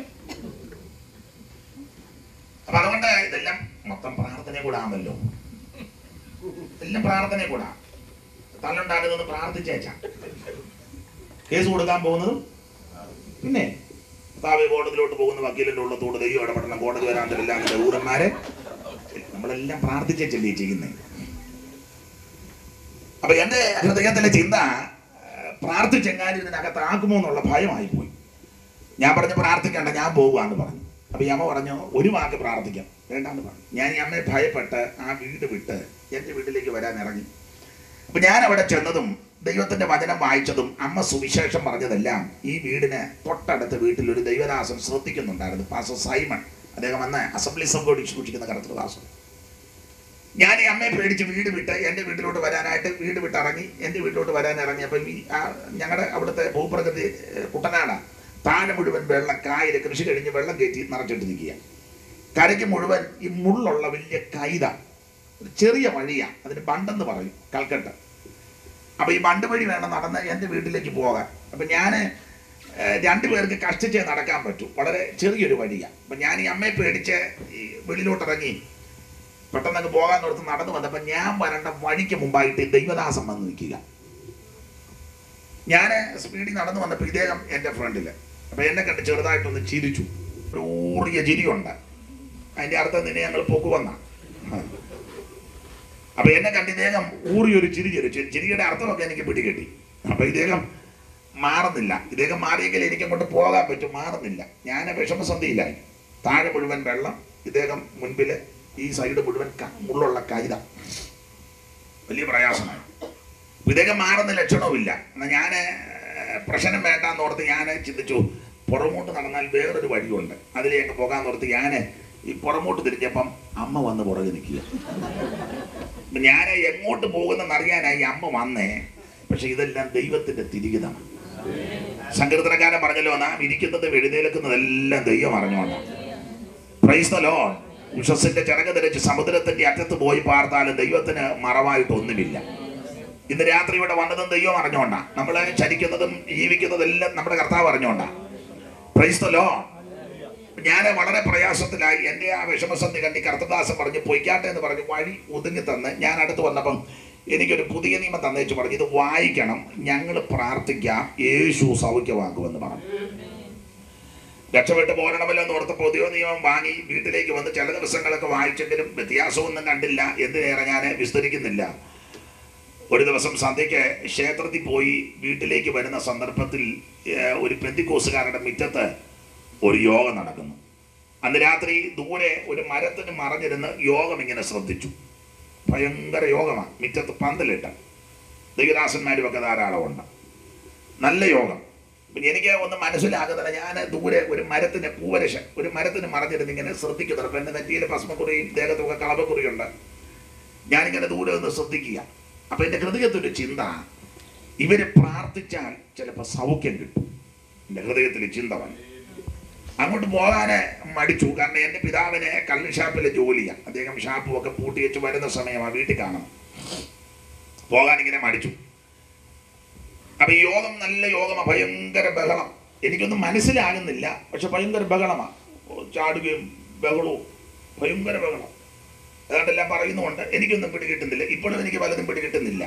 [SPEAKER 11] അപ്പൊ അതുകൊണ്ട് ഇതെല്ലാം മൊത്തം പ്രാർത്ഥനയെ കൂടെ ആണല്ലോ എല്ലാം പ്രാർത്ഥനയെ കൂടാ തല്ലുണ്ടാകുന്നത് പ്രാർത്ഥിച്ചേച്ചാ കേസ് കൊടുക്കാൻ പോകുന്നതും പിന്നെ താവേ കോടതിയിലോട്ട് പോകുന്ന വക്കീലിന്റെ ഉള്ളത്തോട് ദൈവം ഇടപെടണം കോടതി വരാണ്ടില്ല ഊരന്മാരെ നമ്മളെല്ലാം പ്രാർത്ഥിച്ചല്ലേ ചെയ്യുന്നേ അപ്പൊ എൻ്റെ ഹൃദയത്തിലെ ചിന്ത പ്രാർത്ഥിച്ചെങ്ങാനും ഇതിനകത്ത് ആക്കുമോ എന്നുള്ള ഭയമായി പോയി ഞാൻ പറഞ്ഞു പ്രാർത്ഥിക്കണ്ട ഞാൻ പോകുവാന്ന് പറഞ്ഞു അപ്പൊ ഈ അമ്മ പറഞ്ഞു ഒരു വാക്ക് പ്രാർത്ഥിക്കാം വേണ്ടാന്ന് പറഞ്ഞു ഞാൻ ഈ അമ്മയെ ഭയപ്പെട്ട് ആ വീട് വിട്ട് എൻ്റെ വീട്ടിലേക്ക് വരാൻ ഇറങ്ങി അപ്പൊ ഞാൻ അവിടെ ചെന്നതും ദൈവത്തിന്റെ വചനം വായിച്ചതും അമ്മ സുവിശേഷം പറഞ്ഞതെല്ലാം ഈ വീടിന് തൊട്ടടുത്ത വീട്ടിൽ ഒരു ദൈവദാസൻ ശ്രദ്ധിക്കുന്നുണ്ടായിരുന്നു പാസ്റ്റർ സൈമൺ അദ്ദേഹം അന്ന് അസംബ്ലീസ് ഓഫ് ഗോഡ് സൂക്ഷിക്കുന്ന കർത്തൃദാസൻ ഞാൻ ഈ അമ്മയെ പേടിച്ച് വീട് വിട്ട് എൻ്റെ വീട്ടിലോട്ട് വരാനായിട്ട് വീട് വിട്ട് ഇറങ്ങി എൻ്റെ വീട്ടിലോട്ട് വരാൻ ഇറങ്ങി അപ്പം ഈ ഞങ്ങളുടെ അവിടുത്തെ ഭൂപ്രകൃതി ഏഹ്, കുട്ടനാടാണ് താഴെ മുഴുവൻ വെള്ളം കായൽ കൃഷി കഴിഞ്ഞ് വെള്ളം കയറ്റി നിറച്ചിട്ട് നിൽക്കുക കരയ്ക്ക് മുഴുവൻ ഈ മുള്ളുള്ള വലിയ കൈത ഒരു ചെറിയ വഴിയാണ് അതിന് ബണ്ടെന്ന് പറയും കൽക്കട്ട അപ്പൊ ഈ ബണ്ട് വഴി വേണം നടന്ന് എൻ്റെ വീട്ടിലേക്ക് പോകാൻ അപ്പൊ ഞാൻ രണ്ടുപേർക്ക് കഷ്ടിച്ചേ നടക്കാൻ പറ്റൂ വളരെ ചെറിയൊരു വഴിയാണ് അപ്പൊ ഞാൻ ഈ അമ്മയെ പേടിച്ച് ഈ വെളിയിലോട്ട് ഇറങ്ങി പെട്ടെന്ന് അങ്ങ് പോകാൻ ഓർത്ത് നടന്നു വന്നപ്പോൾ ഞാൻ വരേണ്ട വഴിക്ക് മുമ്പായിട്ട് ദൈവദാസം വന്ന് നിൽക്കുക ഞാൻ സ്പീഡിൽ നടന്നു വന്നപ്പോൾ ഇദ്ദേഹം എൻ്റെ ഫ്രണ്ടിൽ അപ്പൊ എന്നെ കണ്ട് ചെറുതായിട്ടൊന്ന് ചിരിച്ചു ഒരു ഊറിയ ചിരിയുണ്ട് അതിന്റെ അർത്ഥം നിന്നെ ഞങ്ങൾ പൊക്കുവന്ന അപ്പൊ എന്നെ കണ്ട് ഇദ്ദേഹം ഊറിയൊരു ചിരി ചിരിച്ചു ചിരിയുടെ അർത്ഥമൊക്കെ എനിക്ക് പിടികിട്ടി അപ്പൊ ഇദ്ദേഹം മാറുന്നില്ല ഇദ്ദേഹം മാറിയെങ്കിൽ എനിക്ക് അങ്ങോട്ട് പോകാൻ പറ്റും മാറുന്നില്ല ഞാൻ വിഷമസന്ധിയിലായി താഴെ മുഴുവൻ വെള്ളം ഇദ്ദേഹം മുൻപിൽ ഈ സൈഡ് മുഴുവൻ ക- മുള്ളുള്ള കൈത വലിയ പ്രയാസമാണ് ഇദ്ദേഹം മാറുന്ന ലക്ഷണവുമില്ല എന്നാൽ ഞാൻ പ്രശ്നം വേണ്ടാന്ന് ഓർത്ത് ഞാൻ ചിന്തിച്ചു പുറമോട്ട് നടന്നാൽ വേറൊരു വഴിയുണ്ട് അതിലേക്ക് പോകാൻ ഓർത്ത് ഞാൻ ഈ പുറമോട്ട് തിരിഞ്ഞപ്പം അമ്മ വന്ന് പുറകെ നിൽക്കുക അപ്പൊ ഞാൻ എങ്ങോട്ട് പോകുന്നെന്ന് അറിയാനായി അമ്മ വന്നേ പക്ഷെ ഇതെല്ലാം ദൈവത്തിന്റെ തിരികിതാണ് സങ്കീർത്തനക്കാരൻ പറഞ്ഞല്ലോ നാം ഇരിക്കുന്നതും എഴുന്നേൽക്കുന്നതെല്ലാം ദൈവം അറിഞ്ഞോണ്ടാണ് പ്രൈസ് ദ ലോർഡ് ഉഷസിന്റെ ചിറക് ധരിച്ച് സമുദ്രത്തിന്റെ അറ്റത്ത് പോയി പാർത്താലും ദൈവത്തിന് മറവായിട്ടൊന്നുമില്ല ഇന്ന് രാത്രി ഇവിടെ വന്നതും ദൈവം അറിഞ്ഞോണ്ടാ നമ്മളെ ചരിക്കുന്നതും ജീവിക്കുന്നതെല്ലാം നമ്മുടെ കർത്താവ് അറിഞ്ഞോണ്ടാ പ്രൈസ് ദ ലോർഡ് ഞാൻ വളരെ പ്രയാസത്തിലായി എൻ്റെ ആ വിഷമസന്ധി കണ്ടി കർത്തദാസൻ പറഞ്ഞു പൊയ്ക്കാട്ടെ എന്ന് പറഞ്ഞു വഴി ഒതുങ്ങി തന്ന് ഞാൻ അടുത്ത് വന്നപ്പം എനിക്കൊരു പുതിയ നിയമം തന്നേച്ച് പറഞ്ഞു ഇത് വായിക്കണം ഞങ്ങൾ പ്രാർത്ഥിക്കാം യേശു സൗഖ്യമാക്കുമെന്ന് പറഞ്ഞു രക്ഷപ്പെട്ട് പോരണമല്ലോ എന്ന് ഓർത്ത് പുതിയ നിയമം വാങ്ങി വീട്ടിലേക്ക് വന്ന് ചില ദിവസങ്ങളൊക്കെ വായിച്ചെങ്കിലും വ്യത്യാസമൊന്നും കണ്ടില്ല എന്തിനേറെ ഞാൻ വിസ്തരിക്കുന്നില്ല ഒരു ദിവസം സന്ധ്യയ്ക്ക് ക്ഷേത്രത്തിൽ പോയി വീട്ടിലേക്ക് വരുന്ന സന്ദർഭത്തിൽ ഏഹ്, ഒരു പെന്തിക്കോസുകാരുടെ മുറ്റത്ത് ഒരു യോഗം നടക്കുന്നു അന്ന് രാത്രി ദൂരെ ഒരു മരത്തിന് മറഞ്ഞിരുന്ന് യോഗം ഇങ്ങനെ ശ്രദ്ധിച്ചു ഭയങ്കര യോഗമാണ് മുറ്റത്ത് പന്തലിട്ട് ദൈവദാസന്മാരും ഒക്കെ ധാരാളമുണ്ട് നല്ല യോഗം പിന്നെ എനിക്ക് ഒന്നും മനസ്സിലാകുന്നില്ല ഞാൻ ദൂരെ ഒരു മരത്തിന് പൂവരശ ഒരു മരത്തിന് മറഞ്ഞിരുന്ന് ഇങ്ങനെ ശ്രദ്ധിക്കുന്നുണ്ട് അപ്പം എൻ്റെ നെറ്റിയിൽ ഭസ്മക്കുറിയും ദേഹത്തൊക്കെ കളവക്കുറിയുണ്ട് ഞാനിങ്ങനെ ദൂരെ നിന്ന് ശ്രദ്ധിക്കുക അപ്പം എൻ്റെ ഹൃദയത്തൊരു ചിന്ത ഇവര് പ്രാർത്ഥിച്ചാൽ ചിലപ്പോൾ സൗഖ്യം കിട്ടും എൻ്റെ ഹൃദയത്തിൽ ചിന്ത വന്നു അങ്ങോട്ട് പോകാൻ മടിച്ചു കാരണം എൻ്റെ പിതാവിന് കള്ള് ഷാപ്പിലെ ജോലിയാണ് അദ്ദേഹം ഷാപ്പും ഒക്കെ പൂട്ടി വെച്ച് വരുന്ന സമയമാണ് വീട്ടിൽ കാണണം പോകാൻ ഇങ്ങനെ മടിച്ചു അപ്പൊ ഈ യോഗം നല്ല യോഗമാണ് ഭയങ്കര ബഹളം എനിക്കൊന്നും മനസ്സിലാകുന്നില്ല പക്ഷെ ഭയങ്കര ബഹളമാണ് ചാടുകയും ബഹളവും ഭയങ്കര ബഹളം ഏതാണ്ടെല്ലാം പറയുന്നുണ്ട് എനിക്കൊന്നും പിടികിട്ടുന്നില്ല ഇപ്പോഴും എനിക്ക് പലതും പിടികിട്ടുന്നില്ല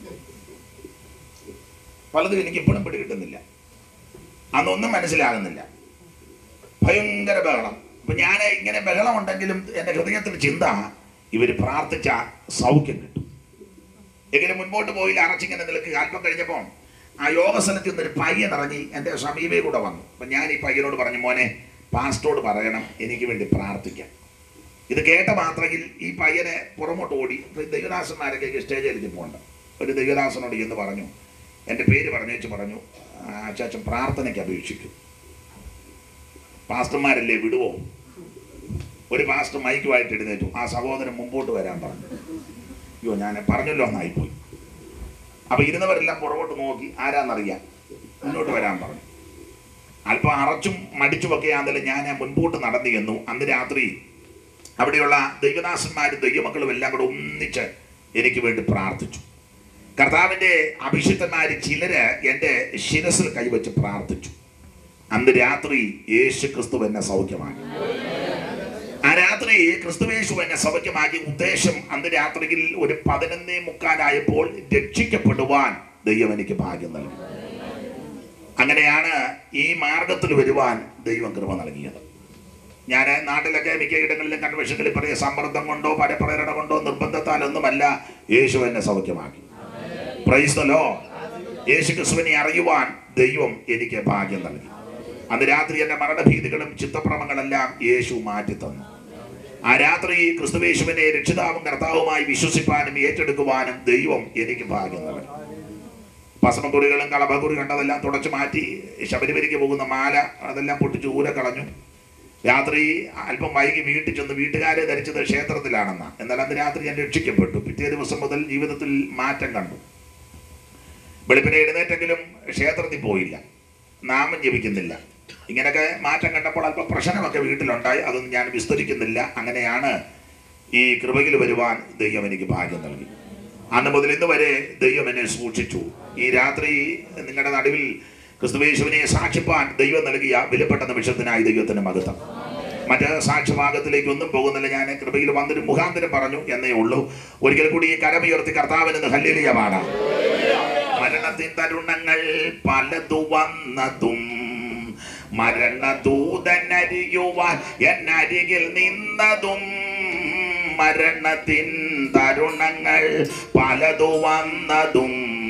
[SPEAKER 11] പലതും എനിക്ക് ഇപ്പോഴും പിടികിട്ടുന്നില്ല അന്നൊന്നും മനസ്സിലാകുന്നില്ല ഭയങ്കര ബഹളം അപ്പൊ ഞാൻ ഇങ്ങനെ ബഹളം ഉണ്ടെങ്കിലും എൻ്റെ ഹൃദയത്തിൽ ചിന്ത ഇവര് പ്രാർത്ഥിച്ച സൗഖ്യം കിട്ടും എങ്കിലും മുൻപോട്ട് പോയില്ല അറച്ചിങ്ങനെ നിൽക്കുക അല്പം കഴിഞ്ഞപ്പോൾ ആ യോഗ സ്ഥലത്ത് നിന്നൊരു പയ്യൻ ഇറങ്ങി എൻ്റെ സമീപേ കൂടെ വന്നു അപ്പം ഞാൻ ഈ പയ്യനോട് പറഞ്ഞു മോനെ പാസ്റ്റോട് പറയണം എനിക്ക് വേണ്ടി പ്രാർത്ഥിക്കാം ഇത് കേട്ട മാത്രയിൽ ഈ പയ്യനെ പുറമോട്ട് ഓടി ഇപ്പൊ ഈ ദൈവദാസന്മാരൊക്കെ ഈ സ്റ്റേജിലേക്ക് പോകണ്ട ഒരു ദൈവദാസനോട് എന്ന് പറഞ്ഞു എൻ്റെ പേര് പറഞ്ഞേച്ച് പറഞ്ഞു അച്ചാച്ചൻ പ്രാർത്ഥനയ്ക്ക് അപേക്ഷിക്കും പാസ്റ്റർമാരല്ലേ വിടുവോ ഒരു പാസ്റ്റർ മൈക്കുമായിട്ട് എഴുന്നേറ്റു ആ സഹോദരൻ മുമ്പോട്ട് വരാൻ പറഞ്ഞു അയ്യോ ഞാൻ പറഞ്ഞല്ലോ എന്നായിപ്പോയി അപ്പൊ ഇരുന്നവരെല്ലാം പുറകോട്ട് നോക്കി ആരാന്നറിയാം മുന്നോട്ട് വരാൻ പറഞ്ഞു അല്പം അറച്ചും മടിച്ചുമൊക്കെ ആണെങ്കിലും ഞാൻ മുൻപോട്ട് നടന്നു ചെന്നു അന്ന് രാത്രി അവിടെയുള്ള ദൈവദാസന്മാരും ദൈവമക്കളും എല്ലാം കൂടെ ഒന്നിച്ച് എനിക്ക് വേണ്ടി പ്രാർത്ഥിച്ചു കർത്താവിൻ്റെ അഭിഷിക്തന്മാര് ചിലര് എൻ്റെ ശിരസിൽ കൈവച്ച് പ്രാർത്ഥിച്ചു അന്ന് രാത്രി യേശു ക്രിസ്തു എന്നെ സൗഖ്യമാക്കി ആ രാത്രി ക്രിസ്തുവേശു എന്നെ സൗഖ്യമാക്കി ഉദ്ദേശം അന്ന് രാത്രിയിൽ ഒരു പതിനൊന്നേ മുക്കാലായപ്പോൾ രക്ഷിക്കപ്പെടുവാൻ ദൈവം എനിക്ക് ഭാഗ്യം നൽകി അങ്ങനെയാണ് ഈ മാർഗത്തിൽ വരുവാൻ ദൈവം കൃപ നൽകിയത് ഞാൻ നാട്ടിലൊക്കെ മിക്ക ഇടങ്ങളിലും കൺവെൻഷനുകളിൽ പറയും സമ്മർദ്ദം കൊണ്ടോ പരപ്രേരണ കൊണ്ടോ നിർബന്ധത്താലൊന്നുമല്ല യേശു എന്നെ സൗഖ്യമാക്കി പ്രൈസ് ദ ലോർഡ് യേശു ക്രിസ്തുവിനെ അറിയുവാൻ ദൈവം എനിക്ക് ഭാഗ്യം നൽകി അന്ന് രാത്രി എൻ്റെ മരണഭീതികളും ചിത്തഭ്രമങ്ങളെല്ലാം യേശു മാറ്റി തന്നു ആ രാത്രി ക്രിസ്തുവേശുവിനെ രക്ഷിതാവും കർത്താവുമായി വിശ്വസിപ്പാനും ഏറ്റെടുക്കുവാനും ദൈവം എനിക്ക് ഭാഗ്യം നൽകി ഭസ്മക്കുറികളും കളഭക്കുറി കണ്ടതെല്ലാം തുടച്ചു മാറ്റി ശബരിമലയ്ക്ക് പോകുന്ന മാല അതെല്ലാം പൊട്ടിച്ച് ഊര കളഞ്ഞു രാത്രി അല്പം വൈകി വീട്ടിൽ ചെന്ന് വീട്ടുകാരെ ധരിച്ചത് ക്ഷേത്രത്തിലാണെന്ന എന്നാൽ അന്ന് രാത്രി ഞാൻ രക്ഷിക്കപ്പെട്ടു പിറ്റേ ദിവസം മുതൽ ജീവിതത്തിൽ മാറ്റം കണ്ടു വെളുപ്പിനെ എഴുന്നേറ്റെങ്കിലും ക്ഷേത്രത്തിൽ പോയില്ല നാമം ജപിക്കുന്നില്ല ഇങ്ങനെയൊക്കെ മാറ്റം കണ്ടപ്പോൾ അല്പം പ്രശ്നമൊക്കെ വീട്ടിലുണ്ടായി അതൊന്നും ഞാൻ വിസ്തരിക്കുന്നില്ല അങ്ങനെയാണ് ഈ കൃപയിൽ വരുവാൻ ദൈവം എനിക്ക് ഭാഗ്യം നൽകി അന്ന് മുതൽ ഇന്ന് വരെ ദൈവം എന്നെ സൂക്ഷിച്ചു ഈ രാത്രി നിങ്ങളുടെ നടുവിൽ ക്രിസ്തുവേശുവിനെ സാക്ഷിപ്പാൻ ദൈവം നൽകിയ വിലപ്പെട്ട നിമിഷത്തിനായി ദൈവത്തിന് മഹത്വം മറ്റ് സാക്ഷ്യഭാഗത്തിലേക്ക് ഒന്നും പോകുന്നില്ല ഞാൻ കൃപയിൽ വന്നൊരു മുഖാന്തരം പറഞ്ഞു എന്നേ ഉള്ളൂ ഒരിക്കൽ കൂടി ഈ കരമുയർത്തി കർത്താവിന് ഹല്ലേലിയ പാടാം മരണത്തിൻ തരുണങ്ങൾ പലതു വന്നതും മരണദൂതനരിയുവാൻ എന്നരികിൽ നിന്നതും മരണത്തിൻ തരുണങ്ങൾ പലതു വന്നതും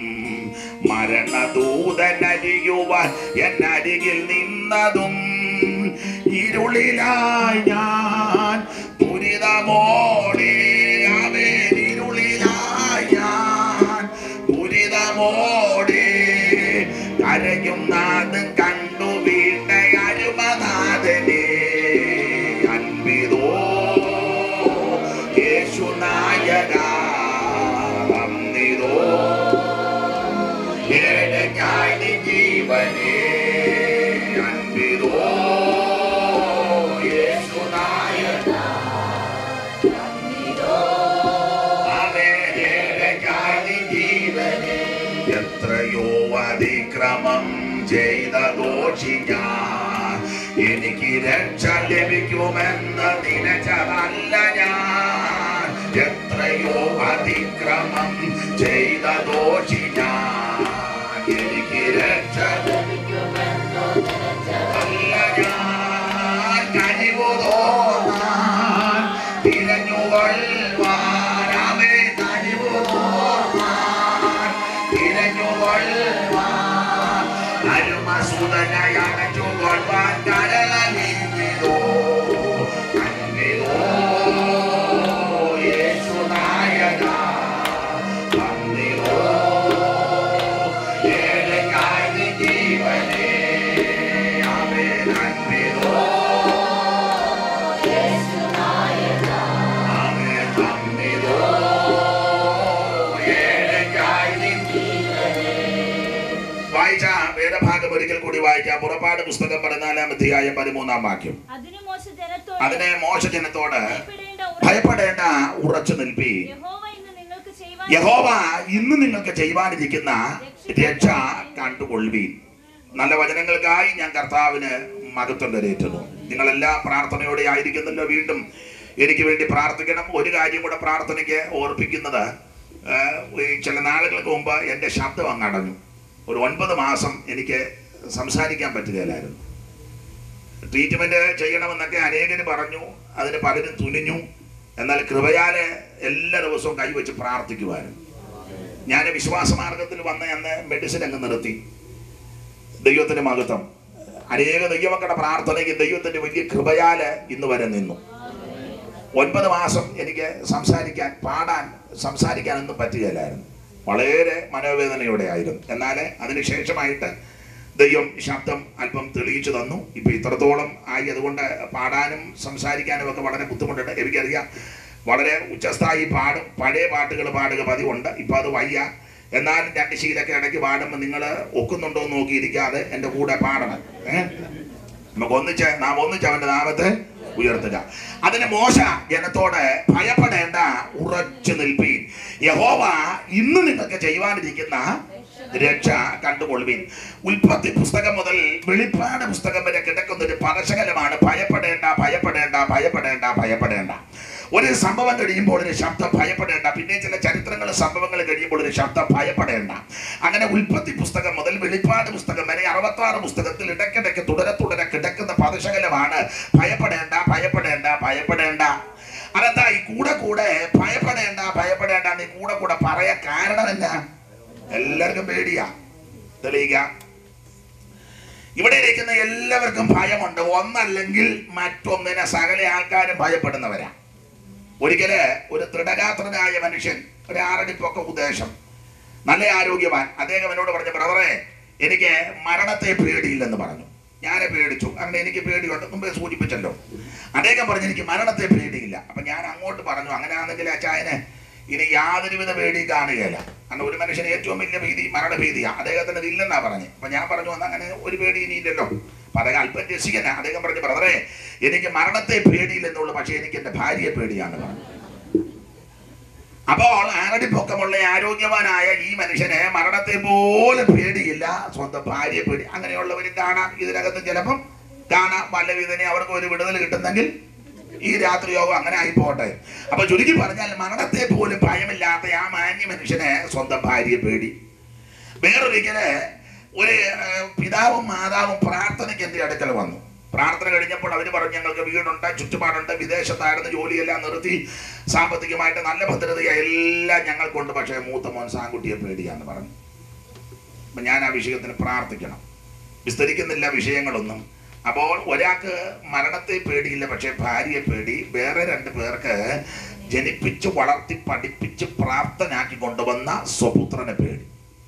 [SPEAKER 11] മരണദൂതനരിയുവാൻ എന്നരികിൽ നിന്നതും ഇരുളിലായി ഞാൻ ദുരിതമോടെ അവൻ ഇരുളിലായി ഞാൻ ദുരിതമോടെ കരയും നാദം കണ്ടു വീട്ട അരുമനാഥനെ അൻപിതോ യേശു നായക അന്നിതോ ഏഴഞ്ഞായി നിൻ ജീവനെ അൻപിതോ യേശു നായക എത്രയോ അതിക്രമം ചെയ്ത ദോഷി ഞാൻ എനിക്ക് രക്ഷ ലഭിക്കുമെന്ന് നിനച്ചതല്ല ഞാൻ എത്രയോ അതിക്രമം ചെയ്ത ദോഷി ഞാൻ എനിക്ക് രക്ഷ അല്ല ഞാൻ കഴിവു തോന്നാൻ തിരഞ്ഞു കൊള്ളുവാനാമേ കഴിവു തോന്നാൻ തിരഞ്ഞു കൊള്ളുവാൻ അരുമസുതനായി അടച്ചു കൊള്ളുവാൻ കരളിതോ അന്നിതോ യേശു നായക അന്നിതോ ഏഴകായി നീ ജീവനെ ആമേൻ അന്നിതോ ആമേൻ അന്നിതോ ഏഴകായി നീ വായിച്ച വേദഭാഗം ഒരിക്കൽ കൂടി വായിക്കാം പുറപ്പാട് പുസ്തകം പതിനാലാം അധ്യായം പതിമൂന്നാം വാക്യം
[SPEAKER 10] അതിന് മോശ ജനത്തോട്
[SPEAKER 11] അതിനെ മോശജനത്തോട്
[SPEAKER 10] ഭയപ്പെടേണ്ട ഉറ-
[SPEAKER 11] ഭയപ്പെടേണ്ട ഉറച്ചു നിൽപ്പി
[SPEAKER 10] യഹോവ ഇന്ന് നിങ്ങൾക്ക് ചെയ്യുവാൻ
[SPEAKER 11] യഹോവ ഇന്ന് നിങ്ങൾക്ക് ചെയ്യുവാനിരിക്കുന്ന രക്ഷ കണ്ടുകൊള്ളുവീൻ നല്ല വചനങ്ങൾക്കായി ഞാൻ കർത്താവിന് മഹത്വം കരയേറ്റുന്നു നിങ്ങളെല്ലാം പ്രാർത്ഥനയോടെ ആയിരിക്കുന്നല്ലോ വീണ്ടും എനിക്ക് വേണ്ടി പ്രാർത്ഥിക്കണം ഒരു കാര്യം കൂടെ പ്രാർത്ഥനയ്ക്ക് ഓർപ്പിക്കുന്നത് ആ, ഈ ചില നാളുകൾക്ക് മുമ്പ് എൻ്റെ ശബ്ദം അങ്ങ് അടഞ്ഞു ഒരു ഒൻപത് മാസം എനിക്ക് സംസാരിക്കാൻ പറ്റുകയില്ലായിരുന്നു ട്രീറ്റ്മെന്റ് ചെയ്യണമെന്നൊക്കെ അനേകര് പറഞ്ഞു അതിന് പലരും തുനിഞ്ഞു എന്നാൽ കൃപയാല് എല്ലാ ദിവസവും കൈവച്ച് പ്രാർത്ഥിക്കുമായിരുന്നു ഞാൻ വിശ്വാസമാർഗത്തിൽ വന്ന അന്ന് മെഡിസിൻ അങ്ങ് നിർത്തി ദൈവത്തിന്റെ മഹത്വം അനേക ദൈവമക്കളുടെ പ്രാർത്ഥനയ്ക്ക് ദൈവത്തിന്റെ വലിയ കൃപയാല് ഇന്ന് വരെ നിന്നു ഒൻപത് മാസം എനിക്ക് സംസാരിക്കാൻ പാടാൻ സംസാരിക്കാനൊന്നും പറ്റുകയില്ലായിരുന്നു വളരെ മനോവേദനയോടെ ആയിരുന്നു എന്നാൽ അതിനുശേഷമായിട്ട് ദൈവം ശബ്ദം അല്പം തെളിയിച്ചു തന്നു ഇപ്പൊ ഇത്രത്തോളം ആയി അതുകൊണ്ട് പാടാനും സംസാരിക്കാനും ഒക്കെ വളരെ ബുദ്ധിമുട്ടുണ്ട് എനിക്കറിയാം വളരെ ഉച്ചസ്ഥായി പാടും പഴയ പാട്ടുകൾ പാടുക പതിവുണ്ട് ഇപ്പൊ അത് വയ്യ എന്നാലും രണ്ട് ശീലൊക്കെ ഇടയ്ക്ക് പാടുമ്പോൾ നിങ്ങൾ ഒക്കുന്നുണ്ടോ എന്ന് നോക്കിയിരിക്കാതെ എൻ്റെ കൂടെ പാടണം ഏഹ് നമുക്ക് ഒന്നിച്ച് നാം ഒന്നിച്ച് അവന്റെ നാമത്തെ ഉയർത്തുക അതിന് മോശ ജനത്തോട് ഭയപ്പെടേണ്ട ഉറച്ചു നിൽപ്പീൻ യഹോവ ഇന്ന് നിങ്ങൾക്ക് ചെയ്യുവാനിരിക്കുന്ന രക്ഷ കണ്ടുകൊള്ളുവീൻ ഉൽപ്പത്തി പുസ്തകം മുതൽ വെളിപ്പാട് പുസ്തകം വരെ കിടക്കുന്ന ഒരു പരശകലമാണ് ഭയപ്പെടേണ്ട ഭയപ്പെടേണ്ട ഭയപ്പെടേണ്ട ഭയപ്പെടേണ്ട ഒരു സംഭവം കഴിയുമ്പോൾ ഒരു ശബ്ദം ഭയപ്പെടേണ്ട പിന്നെ ചില ചരിത്രങ്ങൾ സംഭവങ്ങൾ കഴിയുമ്പോൾ ഒരു ശബ്ദം ഭയപ്പെടേണ്ട അങ്ങനെ ഉൽപ്പത്തി പുസ്തകം മുതൽ വെളിപ്പാട് പുസ്തകം വരെ അറുപത്താറ് പുസ്തകത്തിൽ ഇടയ്ക്കിടയ്ക്ക് തുടരെ തുടരെ കിടക്കുന്ന പദശകലമാണ് ഭയപ്പെടേണ്ട ഭയപ്പെടേണ്ട ഭയപ്പെടേണ്ട അതെന്താ ഈ കൂടെ കൂടെ ഭയപ്പെടേണ്ട ഭയപ്പെടേണ്ട നീ കൂടെ കൂടെ പറയാൻ കാരണം എന്നാ എല്ലാവർക്കും പേടിയാ തെളിയിക്കാം ഇവിടെ ഇരിക്കുന്ന എല്ലാവർക്കും ഭയമുണ്ട് ഒന്നല്ലെങ്കിൽ മറ്റൊന്നിനെ സകല ആൾക്കാരും ഭയപ്പെടുന്നവരാ ഒരിക്കല് ഒരു ദൃഢഗാത്രനായ മനുഷ്യൻ ഒരു ആറടി പൊക്ക ഉദ്ദേശം നല്ല ആരോഗ്യവാൻ അദ്ദേഹം എന്നോട് പറഞ്ഞു ബ്രദറെ എനിക്ക് മരണത്തെ പേടിയില്ലെന്ന് പറഞ്ഞു ഞാൻ പേടിച്ചു അങ്ങനെ എനിക്ക് പേടിയുണ്ട് മുമ്പേ സൂചിപ്പിച്ചല്ലോ അദ്ദേഹം പറഞ്ഞു എനിക്ക് മരണത്തെ പേടിയില്ല അപ്പൊ ഞാൻ അങ്ങോട്ട് പറഞ്ഞു അങ്ങനെയാണെങ്കിൽ അച്ചായന് ഇനി യാതൊരുവിധ പേടി കാണുകയില്ല കാരണം ഒരു മനുഷ്യന് ഏറ്റവും വലിയ ഭീതി മരണഭീതിയാ അദ്ദേഹത്തിന് ഇത് ഇല്ലെന്നാ പറഞ്ഞു അപ്പൊ ഞാൻ പറഞ്ഞു "എന്നാ അങ്ങനെ ഒരു പേടി ഇനിയില്ലല്ലോ അപ്പൊ അദ്ദേഹം അല്പം രസിക്കന അദ്ദേഹം പറഞ്ഞു ബ്രദറെ എനിക്ക് മരണത്തെ പേടിയില്ലെന്നുള്ളൂ പക്ഷെ എനിക്ക് എന്റെ ഭാര്യയെ പേടിയാന്ന് പറഞ്ഞു അപ്പോൾ ആറടി പൊക്കമുള്ള ആരോഗ്യവാനായ ഈ മനുഷ്യന് മരണത്തെ പോലും പേടിയില്ല സ്വന്തം ഭാര്യയെ പേടി അങ്ങനെയുള്ളവരും കാണാം ഇതിനകത്ത് ചിലപ്പം കാണാം പല വിധനെ അവർക്ക് ഒരു വിടുതൽ കിട്ടുന്നെങ്കിൽ ഈ രാത്രി യോഗം അങ്ങനെ ആയി പോട്ടെ അപ്പൊ ചുരുക്കി പറഞ്ഞാൽ മരണത്തെ പോലും ഭയമില്ലാത്ത ആ മാന്യ മനുഷ്യന് സ്വന്തം ഭാര്യയെ പേടി വേറൊരിക്കല് ഒരു ഏഹ്, പിതാവും മാതാവും പ്രാർത്ഥനയ്ക്ക് എന്റെ അടുക്കൽ വന്നു പ്രാർത്ഥന കഴിഞ്ഞപ്പോൾ അവർ പറഞ്ഞു ഞങ്ങൾക്ക് വീടുണ്ട് ചുറ്റുപാടുണ്ട് വിദേശത്തായിരുന്നു ജോലിയെല്ലാം നിർത്തി സാമ്പത്തികമായിട്ട് നല്ല ഭദ്രതയാ എല്ലാം ഞങ്ങൾക്കുണ്ട് പക്ഷേ മൂത്ത മോൻ സാൻകുട്ടിയെ പേടിയാന്ന് പറഞ്ഞു അപ്പൊ ഞാൻ ആ വിഷയത്തിന് പ്രാർത്ഥിക്കണം വിസ്തരിക്കുന്നില്ല വിഷയങ്ങളൊന്നും അപ്പോൾ ഒരാൾക്ക് മരണത്തെ പേടിയില്ല പക്ഷേ ഭാര്യയെ പേടി വേറെ രണ്ട് പേർക്ക് ജനിപ്പിച്ച് വളർത്തി പഠിപ്പിച്ച് പ്രാപ്തനാക്കി കൊണ്ടുവന്ന സ്വപുത്രനെ പേടി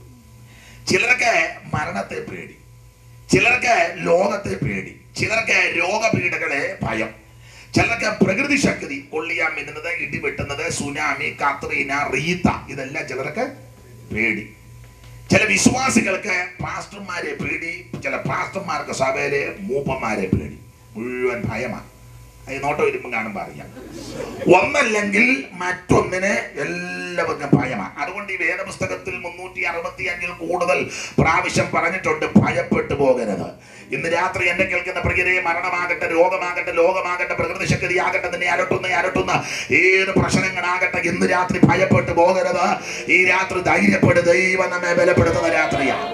[SPEAKER 11] ചിലർക്ക് മരണത്തെ പേടി ചിലർക്ക് ലോകത്തെ പേടി ചിലർക്ക് രോഗപീഠകളെ ഭയം ചിലർക്ക് പ്രകൃതി ശക്തി കൊള്ളിയാൻ മിന്നുന്നത് ഇടിവെട്ടുന്നത് സുനാമി കാത്രീന റീത്ത ഇതെല്ലാം ചിലർക്ക് പേടി ചില വിശ്വാസികൾക്ക് പാസ്റ്റർമാരെ പേടി ചില പാസ്റ്റർമാർക്ക് സഭയിലെ മൂപ്പന്മാരെ പേടി മുഴുവൻ ഭയമാണ് അത് നോട്ടം വരുമ്പം കാണുമ്പോൾ അറിയാം ഒന്നല്ലെങ്കിൽ മറ്റൊന്നിന് എല്ലാവർക്കും ഭയമാണ് അതുകൊണ്ട് ഈ വേദപുസ്തകത്തിൽ മുന്നൂറ്റി അറുപത്തി അഞ്ചിൽ കൂടുതൽ പ്രാവശ്യം പറഞ്ഞിട്ടുണ്ട് ഭയപ്പെട്ടു പോകരുത് ഇന്ന് രാത്രി എന്നെ കേൾക്കുന്ന പ്രിയരെ മരണമാകട്ടെ രോഗമാകട്ടെ ലോകമാകട്ടെ പ്രകൃതി ശക്തിയാകട്ടെ നിന്നെ അലട്ടുന്ന അലട്ടുന്ന ഏത് പ്രശ്നങ്ങളാകട്ടെ ഇന്ന് രാത്രി ഭയപ്പെട്ടു പോകരുത് ഈ രാത്രി ധൈര്യപ്പെട്ട് ദൈവം നമ്മെ ബലപ്പെടുത്തുന്ന രാത്രിയാണ്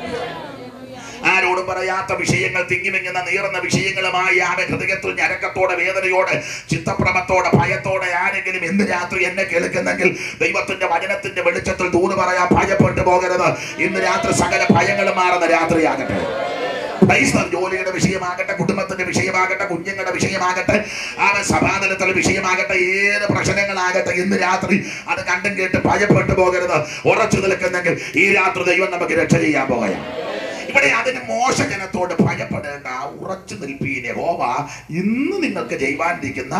[SPEAKER 11] ആരോടും പറയാത്ത വിഷയങ്ങൾ തിങ്ങിമിങ്ങുന്ന നീറുന്ന വിഷയങ്ങളുമായി ആകെ ഹൃദയത്തിൽ ഞരക്കത്തോടെ വേദനയോടെ ചിത്തപ്രമത്തോടെ ഭയത്തോടെ ആരെങ്കിലും ഇന്ന് രാത്രി എന്നെ കേൾക്കുന്നെങ്കിൽ ദൈവത്തിന്റെ വചനത്തിന്റെ വെളിച്ചത്തിൽ ദൂത് പറയാൻ ഭയപ്പെട്ടു പോകരുത് ഇന്ന് രാത്രി സകല ഭയങ്ങളും മാറുന്ന രാത്രിയാകട്ടെ Praise the Lord. ജോലിയുടെ വിഷയമാകട്ടെ കുടുംബത്തിന്റെ വിഷയമാകട്ടെ കുഞ്ഞുങ്ങളുടെ വിഷയമാകട്ടെ അവൻ സഭാതലത്തിലെ വിഷയമാകട്ടെ ഏത് പ്രശ്നങ്ങളാകട്ടെ ഇന്ന് രാത്രി അത് കണ്ടും കേട്ട് ഭയപ്പെട്ടു പോകരുത് ഉറച്ചു നിൽക്കുന്നെങ്കിൽ ഈ രാത്രി ദൈവം നമുക്ക് രക്ഷ ചെയ്യാൻ പോകയാണ് ഇവിടെ അതിന് മോശജനത്തോട് ഭയപ്പെടേണ്ട ഉറച്ചു നിൽപ്പീൻ യഹോവ ഇന്ന് നിങ്ങൾക്ക് ചെയ്യുവാനിരിക്കുന്ന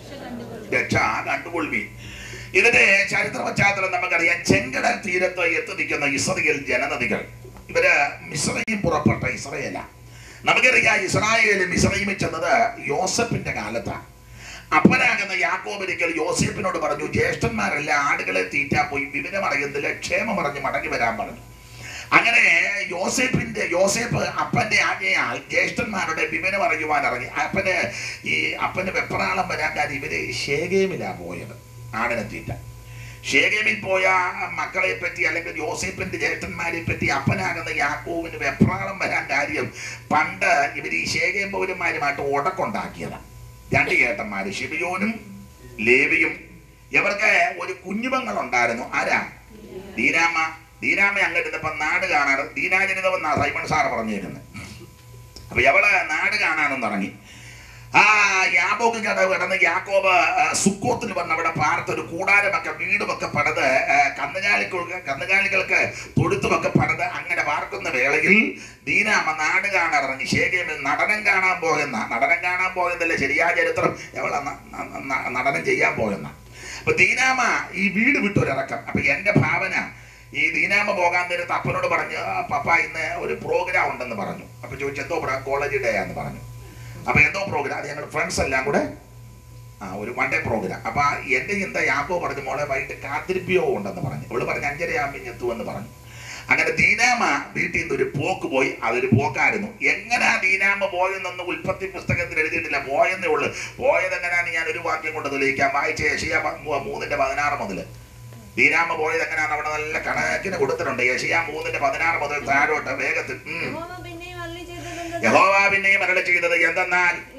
[SPEAKER 11] രക്ഷ കണ്ടുകൊള്ളുവീൻ ഇതിന്റെ ചരിത്ര പശ്ചാത്തലം നമുക്കറിയാം ചെങ്കടൽ തീരത്ത് എത്തി നിൽക്കുന്ന ഇസ്രയേൽ ജനനദികൾ ഇവര് മിശ്രയും പുറപ്പെട്ട ഇസ്രയേല നമുക്കറിയാം ഇസ്രായേലും മിശ്രയും ചെന്നത് യോസഫിന്റെ കാലത്താണ് അപ്പനാകുന്ന യാക്കോബ് ഒരിക്കൽ യോസേപ്പിനോട് പറഞ്ഞു ജ്യേഷ്ഠന്മാരെല്ലാം ആടുകളെ തീറ്റാൻ പോയി വിവരം അറിയുന്നില്ല ക്ഷേമം പറഞ്ഞ് മടങ്ങി വരാൻ പറഞ്ഞു അങ്ങനെ യോസേപ്പിന്റെ യോസേപ്പ് അപ്പന്റെ ആജ്ഞയാൽ ജ്യേഷ്ഠന്മാരുടെ വിവരം അറിയുവാൻ ഇറങ്ങി അപ്പന് ഈ അപ്പന് വെപ്രാളം വരാൻ കാര്യം ഇവര് ഷേഗേമിലാ പോയത് ആടിനെ തീറ്റ ഷേഗേമിൽ പോയ മക്കളെ പറ്റി അല്ലെങ്കിൽ യോസേപ്പിന്റെ ജ്യേഷ്ഠന്മാരെ പറ്റി അപ്പനാകുന്ന യാക്കോവിന് വെപ്രാളം വരാൻ കാര്യം പണ്ട് ഇവർ ഈ ഷേഗേം പൗരന്മാരുമായിട്ട് ഉടക്കുണ്ടാക്കിയതാണ് രണ്ട് ചേട്ടന്മാര് ഷിബിയോനും ലേവിയും ഇവർക്ക് ഒരു കുഞ്ഞുമങ്ങൾ ഉണ്ടായിരുന്നു ആരാ ദീനാമ ദീനാമ അങ്ങോട്ടിരുന്നപ്പോ നാട് കാണാറ് ദീനാജനിതമെന്നാ സൈമൺ സാറ് പറഞ്ഞിരുന്നത് അപ്പൊ എവള് നാട് കാണാനെന്ന് ഇറങ്ങി ആ യാബോക്ക് കടവ് കിടന്ന് യാക്കോബ് ആ, സുക്കോത്തിന് വന്ന് അവിടെ പാർത്ത് ഒരു കൂടാരമൊക്കെ വീടുമൊക്കെ പണിത് ആ, കന്നുകാലികൾക്ക് കന്നുകാലികൾക്ക് തൊഴുത്തുമൊക്കെ പണിത് അങ്ങനെ പാർക്കുന്ന വേളയിൽ ദീനാമ നാട് കാണാൻ ഇറങ്ങി ശേഖേമിൽ നടനം കാണാൻ പോകുന്ന നടനം കാണാൻ പോകുന്നതല്ലേ ശരിയായ ചരിത്രം എവള ന- ന- ന- നടനം ചെയ്യാൻ പോകുന്ന അപ്പൊ ദീനാമ ഈ വീട് വിട്ടൊരിറക്കം അപ്പൊ എന്റെ ഭാവന ഈ ദീനാമ പോകാൻ നേരത്ത് അപ്പനോട് പറഞ്ഞു "ആ, പപ്പ ഇന്ന് ഒരു പ്രോഗ്രാം ഉണ്ടെന്ന് പറഞ്ഞു അപ്പൊ ചോദിച്ചു എന്തോ കോളേജ് ഡേ ആന്ന് പറഞ്ഞു അപ്പൊ എന്തോ പ്രോഗ്രാം അത് ഞങ്ങളുടെ ഫ്രണ്ട്സ് എല്ലാം കൂടെ ആ ഒരു വൺ ഡേ പ്രോഗ്രാം അപ്പൊ ആ എന്റെ ചിന്ത യാക്കോ പറഞ്ഞു മോളെ വൈകിട്ട് കാത്തിരിപ്പിയോ ഉണ്ടെന്ന് പറഞ്ഞു അവള് പറഞ്ഞു അഞ്ചര ആകുമ്പോൾ എത്തുമെന്ന് പറഞ്ഞു അങ്ങനെ ദീനാമ വീട്ടിൽ നിന്ന് ഒരു പോക്ക് പോയി അതൊരു പോക്കായിരുന്നു എങ്ങനാ ദീനാമ പോയെന്നൊന്നും ഉൽപ്പത്തി പുസ്തകത്തിൽ എഴുതിയിട്ടില്ല പോയെന്നേ ഉള്ളു പോയത് എങ്ങനെയാന്ന് ഞാൻ ഒരു വാക്യം കൊണ്ട് തെളിയിക്കാം വായിച്ച യശിയ മൂന്നിന്റെ പതിനാറ് മുതൽ ദീനാമ പോയത് എങ്ങനെയാണ് അവിടെ നല്ല കണക്കിന് കൊടുത്തിട്ടുണ്ട് യശിയ മൂന്നിന്റെ പതിനാറ് മുതൽ താഴോട്ട് വേഗത്തിൽ ഉം.
[SPEAKER 10] യഹോവ പിന്നെയും അരുളി ചെയ്തതെന്തെന്നാൽ,
[SPEAKER 11] യഹോവ പിന്നെയും അരളി ചെയ്തത് എന്തെന്നാൽ
[SPEAKER 10] സിയോൻ പുത്രി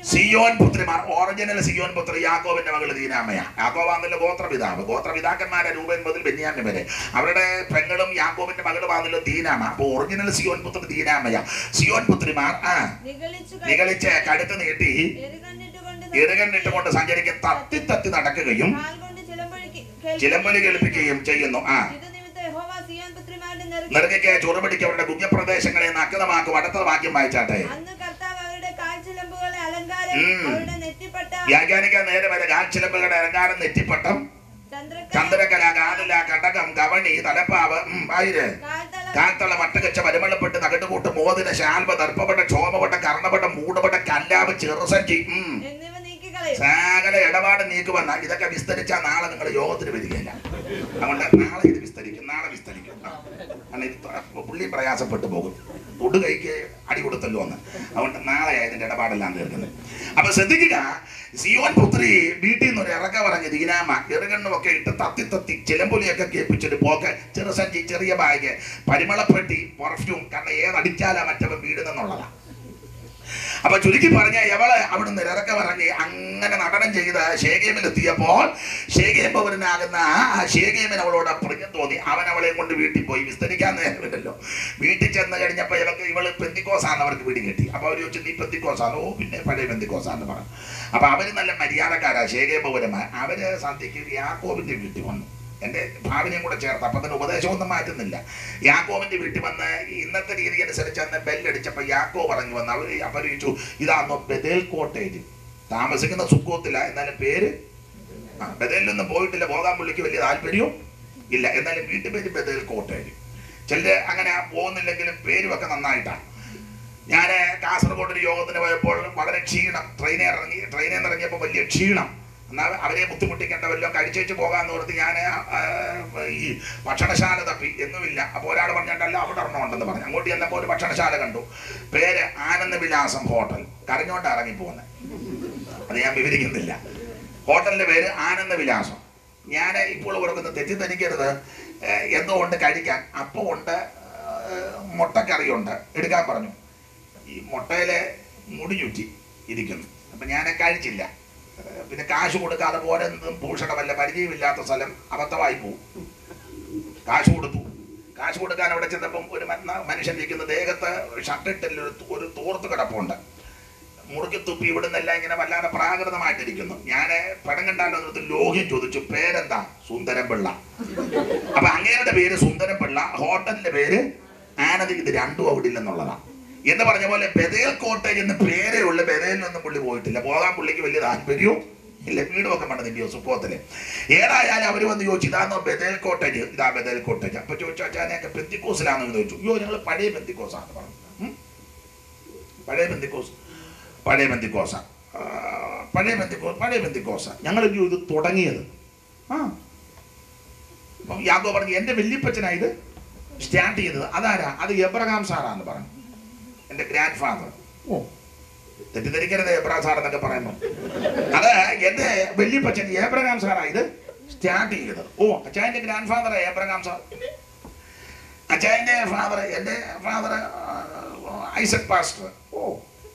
[SPEAKER 11] സിയോൻ പുത്രിമാർ ഒറിജിനൽ സിയോൻ പുത്രി യാക്കോബിന്റെ മകള് ദീനാമയ യാക്കോബാന്നല്ലോ ഗോത്രപിതാവ് ഗോത്രപിതാക്കന്മാരെ രൂപൻ മുതൽ ബെന്യാമി വരെ അവരുടെ പെങ്ങളും യാക്കോബിന്റെ മകള് വാന്നല്ലോ ദീനാമ അപ്പൊ ഒറിജിനൽ സിയോൻ പുത്രി ദീനാമയ സിയോൻ പുത്രിമാർ ആ നികളിച്ച് കടുത്ത് നീട്ടി ഇറുകണ്ണിട്ടുകൊണ്ട് സഞ്ചരിക്കും തത്തി തത്തി നടക്കുകയും ചിലമ്പൊലി കേൾപ്പിക്കുകയും ചെയ്യുന്നു ആ നെറുകയ്ക്ക് ചുറുപിടിക്ക് അവരുടെ ഗുഹ്യപ്രദേശങ്ങളെ നഗ്നമാക്കും അടുത്ത വാക്യം വായിച്ചാട്ടെ ഉം. വ്യാഖ്യാനിക്കാൻ നേരെ വരെ കാൽച്ചിലമ്പുകളുടെ അലങ്കാരം നെറ്റിപ്പട്ടം ചന്ദ്രകല കാതല കടകം കവണി തലപ്പാവ് ഉം, ആയിര് കാൽത്തള വട്ടകച്ച പരിമളപ്പെട്ട് തകട്ടുകൂട്ട് മോതിര ശാൽവ ദർപ്പപ്പെട്ട ക്ഷോഭപ്പെട്ട കർണപ്പെട്ട മൂടപ്പെട്ട കല്ലാവ് ചെറുസഞ്ചി ഉം. സകല ഇടപാട് നീക്കുവന്ന ഇതൊക്കെ വിസ്തരിച്ചാൽ നാളെ നിങ്ങൾ യോഗത്തിന് വരികയില്ല അതുകൊണ്ട് നാളെ ഇത് വിസ്തരിക്കും നാളെ വിസ്തരിക്കും ആ. കാരണം ഇത് ത- പുള്ളി പ്രയാസപ്പെട്ടു പോകും തൊടു കൈക്ക് അടി കൊടുത്തല്ലോ എന്ന് അതുകൊണ്ട് നാളെ ഇതിന്റെ ഇടപാടെല്ലാം തീർക്കുന്നത് അപ്പൊ ശ്രദ്ധിക്കുക സിയോൻ പുത്രി വീട്ടിൽ നിന്ന് ഒരു ഇറക്ക പറഞ്ഞ് ദീനാമ ഇറുകണ്ണും ഒക്കെ ഇട്ട് തത്തി തത്തി ചിലമ്പൊലിയൊക്കെ കേൾപ്പിച്ചിട്ട് പോക്ക് ചെറുസഞ്ചി ചെറിയ ബാഗ് പരിമളപ്പെട്ടി പെർഫ്യൂം കാരണം ഏതടിച്ചാലാ മറ്റവൻ വീടുന്നെന്നുള്ളതാ അപ്പൊ ചുരുക്കി പറഞ്ഞ എവള് അവിടുന്ന് ഇറക്ക പറഞ്ഞ് അങ്ങനെ നടനം ചെയ്ത് ഷേഗേമിൽ എത്തിയപ്പോൾ ഷേഗേം പൗരനാകുന്ന ആ ഷേഗേമിന് അവളോട് പ്രിയം തോന്നി അവൻ അവളെ കൊണ്ട് വീട്ടിൽ പോയി വിസ്തരിക്കാൻ നേരമില്ലല്ലോ വീട്ടിൽ ചെന്ന് കഴിഞ്ഞപ്പോ ഇവൾക്ക് ഇവള് പെന്തിക്കോസാന്ന് അവർക്ക് പിടി കിട്ടി അപ്പൊ അവർ ചോദിച്ചു നീ പെന്തിക്കോസാണ് ഓ പിന്നെ പഴയ പെന്തിക്കോസാന്ന് പറഞ്ഞു അപ്പൊ അവര് നല്ല മര്യാദക്കാരാ ഷേഗേം പൗരന്മാർ അവര് സന്ധ്യക്ക് യാക്കോബിന്റെ വീട്ടിൽ വന്നു എൻ്റെ ഭാവിനെയും കൂടെ ചേർത്ത് അപ്പം തന്നെ ഉപദേശമൊന്നും മാറ്റുന്നില്ല യാക്കോവിന്റെ വീട്ടിൽ വന്ന് ഇന്നത്തെ രീതി അനുസരിച്ച് അന്ന് ബെല്ലടിച്ചപ്പോൾ യാക്കോ പറഞ്ഞു വന്ന് അവർ അപരിച്ചു ഇതാന്നോ ബദൽ കോട്ടേജ് താമസിക്കുന്ന സുക്കോത്തില്ല എന്നാലും പേര് ആ ബദലിലൊന്നും പോയിട്ടില്ല പോകാൻ പുള്ളിക്ക് വലിയ താല്പര്യവും ഇല്ല എന്നാലും വീട്ടു പേര് ബദൽ കോട്ടേജ് ചിലര് അങ്ങനെ പോകുന്നില്ലെങ്കിലും പേരുമൊക്കെ നന്നായിട്ടാണ് ഞാൻ കാസർഗോഡ് ഒരു യോഗത്തിന് പോയപ്പോൾ വളരെ ക്ഷീണം ട്രെയിനിൽ ഇറങ്ങി ട്രെയിനിൽ നിന്ന് ഇറങ്ങിയപ്പോൾ വലിയ ക്ഷീണം എന്നാൽ അവരെ ബുദ്ധിമുട്ടിക്കേണ്ട വല്ലതും കഴിച്ചേച്ച് പോകാന്ന് ഓർത്ത് ഞാൻ ഈ ഭക്ഷണശാല തപ്പി എന്നുമില്ല അപ്പോൾ ഒരാൾ പറഞ്ഞിട്ടല്ല അവിടെ ഒരെണ്ണം ഉണ്ടെന്ന് പറഞ്ഞു അങ്ങോട്ട് ചെന്നപ്പോൾ ഒരു ഭക്ഷണശാല കണ്ടു പേര് ആനന്ദവിലാസം ഹോട്ടൽ കരഞ്ഞോണ്ട് ഇറങ്ങി പോകുന്നത് അത് ഞാൻ വിവരിക്കുന്നില്ല ഹോട്ടലിന്റെ പേര് ആനന്ദവിലാസം ഞാൻ ഇപ്പോൾ ഓർക്കുന്നത് തെറ്റിദ്ധരിക്കരുത് ഏഹ്, എന്തോ ഉണ്ട് കഴിക്കാൻ അപ്പം ഉണ്ട് ഏഹ്, മുട്ടക്കറിയുണ്ട് എടുക്കാൻ പറഞ്ഞു ഈ മുട്ടയിലെ മുടി ചുറ്റി ഇരിക്കുന്നു അപ്പം ഞാൻ കഴിച്ചില്ല ഏഹ്, പിന്നെ കാശ് കൊടുക്കാതെ പോരെന്തും ഭൂഷണമല്ല പരിചയമില്ലാത്ത സ്ഥലം അബദ്ധമായി പോകും കാശ് കൊടുത്തു കാശ് കൊടുക്കാൻ അവിടെ ചെന്നപ്പം ഒരു മന്ന- മനുഷ്യൻ ഇരിക്കുന്ന ദേഹത്ത് ഷർട്ടിട്ടിൽ ഒരു തു- ഒരു തോർത്ത് കിടപ്പുണ്ട് മുറുക്കി തുപ്പി ഇവിടുന്നെല്ലാം ഇങ്ങനെ വല്ലാതെ പ്രാകൃതമായിട്ടിരിക്കുന്നു ഞാൻ പടം കണ്ടാലോ എന്നിട്ട് ലോഹ്യം ചോദിച്ചു പേരെന്താ സുന്ദരം പിള്ള അപ്പൊ അങ്ങേരുടെ പേര് സുന്ദരം പിള്ള ഹോട്ടലിന്റെ പേര് ആനന്ദി ഇത് രണ്ടും അവിടെ ഇല്ലെന്നുള്ളതാ എന്ന് പറഞ്ഞ പോലെ ബദേൽ കോട്ടേജ് എന്ന് പേരേ ഉള്ള ബദേലിനൊന്നും പുള്ളി പോയിട്ടില്ല പോകാൻ പുള്ളിക്ക് വലിയ താല്പര്യവും ഇല്ല വീടുമൊക്കെ പണിതിന്റെയോ സുഖത്തില് ഏതായാലും അവർ വന്ന് ചോദിച്ചു ഇതാന്നോ ബദേൽ കോട്ടേജ് ഇതാ ബദേൽ കോട്ടേജ് അപ്പൊ ചോദിച്ചു അച്ഛനെയൊക്കെ പെന്തിക്കോസിലാണെന്ന് ചോദിച്ചു അയ്യോ ഞങ്ങൾ പഴയ പെന്തിക്കോസാന്ന് പറഞ്ഞു ഉം. പഴയ പെന്തിക്കോസ് പഴയ ബന്ധിക്കോസ ആ, പഴയ ബന്ധിക്കോ പഴയ ബന്ധിക്കോസ ഞങ്ങൾ ഇത് തുടങ്ങിയത് ആ അപ്പം യാഗോ പറഞ്ഞു എൻ്റെ വല്യപ്പച്ചനാ ഇത് സ്റ്റാർട്ട് ചെയ്തത് അതാരാ അത് എബ്രഹാം സാറാന്ന് പറഞ്ഞു എൻ്റെ ഗ്രാൻഡ് ഫാദർ ഓ തെറ്റിദ്ധരിക്കരുത് എബ്രഹാം സാർ എന്നൊക്കെ പറയുമ്പോൾ അത് എൻ്റെ വല്യപ്പച്ചൻ ഏബ്രഹാം സാറാ ഇത് സ്റ്റാർട്ട് ചെയ്തത് ഓ അച്ഛൻ്റെ ഗ്രാൻഡ് ഫാദർ ഏബ്രഹാം സാർ അച്ഛൻ്റെ ഫാദർ എൻ്റെ ഫാദർ ഐസക് പാസ്റ്റർ ഓ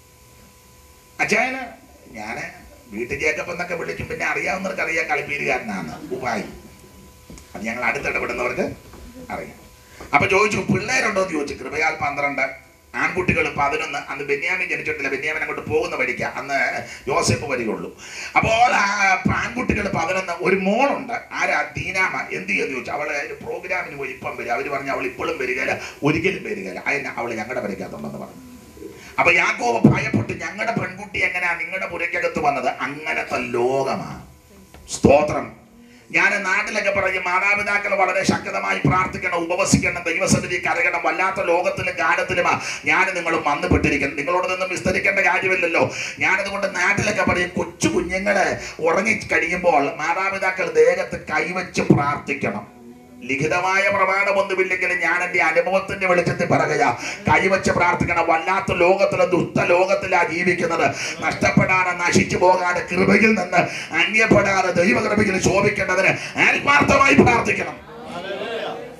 [SPEAKER 11] അച്ഛന് ഞാന് വീട്ടിൽ ജേക്കപ്പ് എന്നൊക്കെ വിളിക്കും പിന്നെ അറിയാവുന്നവർക്ക് അറിയാം കളിപ്പീരുകാരനാണ് ഉപായി അത് ഞങ്ങൾ അടുത്തിടപെടുന്നവർക്ക് അറിയാം അപ്പൊ ചോദിച്ചു പിള്ളേരുണ്ടോ എന്ന് ചോദിച്ചു കൃപയാൽ പന്ത്രണ്ട് ആൺകുട്ടികൾ പതിനൊന്ന് അന്ന് ബെന്യാമിൻ ജനിച്ചിട്ടില്ല ബെന്യാമിൻ അങ്ങോട്ട് പോകുന്ന വഴിക്ക അന്ന് യോസഫ് വരികയുള്ളൂ അപ്പോൾ ആ ആൺകുട്ടികൾ പതിനൊന്ന് ഒരു മോളുണ്ട് ആരാ ദീനാമ എന്ത് ചെയ്യുന്നു ചോദിച്ചു അവള് ഒരു പ്രോഗ്രാമിന് പോയി ഇപ്പം വരും അവര് പറഞ്ഞു അവൾ ഇപ്പോഴും വരികയില്ല ഒരിക്കലും വരികയില്ല അതിന് അവൾ ഞങ്ങളുടെ വരയ്ക്കകത്തുണ്ടെന്ന് പറഞ്ഞു അപ്പൊ യാക്കോബ് ഭയപ്പെട്ട് ഞങ്ങളുടെ പെൺകുട്ടി എങ്ങനെയാ നിങ്ങളുടെ പുരയ്ക്കകത്ത് വന്നത് അങ്ങനത്തെ ലോകമാണ് സ്തോത്രം ഞാൻ നാട്ടിലൊക്കെ പറയും മാതാപിതാക്കൾ വളരെ ശക്തമായി പ്രാർത്ഥിക്കണം ഉപവസിക്കണം ദൈവസന്നിധി കരകണം വല്ലാത്ത ലോകത്തിലും കാലത്തിലുമാ ഞാൻ നിങ്ങളും വന്നുപെട്ടിരിക്കണം നിങ്ങളോട് നിന്നും വിസ്തരിക്കേണ്ട കാര്യമില്ലല്ലോ ഞാനതുകൊണ്ട് നാട്ടിലൊക്കെ പറയും കൊച്ചു കുഞ്ഞുങ്ങള് ഉറങ്ങി കഴിയുമ്പോൾ മാതാപിതാക്കൾ ദേഹത്ത് കൈവച്ച് പ്രാർത്ഥിക്കണം ലിഖിതമായ പ്രമാണമൊന്നുമില്ലെങ്കിലും ഞാൻ എൻ്റെ അനുഭവത്തിന്റെ വെളിച്ചത്തിൽ പറയുക കൈവച്ച് പ്രാർത്ഥിക്കണം വല്ലാത്ത ലോകത്തിലെ ദുഷ്ട ലോകത്തിലാ ജീവിക്കുന്നത് നഷ്ടപ്പെടാതെ നശിച്ചു പോകാതെ കൃപയിൽ നിന്ന് അന്യപ്പെടാതെ ദൈവകൃപയിൽ ശോഭിക്കേണ്ടതിന് ആത്മാർത്ഥമായി പ്രാർത്ഥിക്കണം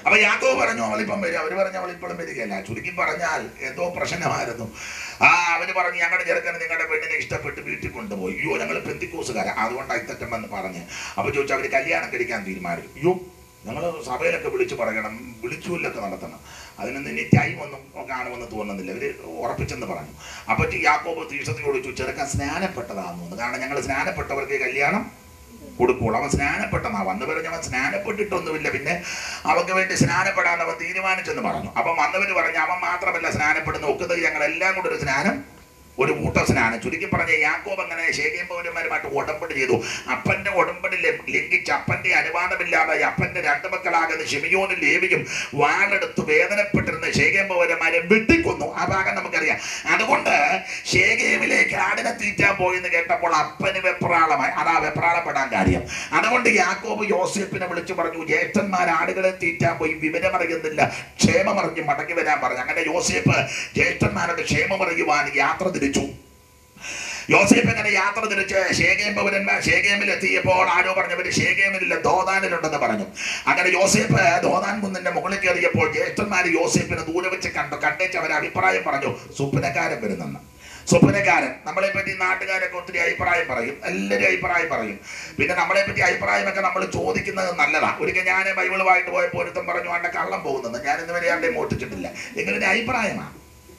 [SPEAKER 11] അപ്പൊ യാക്കോ പറഞ്ഞു അവളിപ്പം വരും അവര് പറഞ്ഞു അവളിപ്പോഴും വരികയല്ല ചുരുക്കി പറഞ്ഞാൽ എന്തോ പ്രശ്നമായിരുന്നു ആ അവര് പറഞ്ഞു ഞങ്ങളുടെ ചെറുക്കന് നിങ്ങളുടെ പെണ്ണിനെ ഇഷ്ടപ്പെട്ട് വീട്ടിൽ കൊണ്ടുപോയി അയ്യോ ഞങ്ങൾ പെന്തിക്കോസുകാരാ അതുകൊണ്ടാണ് ഇത്തറ്റം എന്ന് പറഞ്ഞ് അപ്പൊ ചോദിച്ചു അവര് കല്യാണം കഴിക്കാൻ തീരുമാനിച്ചു അയ്യോ ഞങ്ങൾ സഭയിലൊക്കെ വിളിച്ചു പറയണം വിളിച്ചുല്ലൊക്കെ നടത്തണം അതിനൊന്നും ഇനി ടൈം ഒന്നും കാണുമെന്ന് തോന്നുന്നില്ല ഇവര് ഉറപ്പിച്ചെന്ന് പറഞ്ഞു അപ്പൊ യാക്കോബ് തീർത്ഥത്തിനോട് ചോദിച്ചു ചെറുക്കൻ സ്നാനപ്പെട്ടതാന്ന് തോന്നുന്നു കാരണം ഞങ്ങൾ സ്നാനപ്പെട്ടവർക്ക് കല്യാണം കൊടുക്കുള്ളൂ അവൻ സ്നാനപ്പെട്ടെന്നാ വന്നു പറഞ്ഞ് അവൻ സ്നാനപ്പെട്ടിട്ടൊന്നുമില്ല പിന്നെ അവർക്ക് വേണ്ടി സ്നാനപ്പെടാൻ അവൻ തീരുമാനിച്ചെന്ന് പറഞ്ഞു അപ്പം വന്നവര് പറഞ്ഞു അവൻ മാത്രമല്ല സ്നാനപ്പെടുന്ന ഒക്കുന്നത് ഞങ്ങൾ എല്ലാം കൂടെ ഒരു സ്നാനം ഒരു കൂട്ട സ്നാനം ചുരുക്കി പറഞ്ഞ യാക്കോബ് അങ്ങനെ ശേഖയും പൗരന്മാരുമായിട്ട് ഉടമ്പടി ചെയ്തു അപ്പന്റെ ഉടമ്പടി ലം- ലംഘിച്ച് അപ്പന്റെ അനുവാദമില്ലാതെ അപ്പന്റെ രണ്ട് മക്കളാകുന്ന ഷിമിയോനും ലേവിയും വാളെടുത്ത് വേദനപ്പെട്ടിരുന്ന ശേഖയും പൗരന്മാരെ വെട്ടിക്കൊന്നു ആ ഭാഗം നമുക്കറിയാം അതുകൊണ്ട് ശേഖേമിലേക്ക് ആടിനെ തീറ്റാൻ പോയെന്ന് കേട്ടപ്പോൾ അപ്പന് വെപ്രാളമായി അതാ വെപ്രാളപ്പെടാൻ കാര്യം അതുകൊണ്ട് യാക്കോബ് യോസേപ്പിനെ വിളിച്ചു പറഞ്ഞു ജ്യേഷ്ഠന്മാർ ആടുകളെ തീറ്റാൻ പോയി വിവരമറിയുന്നില്ല ക്ഷേമമറിഞ്ഞ് മടങ്ങി വരാൻ പറഞ്ഞു അങ്ങനെ യോസേപ്പ് ജ്യേഷ്ഠന്മാരുടെ ക്ഷേമമറിയുവാൻ യാത്ര തിരിച്ചു യോസേഫ് അങ്ങനെ യാത്ര തിരിച്ച് ഷേഗേം പൗരന്മാർ ഷേഗേമിൽ എത്തിയപ്പോൾ ആരോ പറഞ്ഞവര് ഷേഗേമിലില്ല ദോതാനിലുണ്ടെന്ന് പറഞ്ഞു അങ്ങനെ യോസേഫ് ദോതാൻ കുന്നിന്റെ മുകളിൽ കയറിയപ്പോൾ ജ്യേഷ്ഠന്മാർ യോസേഫിനെ ദൂരെ വെച്ച് കണ്ടു കണ്ടേച്ച് അവർ അഭിപ്രായം പറഞ്ഞു സ്വപ്നക്കാരൻ വരുന്നെന്ന് സ്വപ്നക്കാരൻ നമ്മളെ പറ്റി നാട്ടുകാരൊക്കെ ഒത്തിരി അഭിപ്രായം പറയും എല്ലാവരും അഭിപ്രായം പറയും പിന്നെ നമ്മളെ പറ്റി അഭിപ്രായമൊക്കെ നമ്മൾ ചോദിക്കുന്നത് നല്ലതാ ഒരിക്കൽ ഞാൻ ബൈബിളുമായിട്ട് പോയപ്പോൾ ഒരുത്തം പറഞ്ഞു അണ്ട കള്ളം പോകുന്നത് ഞാൻ ഇന്നുവരെ ആരുടെയും മോട്ടിച്ചിട്ടില്ല എങ്ങനെ അഭിപ്രായമാണ്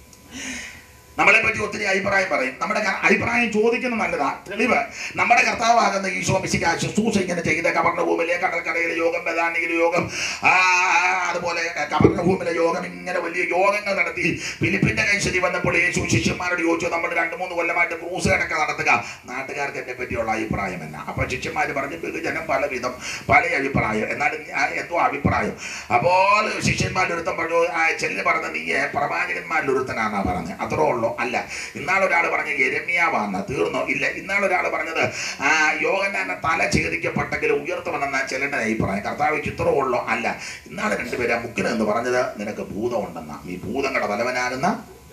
[SPEAKER 11] നമ്മളെ പറ്റി ഒത്തിരി അഭിപ്രായം പറയും നമ്മുടെ ക- അഭിപ്രായം ചോദിക്കുന്നത് നല്ലതാ തെളിവ് നമ്മുടെ കർത്താവാകുന്ന ഈശോ മിശിക ശുശ്രൂഷ ഇങ്ങനെ ചെയ്ത കവർണഭൂമിലെ കടൽക്കരയിലെ യോഗം ബദാനിയിലെ യോഗം ആ, ആ, അതുപോലെ കവർണഭൂമിലെ യോഗം ഇങ്ങനെ വലിയ യോഗങ്ങൾ നടത്തി ഫിലിപ്പിന്റെ കൈശരി വന്നപ്പോൾ യേശു ശിഷ്യന്മാരോട് ചോദിച്ചു നമ്മൾ രണ്ട് മൂന്ന് കൊല്ലമായിട്ട് ക്രൂസ് കണക്ക് നടത്തുക നാട്ടുകാർക്ക് എന്നെ പറ്റിയുള്ള അഭിപ്രായം എന്നാ അപ്പൊ ശിഷ്യന്മാർ പറഞ്ഞു ബഹുജനം പല വിധം പല അഭിപ്രായം എന്നാലും ഞാൻ എന്തോ അഭിപ്രായം അപ്പോൾ ശിഷ്യന്മാരൊരുത്തൻ പറഞ്ഞു "ആ, ചെല്ല് പറഞ്ഞ നീ പ്രവാചകന്മാരിലൊരുത്തനാന്നാ പറഞ്ഞത് അത്രേ ഉള്ളൂ അല്ല ഇന്നാളൊരാൾ പറഞ്ഞ എരമ്യാവാന്ന് തീർന്നോ ഇല്ല ഇന്നാളൊരാൾ പറഞ്ഞത് ആ യോഗനാന്റെ തല ഛേദിക്കപ്പെട്ടെങ്കിൽ ഉയർത്തുമെന്ന ചിലരുടെ അഭിപ്രായം കർത്താവ് ചിത്രമേ ഉള്ളോ അല്ല ഇന്നാളെ രണ്ടുപേരെ മുക്കിന് എന്ന് പറഞ്ഞത് നിനക്ക് ഭൂതമുണ്ടെന്ന ഈ ഭൂതങ്ങളുടെ തലവനാകുന്ന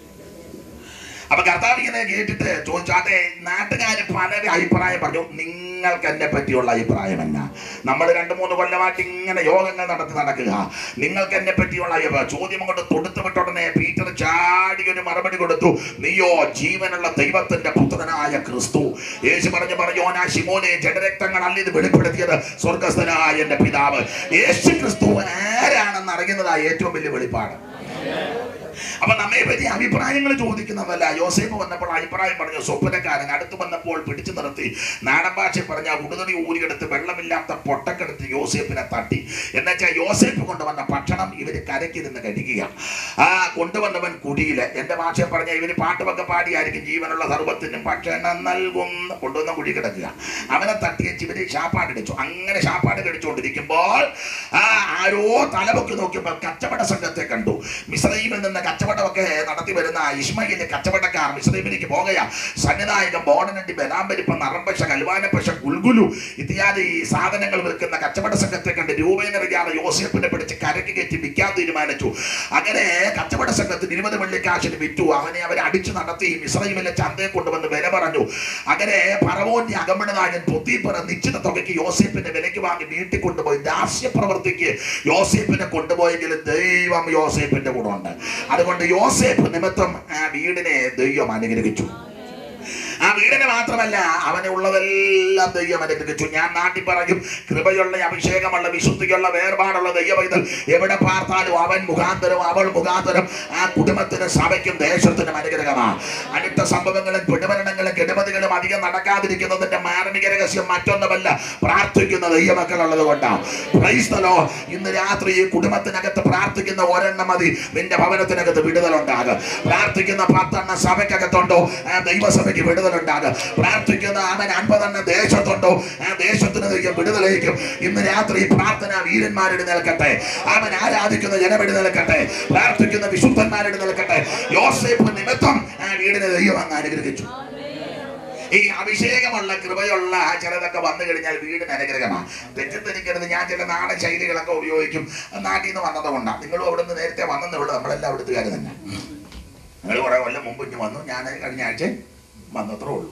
[SPEAKER 11] അപ്പൊ കർത്താവ് ഇങ്ങനെ കേട്ടിട്ട് ചോദിച്ചാട്ടെ നാട്ടുകാർ പലരും അഭിപ്രായം പറഞ്ഞു നിങ്ങൾക്ക് എന്നെ പറ്റിയുള്ള അഭിപ്രായം എന്നാ നമ്മൾ രണ്ട് മൂന്ന് കൊല്ലമായിട്ട് ഇങ്ങനെ യോഗങ്ങൾ നടത്തി നടക്കുക നിങ്ങൾക്ക് എന്നെ പറ്റിയുള്ള അഭിപ്രായം ചോദ്യം കൊണ്ട് തൊടുത്തു വിട്ടുടനെ പീറ്റർ ചാടി ഒരു മറുപടി കൊടുത്തു നീയോ ജീവനുള്ള ദൈവത്തിന്റെ പുത്രനായ ക്രിസ്തു യേശു പറഞ്ഞു പറഞ്ഞു ആ ശിമോനെ ജഡരക്തങ്ങളല്ല ഇത് വെളിപ്പെടുത്തിയത് സ്വർഗസ്ഥനായ എന്റെ പിതാവ് യേശു ക്രിസ്തു ആരാണെന്ന് അറിയുന്നതാ ഏറ്റവും വലിയ വെളിപ്പാട് അപ്പൊ നമ്മെ പറ്റി അഭിപ്രായങ്ങൾ ചോദിക്കുന്നതല്ല യോസേഫ് വന്നപ്പോൾ അഭിപ്രായം പറഞ്ഞു സ്വപ്നക്കാരൻ അടുത്ത് വന്നപ്പോൾ പിടിച്ചു നിർത്തി നാടൻ ഭാഷ പറഞ്ഞ ഉടുതടി ഊരിയെടുത്ത് വെള്ളമില്ലാത്ത പൊട്ടക്കെടുത്ത് യോസേഫിനെ തട്ടി എന്നുവെച്ചാൽ യോസേഫ് കൊണ്ടുവന്ന ഭക്ഷണം ഇവര് കരയ്ക്ക് നിന്ന് കഴിക്കുക ആ കൊണ്ടുവന്നവൻ കുടിയില് എന്റെ ഭാഷ പറഞ്ഞ ഇവര് പാട്ടുമൊക്കെ പാടിയായിരിക്കും ജീവനുള്ള സർവത്തിനും ഭക്ഷണം നൽകും കൊണ്ടുവന്ന കുഴി കിടക്കുക അവനെ തട്ടിയച്ച് ഇവര് ശാപ്പാടടിച്ചു അങ്ങനെ ശാപ്പാട് കഴിച്ചുകൊണ്ടിരിക്കുമ്പോൾ ആ ആരോ തലപൊക്കി നോക്കിയപ്പോൾ കച്ചവട സംഘത്തെ കണ്ടു മിശ്രൈമിൽ നിന്ന് കച്ചവടമൊക്കെ നടത്തി വരുന്ന ഇസ്മയിലെ കച്ചവടക്കാർ മിശ്രൈമിലേക്ക് പോകുക സന്നിധായകം ബോണനണ്ടി ബലാമ്പരിപ്പം നറമ്പശ കൽവാനപ്പശ ഗുൽഗുലു ഇത്യാദി സാധനങ്ങൾ വിൽക്കുന്ന കച്ചവട സംഘത്തെ കണ്ട് രൂപേനറിയാതെ യോസേപ്പിനെ പിടിച്ച് കരക്ക് കയറ്റി വിൽക്കാൻ തീരുമാനിച്ചു അങ്ങനെ കച്ചവട സംഘത്തിന് ഇരുപത് വെള്ളിക്കാശിന് വിറ്റു അവനെ അവരെ അടിച്ചു നടത്തി മിശ്രൈമിലെ ചന്തയെ കൊണ്ടുവന്ന് വില പറഞ്ഞു അങ്ങനെ പറവോന്റെ അകമ്പടനായകൻ പൊത്തിപ്പറ നിശ്ചിത തുകയ്ക്ക് യോസേപ്പിന്റെ വിലയ്ക്ക് വാങ്ങി വീട്ടിൽ കൊണ്ടുപോയി ദാസ്യപ്രവൃത്തിക്ക് യോസേപ്പിനെ കൊണ്ടുപോയെങ്കിലും ദൈവം യോസേപ്പിന്റെ കൂടെ ഉണ്ട് അതുകൊണ്ട് യോസേപ്പ് നിമിത്തം ആ വീടിനെ ദൈവം അനുഗ്രഹിച്ചു ആ വീടിന് മാത്രമല്ല അവന് ഉള്ളതെല്ലാം ദൈവം അനുഗ്രഹിച്ചു ഞാൻ നാട്ടിൽ പറയും കൃപയുള്ള അഭിഷേകമുള്ള വിശുദ്ധിയുള്ള വേർപാടുള്ള ദൈവപൈതൽ എവിടെ പാർത്താലും അവൻ മുഖാന്തരം അവൾ മുഖാന്തരം ആ കുടുംബത്തിനും സഭയ്ക്കും ദേശത്തിനും അനുഗ്രഹമാണ് അടുത്ത സംഭവങ്ങളും പിടിമരണങ്ങളും കെടുമതികളും അധികം നടക്കാതിരിക്കുന്നതിന്റെ മാനവിക രഹസ്യം മറ്റൊന്നുമല്ല പ്രാർത്ഥിക്കുന്ന ദൈവമക്കളുള്ളത് കൊണ്ടാണ് ക്രൈസ്തലോ ഇന്ന് രാത്രി ഈ കുടുംബത്തിനകത്ത് പ്രാർത്ഥിക്കുന്ന ഒരെണ്ണം മതി നിന്റെ ഭവനത്തിനകത്ത് വിടുതലുണ്ടാകും പ്രാർത്ഥിക്കുന്ന പത്തെണ്ണം സഭയ്ക്കകത്തുണ്ടോ ആ ദൈവസഭയ്ക്ക് വിടുതലുണ്ടാകും പ്രാർത്ഥിക്കുന്ന അവൻ അൻപതെണ്ണം ദേശത്തുണ്ടോ ആ ദേശത്തിന് ദൈവം വിടുതലേക്കും ഇന്ന് രാത്രി ഈ പ്രാർത്ഥന വീരന്മാരുടെ നിൽക്കട്ടെ അവൻ ആരാധിക്കുന്ന ജനമിടി നിൽക്കട്ടെ പ്രാർത്ഥിക്കുന്ന വിശുദ്ധന്മാരുടെ നിൽക്കട്ടെ യോസേഫ് നിമിത്തം ആ വീടിനെ ദൈവം അങ്ങ് അനുഗ്രഹിച്ചു ഈ അഭിഷേകമുള്ള കൃപയുള്ള ചിലതൊക്കെ വന്നു കഴിഞ്ഞാൽ വീടിന് അനുഗ്രഹമാണ് തെറ്റിദ്ധരിക്കരുത് ഞാൻ ചില നാടൻ ശൈലികളൊക്കെ ഉപയോഗിക്കും നാട്ടിൽ നിന്ന് വന്നത് കൊണ്ടാണ് നിങ്ങളും അവിടെ നിന്ന് നേരത്തെ വന്നതേ ഉള്ളൂ നമ്മളെല്ലാം അവിടുത്തുകാർ തന്നെ നിങ്ങൾ കുറെ കൊല്ലം മുമ്പ് ഇഞ്ഞ് വന്നു ഞാൻ കഴിഞ്ഞ ആഴ്ച വന്നത്രേ ഉള്ളൂ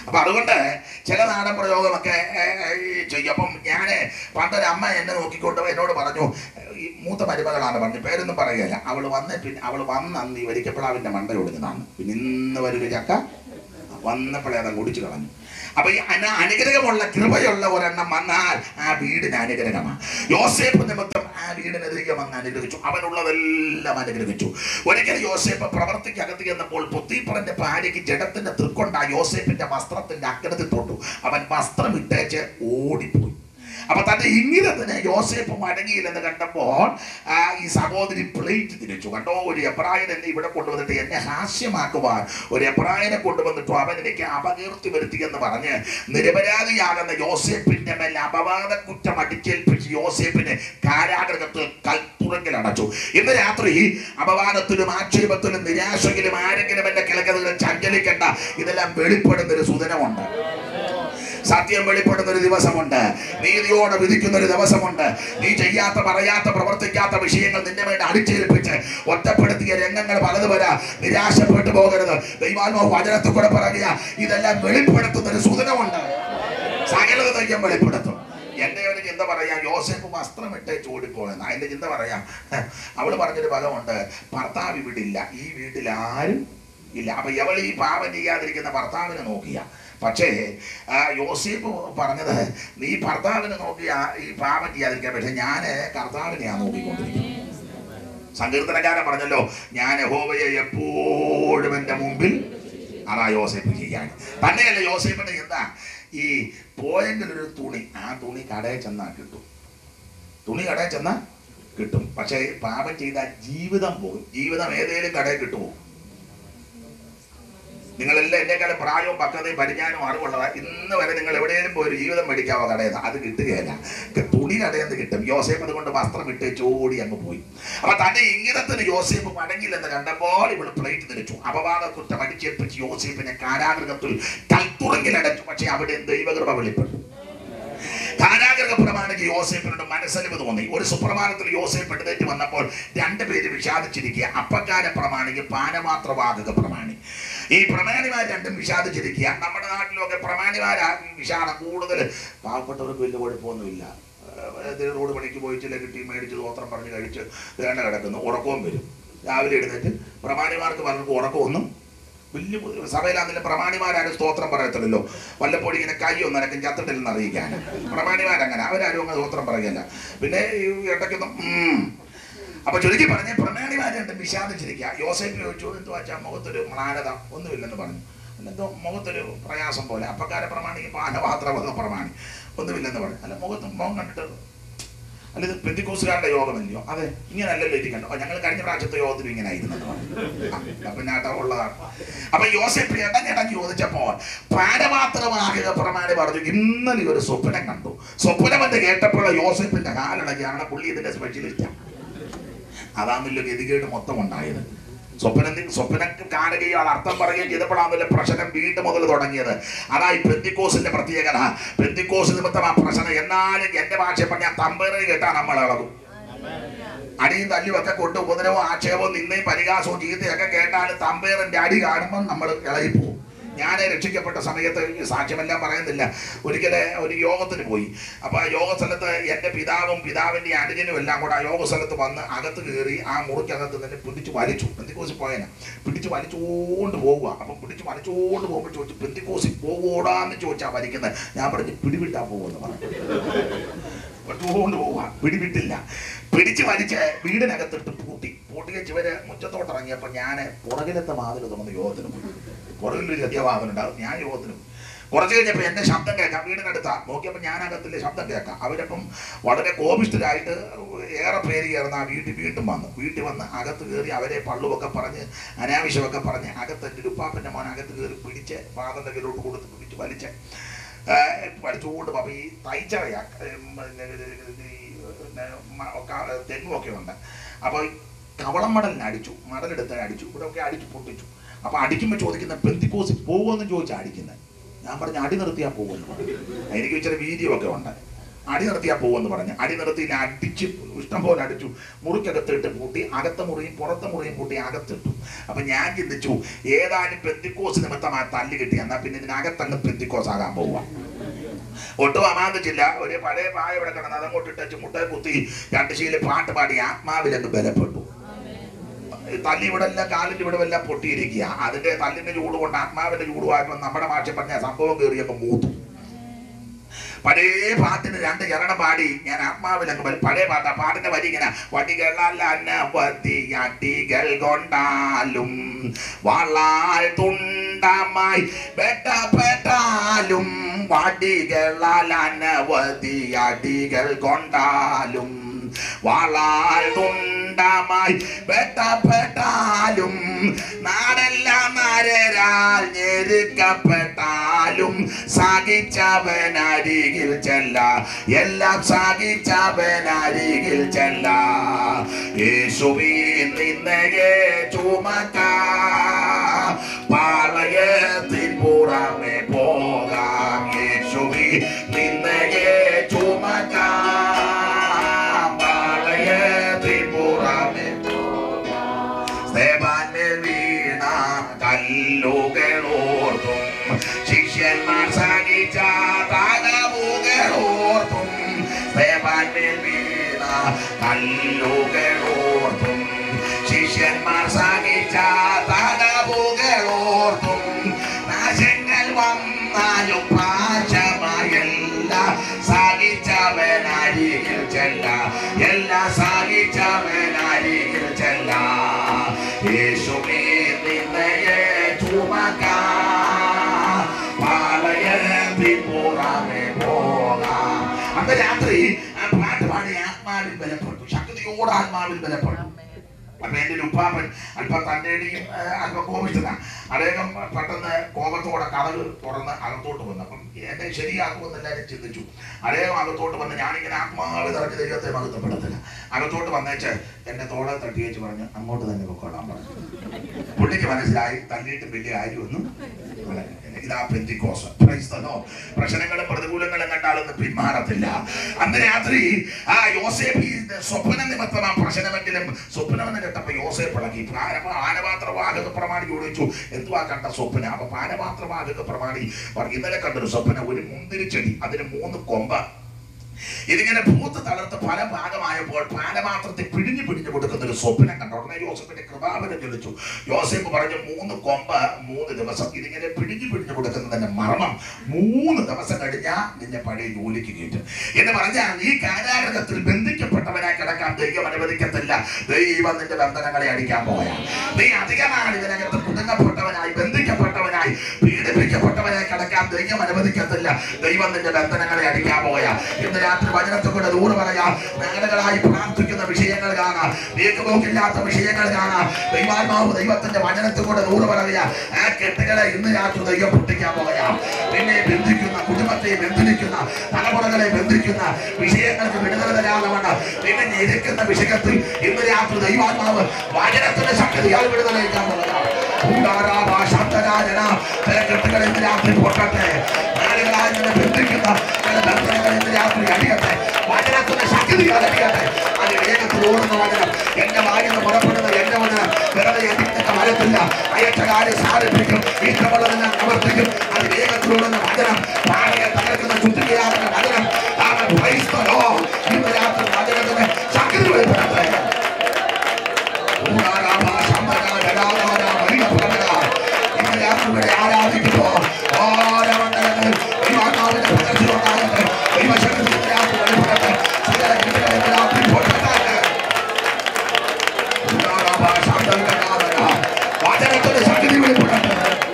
[SPEAKER 11] അപ്പൊ അതുകൊണ്ട് ചില നാടൻ പ്രയോഗമൊക്കെ ഏ, ഏ, ചെയ്യും അപ്പം ഞാൻ പണ്ടൊരു അമ്മ എന്നെ നോക്കിക്കൊണ്ട് എന്നോട് പറഞ്ഞു ഈ മൂത്ത മരുമകളാണ് പറഞ്ഞു പേരൊന്നും പറയുകയില്ല അവൾ വന്ന് പിന്നെ അവൾ വന്ന് അന്ന് ഈ വരിക്കപ്പിളാവിന്റെ മണ്ട ഒടുങ്ങുന്നതാണ് പിന്നെ ഇന്ന് വരൊരു ചക്ക വന്നപ്പോഴേ അതങ്ങ് ഒടിച്ചു കളഞ്ഞു അപ്പൊ ഈ അന അനുഗ്രഹമുള്ള കൃപയുള്ള ഒരെണ്ണം വന്നാൽ ആ വീടിന് അനുഗ്രഹമാണ് യോസേപ്പ് നിമിത്തം ആ വീടിന് ദൈവം അങ്ങ് അനുഗ്രഹിച്ചു അവനുള്ളതെല്ലാം അനുഗ്രഹിച്ചു ഒരിക്കൽ യോസേപ്പ് പ്രവർത്തിക്കകത്ത് ചെന്നപ്പോൾ പൊത്തീപ്പറന്റെ ഭാര്യയ്ക്ക് ജഡത്തിന്റെ തൃക്കൊണ്ട യോസേപ്പിന്റെ വസ്ത്രത്തിന്റെ അഗ്രത്തിൽ തൊട്ടു അവൻ വസ്ത്രം ഇട്ടേച്ച് ഓടിപ്പോയി അപ്പൊ തന്റെ ഇംഗിതത്തിന് യോസേപ്പ് മടങ്ങിയില്ലെന്ന് കണ്ടപ്പോൾ ആ, ഈ സഹോദരി പ്ലേറ്റ് തിരിച്ചു കണ്ടോ ഒരു എബ്രായൻ എന്നെ ഇവിടെ കൊണ്ടുവന്നിട്ട് എന്നെ ഹാസ്യമാക്കുവാൻ ഒരു എബ്രായനെ കൊണ്ടുവന്നിട്ടു അവൻ എനിക്ക് അപകീർത്തി വരുത്തി എന്ന് പറഞ്ഞ് നിരപരാധിയാകുന്ന യോസേപ്പിന്റെ മേൽ അപവാദ കുറ്റം അടിച്ചേൽപ്പിച്ച് യോസേപ്പിനെ കാരാഗ്രഹത്തിൽ കൽത്തുറങ്കിൽ അടച്ചു ഇന്ന് രാത്രി അപവാദത്തിലും ആക്ഷേപത്തിലും നിരാശയിലും ആരെങ്കിലും എന്റെ കിളക്കതുകൾ ചഞ്ചലിക്കണ്ട ഇതെല്ലാം വെളിപ്പെടുന്ന ഒരു സുദിനമുണ്ട് സത്യം വെളിപ്പെടുന്ന ഒരു ദിവസമുണ്ട് നീതിയോടെ വിധിക്കുന്ന ഒരു ദിവസമുണ്ട് നീ ചെയ്യാത്ത പറയാത്ത പ്രവർത്തിക്കാത്ത വിഷയങ്ങൾ നിന്റെ വേണ്ടി അടിച്ചേൽപ്പിച്ച് ഒറ്റപ്പെടുത്തിയ രംഗങ്ങൾ പലത് വരാ നിരാശപ്പെട്ടു പോകരുത് ദൈവാത്മാവ് വചനത്തിൽ കൂടെ പറയുക ഇതെല്ലാം വെളിപ്പെടുത്തുന്ന ഒരു സുദിനമുണ്ട് സകലത ദൈവം വെളിപ്പെടുത്തും എന്റെ ഒരു ചിന്ത പറയാം യോസേഫ് വസ്ത്രം ഇട്ടേ ഓടിപ്പോയെന്ന് അതിന്റെ ചിന്ത പറയാം അവള് പറഞ്ഞൊരു പദമുണ്ട് ഭർത്താവ് ഇവിടില്ല ഈ വീട്ടിൽ ആരും ഇല്ല അപ്പൊ എവൾ ഈ പാപം ചെയ്യാതിരിക്കുന്ന ഭർത്താവിനെ നോക്കിയ പക്ഷേ ആ, യോസേഫ് പറഞ്ഞത് നീ ഭർത്താവിനെ നോക്കി ആ- ഈ പാപം ചെയ്യാതിരിക്കാൻ പക്ഷെ ഞാൻ കർത്താവിനെയാണ് നോക്കിക്കൊണ്ടിരിക്കുന്നത് സങ്കീർത്തനക്കാരൻ പറഞ്ഞല്ലോ ഞാൻ യഹോവയെ എപ്പോഴും എൻ്റെ മുമ്പിൽ അതാ യോസേഫ് ചെയ്യാൻ തന്നെയല്ല യോസേഫിന്റെ എന്താ ഈ പോയെങ്കിലൊരു തുണി ആ തുണി കടയിൽ ചെന്നാൽ കിട്ടും തുണി കടയിൽ ചെന്നാൽ കിട്ടും പക്ഷേ പാപം ചെയ്താൽ ജീവിതം പോകും ജീവിതം ഏതേലും കടയിൽ കിട്ടുമോ നിങ്ങളെല്ലാം എന്നെക്കാളും പ്രായവും പക്വതയും പരിജ്ഞാനവും അറിവുള്ളതാ ഇന്ന് വരെ നിങ്ങൾ എവിടെയെങ്കിലും പോയി ഒരു ജീവിതം മേടിക്കാവോ കടയിൽ നിന്ന് അത് കിട്ടുകയില്ല ക- തുണി കടയിൽ നിന്ന് കിട്ടും യോസേഫ് അതുകൊണ്ട് വസ്ത്രം ഇട്ട് ചോടി അങ്ങ് പോയി അപ്പൊ തന്റെ ഇംഗിതത്തിന് യോസേഫ് മടങ്ങില്ലെന്ന് കണ്ടപ്പോൾ ഇവൾ പ്ലേറ്റ് തിരിച്ചു അപവാദ കുറ്റം അടിച്ചേൽപ്പിച്ച് യോസേഫിനെ കാരാഗൃഹത്തിൽ കൽത്തുറങ്കിലടച്ചു പക്ഷെ അവിടെ ദൈവകൃപ വെളിപ്പെട്ടു കാരാഗ്രഹ പ്രമാണിക്ക് യോസേപ്പിനോട് മനസ്സലിവ് തോന്നി ഒരു സുപ്രമാണത്തിൽ യോസേപ്പ് എഴുന്നേറ്റ് വന്നപ്പോൾ രണ്ടുപേര് വിഷാദിച്ചിരിക്കുക അപ്പക്കാര പ്രമാണിക്ക് പാനമാത്രവാതക പ്രമാണി ഈ പ്രമാണിമാർ രണ്ടും വിഷാദിച്ചിരിക്കുക നമ്മുടെ നാട്ടിലൊക്കെ പ്രമാണിമാരാ ഈ വിഷാദം കൂടുതൽ പാവപ്പെട്ടവർക്ക് വലിയ കുഴപ്പമൊന്നുമില്ല ഏഹ് റോഡ് പണിക്ക് പോയിച്ചില്ല കിട്ടി മേടിച്ച് തോത്രം പറഞ്ഞ് കഴിച്ച് വേണ്ട കിടക്കുന്നു ഉറക്കവും വരും രാവിലെ എഴുന്നേറ്റ് പ്രമാണിമാർക്ക് പലർക്കും ഉറക്കമൊന്നും വലിയ സഭയിലാണെങ്കിലും പ്രമാണിമാരാരും സ്തോത്രം പറയത്തില്ലല്ലോ വല്ലപ്പോഴും ഇങ്ങനെ കൈ ഒന്നനക്കും ചത്തിട്ടില്ലെന്ന് അറിയിക്കാൻ പ്രമാണിമാരങ്ങനെ അവരാരും അങ്ങനെ സ്തോത്രം പറയല്ല പിന്നെ ഈ ഇടയ്ക്കൊന്നും ഉം. അപ്പൊ ചുരുക്കി പറഞ്ഞ പ്രമാണിമാരുണ്ട് വിഷാദിച്ചിരിക്കുക യോസേഫ് ചോദിച്ചു എന്തു വെച്ചാൽ മുഖത്തൊരു മ്ലാനത ഒന്നുമില്ലെന്ന് പറഞ്ഞു എന്തോ മുഖത്തൊരു പ്രയാസം പോലെ അപ്പക്കാര പ്രമാണിക്ക് പാനപാത്രമൊക്കെ പ്രമാണി ഒന്നുമില്ലെന്ന് പറഞ്ഞു അല്ല മുഖത്ത് മുഖം കണ്ടിട്ട് അല്ല ഇത് പെന്തിക്കോസുകാരുടെ യോഗമല്ലയോ അതെ ഇങ്ങനെ അല്ലല്ലോ ഇരിക്കണ്ടോ അപ്പൊ ഞങ്ങൾ കഴിഞ്ഞ പ്രാവശ്യത്തെ യോഗത്തിലും ഇങ്ങനെ ആയിരുന്നെന്ന് പറഞ്ഞു പിന്നെ ആട്ട ഉള്ളതാണ് അപ്പൊ യോസെഫ് ഇടഞ്ഞിടഞ്ഞ് ചോദിച്ചപ്പോൾ പാനപാത്രമാകുക പ്രമാണി പറഞ്ഞു ഇന്നലെ ഒരു സ്വപ്നം കണ്ടു സ്വപ്നം എന്ന് കേട്ടപ്പോൾ യോസെഫിന്റെ കാലിളകിയാണ് പുള്ളി ഇതിന്റെ സ്പെഷ്യലിസ്റ്റാണ് അതാണല്ലോ ഗതികേട് മൊത്തം ഉണ്ടായത് സ്വപ്നം സ്വപ്നം കാണുകയും അത് അർത്ഥം പറയുകയും ചെയ്തപ്പോഴാണല്ലോ പ്രശ്നം വീണ്ടും മുതൽ തുടങ്ങിയത് അതാ ഈ പെന്തിക്കോസിന്റെ പ്രത്യേകത പെന്തിക്കോസ് നിമിത്തം ആ പ്രശ്നം എന്നാലും എന്റെ ഭാഷ പറഞ്ഞാൽ തമ്പേറി കേട്ടാ നമ്മൾ ഇളകും അടിയും തല്ലിയും ഒക്കെ കൊണ്ട് ഉപദ്രവവും ആക്ഷേപവും നിന്നയും പരിഹാസവും ചീത്തയൊക്കെ കേട്ടാലും തമ്പേറിന്റെ അടി കാണുമ്പോൾ നമ്മൾ ഇളകിപ്പോവും ഞാൻ രക്ഷിക്കപ്പെട്ട സമയത്ത് ഈ സാക്ഷ്യമെല്ലാം പറയുന്നില്ല ഒരിക്കലെ ഒരു യോഗത്തിന് പോയി അപ്പോൾ ആ യോഗ സ്ഥലത്ത് എൻ്റെ പിതാവും പിതാവിൻ്റെ അനുജനും എല്ലാം കൂടെ ആ യോഗ സ്ഥലത്ത് വന്ന് അകത്ത് കയറി ആ മുറിക്കകത്ത് തന്നെ പിടിച്ച് വലിച്ചു പെന്തിക്കോസി പോയന പിടിച്ച് വലിച്ചുകൊണ്ട് പോവുക അപ്പം പിടിച്ച് വലിച്ചുകൊണ്ട് പോകുമ്പോൾ ചോദിച്ചു പെന്തിക്കോസി പോകൂടാന്ന് ചോദിച്ചാൽ വലിക്കുന്നത് ഞാൻ പറഞ്ഞു പിടിവിട്ടാ പോകുമെന്ന് പറഞ്ഞു കൊണ്ട് പോവുക പിടിവിട്ടില്ല പിടിച്ച് വലിച്ച് വീടിനകത്തിട്ട് പൂട്ടി പൂട്ടിയ ചിവര് മുറ്റത്തോട്ട് ഇറങ്ങിയപ്പോൾ ഞാൻ പുറകിലത്തെ വാതിൽ തുറന്ന് യോഗത്തിന് പോയി പുറകിലൊരു ചെറിയ വാതിലുണ്ടാവും ഞാൻ യോഗത്തിന് പോയി കുറച്ച് കഴിഞ്ഞപ്പോൾ എൻ്റെ ശബ്ദം കേൾക്കാം വീടിനടുത്താ നോക്കിയപ്പോൾ ഞാനകത്തിൻ്റെ ശബ്ദം കേൾക്കാം അവരപ്പം വളരെ കോപിഷ്ഠരായിട്ട് ഏറെ പേര് ചേർന്ന് ആ വീട്ടിൽ വീണ്ടും വന്നു വീട്ടിൽ വന്ന് അകത്ത് കയറി അവരെ പള്ളുമൊക്കെ പറഞ്ഞ് അനാവശ്യമൊക്കെ പറഞ്ഞ് അകത്ത് എൻ്റെ ഉപ്പാപ്പൻ്റെ മോൻ അകത്ത് കയറി പിടിച്ച് വാതൻ്റെ കയ്യിലോട്ട് കൊടുത്ത് പിടിച്ച് വലിച്ച് ഏഹ് പഠിച്ചുകൊണ്ട് അപ്പം ഈ തൈച്ചവയാ തെങ്ങുമൊക്കെ ഉണ്ട് അപ്പോൾ കവളം മടലിന് അടിച്ചു മടലെടുത്ത് അടിച്ചു ഇവിടെ ഒക്കെ അടിച്ചു പൊട്ടിച്ചു അപ്പൊ അടിക്കുമ്പോൾ ചോദിക്കുന്ന പെന്തിക്കോസ് പോകുമെന്ന് ചോദിച്ചാൽ അടിക്കുന്നത് ഞാൻ പറഞ്ഞ അടി നിർത്തിയാൽ പോകുമെന്ന് പറഞ്ഞു എനിക്ക് ഇച്ചിരി വീതിയൊക്കെ ഉണ്ട് അടി നിർത്തിയാ പോകുമെന്ന് പറഞ്ഞു അടി നിർത്തി ഞാൻ അടിച്ച് ഇഷ്ടം പോലെ അടിച്ചു മുറിക്കകത്തിട്ട് പൂട്ടി അകത്ത മുറിയും പുറത്തെ മുറിയും പൂട്ടി അകത്തിട്ടു അപ്പൊ ഞാൻ ചിന്തിച്ചു ഏതാനും പെന്തിക്കോസ് നിമിത്തം ആ തല്ല് കിട്ടി എന്നാ പിന്നെ ഇതിനകത്തങ്ങ് പെന്തിക്കോസ് ആകാൻ പോവുക ഒട്ടും അമാന്തിച്ചില്ല ഒരു പഴയ പായ ഇവിടെ കിടന്ന് അതങ്ങോട്ട് ഇട്ടു മുട്ട കുത്തി രണ്ട് ശീല പാട്ട് പാടി ആത്മാവിലങ്ങ് ബലപ്പെട്ടു തല്ലി ഇവിടെ എല്ലാം കാലിന്റെ ഇവിടെ എല്ലാം പൊട്ടിയിരിക്കുക അതിന്റെ തല്ലിന്റെ ചൂട് കൊണ്ട് ആത്മാവിന്റെ ചൂടുമായപ്പോൾ നമ്മുടെ ഭാഷ പറഞ്ഞ സംഭവം കയറിയപ്പോൾ മൂത്തു പഴയ പാട്ടിന് രണ്ട് ചരണം പാടി ഞാൻ ആത്മാവിലങ്ങ് വരും പഴയ പാട്ടാ പാട്ടിന്റെ വരി ഇങ്ങനെ വടികളല്ല അനവധിയടികൾ കൊണ്ടാലും വളാൽ തുണ്ടമായി ബെട്ടപ്പെട്ടാലും വടികളാൽ അനവധിയടികൾ കൊണ്ടാലും വളാൽ തുണ്ടമായി ബെട്ടപ്പെട്ടാലും നാടെല്ലാം നരരാൽ ഞെരുക്കപ്പെട്ടാലും സഹിച്ചവനരികിൽ ചെല്ല എല്ലാം സഹിച്ചവനരികിൽ ചെല്ല യേശുവീ നിന്നയെ ചുമക്ക പാളയത്തിൻ പുറമെ പോകാം യേശുവീ നിന്നയെ ചുമക്കാം പാളയത്തിൻ പുറമെ സ്തേവാന്റെ വീണ കല്ലുകളോർത്തും ശിഷ്യന്മാർ സഹിച്ച തകവുകളോർത്തും സ്തേവാന്റെ വീണ കല്ലുകളോർത്തും ശിഷ്യന്മാർ സഹിച്ച തകവുകളോർത്തും നാശങ്ങൾ വന്നാലും പാശമായല്ല സാധിച്ചവനരികിൽ ചെല്ല എല്ലാ സാധിച്ചവനരികിൽ ചെല്ല യേശുവേ നിന്നയെ ചുമക്ക പാളയത്തിൽ പുറമെ പോകാം അന്ന് രാത്രി ആ പാട്ട് പാടി ആത്മാവിൽ ബലപ്പെട്ടു ശക്തിയോട് ആത്മാവിൽ ബലപ്പെട്ടു അപ്പൊ എന്റെ ഒരു ഉപ്പാപ്പൻ അല്പം തന്റെയും അല്പം കോപിച്ചതാ അദ്ദേഹം പെട്ടെന്ന് കോപത്തോടെ കഥകൾ തുറന്ന് അകത്തോട്ട് വന്നു അപ്പം എന്നെ ശരിയാക്കുമെന്ന് എല്ലാവരും ചിന്തിച്ചു അദ്ദേഹം അകത്തോട്ട് വന്ന് ഞാനിങ്ങനെ ആത്മാവ് നിറഞ്ഞ ദൈവത്തെ മഹത്വപ്പെടുത്തില്ല അകത്തോട്ട് വന്നേച്ച് എന്റെ തോളെ തട്ടി വെച്ച് പറഞ്ഞു അങ്ങോട്ട് തന്നെ പൊക്കോളാൻ പറഞ്ഞു പുള്ളിക്ക് മനസ്സിലായി തല്ലിയിട്ട് വലിയ കാര്യമൊന്നും ഇല്ല. ഇതാ പെന്തിക്കോസ് Praise the Lord. പ്രശ്നങ്ങളും പ്രതികൂലങ്ങളും കണ്ടാലൊന്നും പിന്മാറത്തില്ല അന്ന് രാത്രി ആ യോസേഫ് ഈ സ്വപ്ന നിമിത്തം ആ പ്രശ്നമെങ്കിലും സ്വപ്നമെന്ന് കേട്ടപ്പോ യോസേഫ് ഇളകി ആനപാത്രവാഹക പ്രമാണി ചോദിച്ചു എന്തുവാ കണ്ട സ്വപ്ന അപ്പൊ പാനപാത്രവാഹക പ്രമാണി പറഞ്ഞു ഇന്നലെ കണ്ടൊരു സ്വപ്ന ഒരു മുന്തിരിച്ചെടി അതിന് മൂന്ന് കൊമ്പ ഇതിങ്ങനെ പൂത്ത് തളർത്ത് പല ഭാഗമായപ്പോൾ പാനപാത്രത്തിൽ പിടിഞ്ഞു പിടിഞ്ഞു കൊടുക്കുന്ന ഒരു സ്വപ്നം കണ്ടു ഉടനെ യോസഫിന്റെ കൃപാവനം ചോദിച്ചു യോസഫ് പറഞ്ഞു മൂന്ന് കൊമ്പ് മൂന്ന് ദിവസം ഇതിങ്ങനെ പിടിഞ്ഞു പിടിഞ്ഞു കൊടുക്കുന്നതിന്റെ മർമ്മം മൂന്ന് ദിവസം കഴിഞ്ഞാൽ നിന്നെ പഴയ ജോലിക്ക് കയറ്റും എന്ന് പറഞ്ഞാൽ ഈ കാരാഗ്രഹത്തിൽ ബന്ധിക്കപ്പെട്ടവനായി കിടക്കാൻ ദൈവം അനുവദിക്കത്തില്ല ദൈവം നിന്റെ ബന്ധനങ്ങളെ അടിക്കാൻ പോയാ നീ അധികമാണ് ഇതിനകത്ത് കുടുങ്ങപ്പെട്ടവനായി ബന്ധിക്കപ്പെട്ടവനായി പീഡിപ്പിക്കപ്പെട്ടവനായി കിടക്കാൻ ദൈവം അനുവദിക്കത്തില്ല ദൈവം നിന്റെ ബന്ധനങ്ങളെ അടിക്കാൻ പോയാ ഇന്ന് രാത്രി വചനത്തെ കൊണ്ട് ദൂരെ പറയാം മേഖലകളായി പ്രാർത്ഥിക്കുന്ന വിഷയങ്ങൾ കാണാം നീക്കുപോക്കില്ലാത്ത വിഷയങ്ങൾ കാണാം ദൈവാത്മാവ് ദൈവത്തിന്റെ വചനത്തെ കൊണ്ട് ദൂരെ പറയുക ആ കെട്ടുകളെ ഇന്ന് രാത്രി ദൈവം പൊട്ടിക്കാൻ പോയാ നിന്നെ ബന്ധിക്കുന്ന കുടുംബത്തെ ബന്ധിക്കുന്ന തലമുറകളെ ബന്ധിക്കുന്ന വിഷയങ്ങൾക്ക് വിടുതല തരാതവണ്ണം നിന്നെ ഞെരുക്കുന്ന വിഷയത്തിൽ ഇന്ന് രാത്രി ദൈവാത്മാവ് വചനത്തിന്റെ ശക്തിയാൽ വിടുതലയിക്കാൻ പോയാ കെട്ടുകൾ ഇന്ന് രാത്രി പൊട്ടട്ടെ മേഖലകളായി നിന്നെ ബന്ധിക്കുന്ന ചില ബന്ധനങ്ങൾ ഇന്ന് രാത്രി അടിയട്ടെ വചനത്തിന്റെ ശക്തിയാൽ അടിയട്ടെ അത് വേഗത്തിൽ ഓടുന്ന വചനം എന്റെ വായിന്ന് പുറപ്പെടുന്ന എന്റെ വചനം വെറുതെ എത്തിക്കുന്ന വരത്തില്ല അയച്ച കാര്യം സാധിപ്പിക്കും ഇഷ്ടമുള്ളതെല്ലാം പ്രവർത്തിക്കും അത് വേഗത്തിൽ ഓടുന്ന വചനം പാടയെ തകർക്കുന്ന ചുറ്റുകയാകുന്ന വചനം അവൻ ക്രൈസ്തവനോ ഇന്ന് രാത്രി വചനത്തിന് ശക്തി വെളിപ്പെടുത്തേ ഇന്ന് രാത്രി ഇവിടെ ആരാധിക്കുമ്പോ ഓരോ മണ്ഡലങ്ങളിൽ ദൈവാത്മാവിന്റെ പ്രദർശനമുണ്ടാകട്ടെ ദൈവശക്തി ഇന്ന് രാത്രി വെളിപ്പെടട്ടെ സകല കൃതികൾ ഇന്ന് രാത്രി പൊട്ടട്ടെ വചനത്തിന്റെ ശക്തി വെളിപ്പെടട്ടെ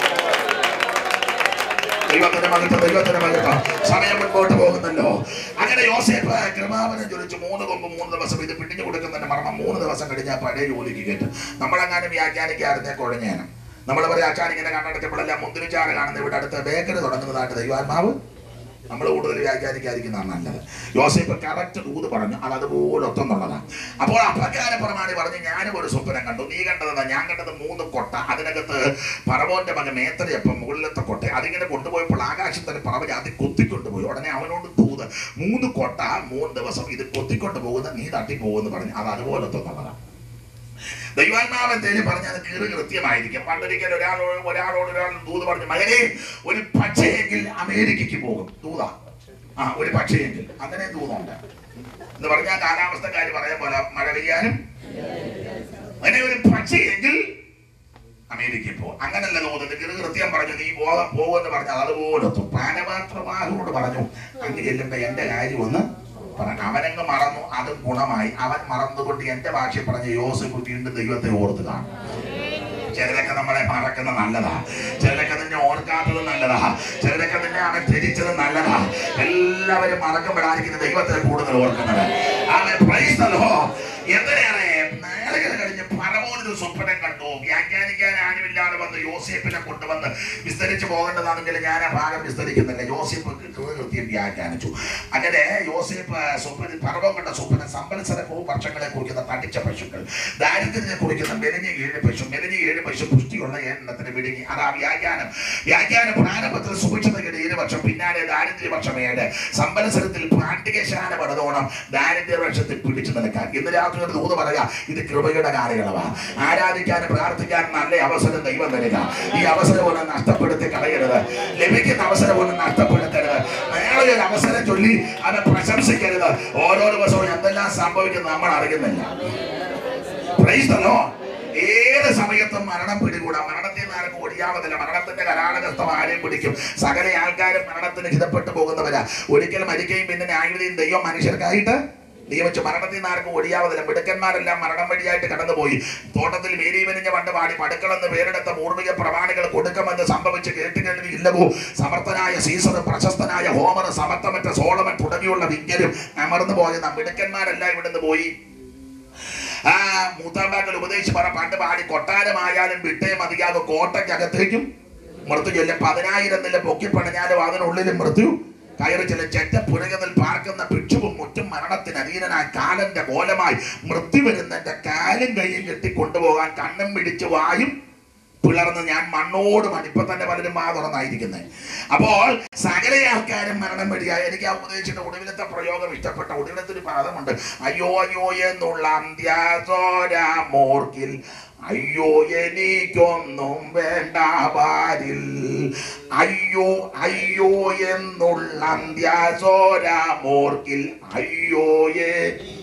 [SPEAKER 11] ദൈവത്തിന്റെ മകത്ത് ദൈവത്തിന്റെ മകത്ത് സമയം മുൻപോട്ട് പോകുന്നല്ലോ അങ്ങനെ യോസേഫ് കൃപാവനം ചൊലിച്ച് മൂന്ന് കൊമ്പ് മൂന്ന് ദിവസം ഇത് പിടിഞ്ഞു കൊടുക്കുന്നതിന്റെ മർമ്മം മൂന്ന് ദിവസം കഴിഞ്ഞാൽ പഴയ ജോലിക്ക് കയറ്റും നമ്മളെങ്ങാനും വ്യാഖ്യാനിക്കാറുന്നേ കുഴഞ്ഞേനം നമ്മൾ പറയാം അച്ഛൻ ഇങ്ങനെ കണ്ണടച്ചപ്പോഴെല്ലാം മുന്തിരിച്ചാറ് കാണുന്ന ഇവിടെ അടുത്ത് ബേക്കറി തുടങ്ങുന്നതായിട്ട് ദൈവാത്മാവ് നമ്മൾ കൂടുതൽ വ്യാഖ്യാനിക്കാതിരിക്കുന്നതാണ് നല്ലത് യോസേപ്പ് കറക്റ്റ് ദൂത് പറഞ്ഞു അത് അതുപോലെ ഒത്തെന്നുള്ളതാണ് അപ്പോൾ അപ്രകാര പ്രമാണി പറഞ്ഞു ഞാനും ഒരു സ്വപ്നം കണ്ടു നീ കണ്ടതെന്താ ഞാൻ കണ്ടത് മൂന്ന് കൊട്ട അതിനകത്ത് പറവോന്റെ മകൻ മേത്തരയപ്പം മുകളിലത്തെ കൊട്ട അതിങ്ങനെ കൊണ്ടുപോയപ്പോൾ ആകാശത്തിന് പറവ അത് കൊത്തിക്കൊണ്ടുപോയി ഉടനെ അവനോട് ദൂത് മൂന്ന് കൊട്ട മൂന്ന് ദിവസം ഇത് കൊത്തിക്കൊണ്ട് പോകുന്ന നീ തട്ടിപ്പോകുമെന്ന് പറഞ്ഞു അത് അതുപോലെ ഒത്തെന്നുള്ളതാണ് ദൈവാത്മാവൻ തേടി പറഞ്ഞത് കീറ് കൃത്യമായിരിക്കും പണ്ടൊരിക്കൽ ഒരാൾ ഒരാളോട് ഒരാൾ ദൂത് പറഞ്ഞു മകനെ ഒരു പക്ഷയെങ്കിൽ അമേരിക്കയ്ക്ക് പോകും ദൂത ആ ഒരു പക്ഷയെങ്കിൽ അങ്ങനെ ദൂതുണ്ട് എന്ന് പറഞ്ഞാൽ കാലാവസ്ഥക്കാർ പറയാൻ പോലെ മഴ പെയ്യാനും അങ്ങനെ ഒരു പക്ഷയെങ്കിൽ അമേരിക്കയിൽ പോകും അങ്ങനല്ല തോന്നുന്നത് കീറ് കൃത്യം പറഞ്ഞു നീ പോകാൻ പോകുമെന്ന് പറഞ്ഞാൽ അതുപോലെ ഒത്തു പാനപാത്രമാരോട് പറഞ്ഞു അങ്ങ് ചെല്ലുമ്പോ എന്റെ കാര്യം ഒന്ന് പറഞ്ഞു അവനങ്ങ് മറന്നു അത് ഗുണമായി അവൻ മറന്നുകൊണ്ട് എന്റെ ഭാഷ പറഞ്ഞ യോസഫ് വീണ്ടും ദൈവത്തെ ഓർത്ത് കാണും ചിലരൊക്കെ നമ്മളെ മറക്കുന്ന നല്ലതാ ചിലരൊക്കെ നിന്നെ ഓർക്കാത്തത് നല്ലതാ ചിലരൊക്കെ നിന്നെ അവൻ ധരിച്ചത് നല്ലതാ എല്ലാവരും മറക്കപ്പെടാതിരിക്കുന്ന ദൈവത്തെ കൂടുതൽ ഓർക്കുന്നത് അവൻ പ്രൈസ്തലോ എന്തിനേറെ നാളുകൾ കഴിഞ്ഞ് പരമോനൊരു സ്വപ്നം കണ്ടു വ്യാഖ്യാനിക്കാൻ ആരുമില്ലാതെ വന്ന് യോസേപ്പിനെ കൊണ്ടുവന്ന് വിസ്തരിച്ച് പോകേണ്ടതാണെങ്കിൽ ഞാൻ ആ ഭാഗം വിസ്തരിക്കുന്നില്ല യോസേപ്പ് കൃത്യം വ്യാഖ്യാനിച്ചു അങ്ങനെ യോസേപ്പ് സ്വപ്നം പർവം കണ്ട സ്വപ്നം സമ്പത്സരവും വർഷങ്ങളെ കുറിക്കുന്ന തടിച്ച പശുക്കൾ ദാരിദ്ര്യത്തെ കുറിക്കുന്ന മെലിഞ്ഞ ഏഴ് പശു മെലിഞ്ഞ ഏഴ് പശു പുഷ്ടിയുള്ള എണ്ണത്തിന് വിഴുങ്ങി അതാ വ്യാഖ്യാനം വ്യാഖ്യാനം പ്രാരംഭത്തിൽ സുഭിക്ഷതയുടെ ഏഴ് വർഷം പിന്നാലെ ദാരിദ്ര്യ വർഷം ഏഴ് സമ്പത്സരത്തിൽ പാണ്ഡികശാല പടതോണം ദാരിദ്ര്യ വർഷത്തിൽ പിടിച്ചു നിൽക്കാൻ ഇന്ന് രാത്രി ഒരു തോന്നു പറയാ ഇത് കൃപയുടെ കാലയളവാ ആരാധിക്കാനും പ്രാർത്ഥിക്കാനും നല്ല അവസരം ദൈവം തരിക ഈ അവസരം ഒന്നും നഷ്ടപ്പെടുത്തി കളയരുത് ലഭിക്കുന്ന അവസരം ഒന്നും നഷ്ടപ്പെടുത്തരുത് വേറെ ഒരു അവസരം ചൊല്ലി അത് പ്രശംസിക്കരുത് ഓരോ ദിവസവും എന്തെല്ലാം സംഭവിക്കുന്നത് നമ്മൾ അറിയുന്നില്ല Praise the Lord. ഏത് സമയത്തും മരണം പിടികൂടാം മരണത്തിൽ നിന്ന് ആർക്കും ഒഴിയാവതില്ല മരണത്തിന്റെ കരാളകസ്ഥം ആരെയും പിടിക്കും സകല ആൾക്കാരും മരണത്തിന് ഹിതപ്പെട്ടു പോകുന്നവരാ ഒരിക്കൽ മരിക്കുകയും പിന്നെ ന്യായവിധിയും ദൈവം മനുഷ്യർക്കായിട്ട് നിയമിച്ചു മരണത്തിൽ നിന്ന് ആർക്കും ഒഴിയാവതില്ല മിടുക്കന്മാരെല്ലാം മരണം വഴിയായിട്ട് കടന്നുപോയി തോട്ടത്തിൽ മേരീവനിഞ്ഞ പണ്ട് പാടി പടുക്കളെന്ന് പേരെടുത്ത പൂർവിക പ്രമാണികൾ കൊടുക്കുമെന്ന് സംഭവിച്ച് കേട്ട് കേൾവി ഇല്ലവോ സമർത്ഥനായ സീസർ പ്രശസ്തനായ ഹോമർ സമർത്ഥമറ്റ സോളമൻ തുടങ്ങിയുള്ള വിജ്ഞരും അമർന്നു പോയ മിടുക്കന്മാരെല്ലാം ഇവിടുന്ന് പോയി ആ മൂത്താമ്പാക്കൽ ഉപദേശിച്ച് പറ പണ്ട് പാടി കൊട്ടാരമായാലും വിട്ടേ മതിയാകെ കോട്ടയ്ക്കകത്തേക്കും മൃത്യു ചൊല്ലും പതിനായിരം നില പൊക്കി പണിഞ്ഞാലും അതിനുള്ളിലും മൃത്യു കയറി ചെല്ലും ചെറ്റ പുരകതിൽ പാർക്കുന്ന ഭിക്ഷുവും മുറ്റും മരണത്തിന് അധീനനായി കാലന്റെ കോലമായി മൃത്യു വരുന്നതിന്റെ കാലും കൈയും കെട്ടി കൊണ്ടുപോകാൻ കണ്ണും പിടിച്ച് വായും പിളർന്ന് ഞാൻ മണ്ണോട് മണി ഇപ്പൊ തന്നെ പലരും മാ തുറന്നായിരിക്കുന്നത് അപ്പോൾ സകല ആൾക്കാരും മരണം വഴിയായി എനിക്ക് ആ ഉപദേശിച്ചിട്ട് ഒടുവിലത്തെ പ്രയോഗം ഇഷ്ടപ്പെട്ട ഒടുവിലത്തെ ഒരു പദമുണ്ട് അയ്യോ അയ്യോ എന്നുള്ള അന്ത്യാസോരാമോർക്കിൽ അയ്യോ എനിക്കൊന്നും വേണ്ട വാരിൽ അയ്യോ അയ്യോ എന്നുള്ള അന്ത്യാസോരാമോർക്കിൽ അയ്യോ എ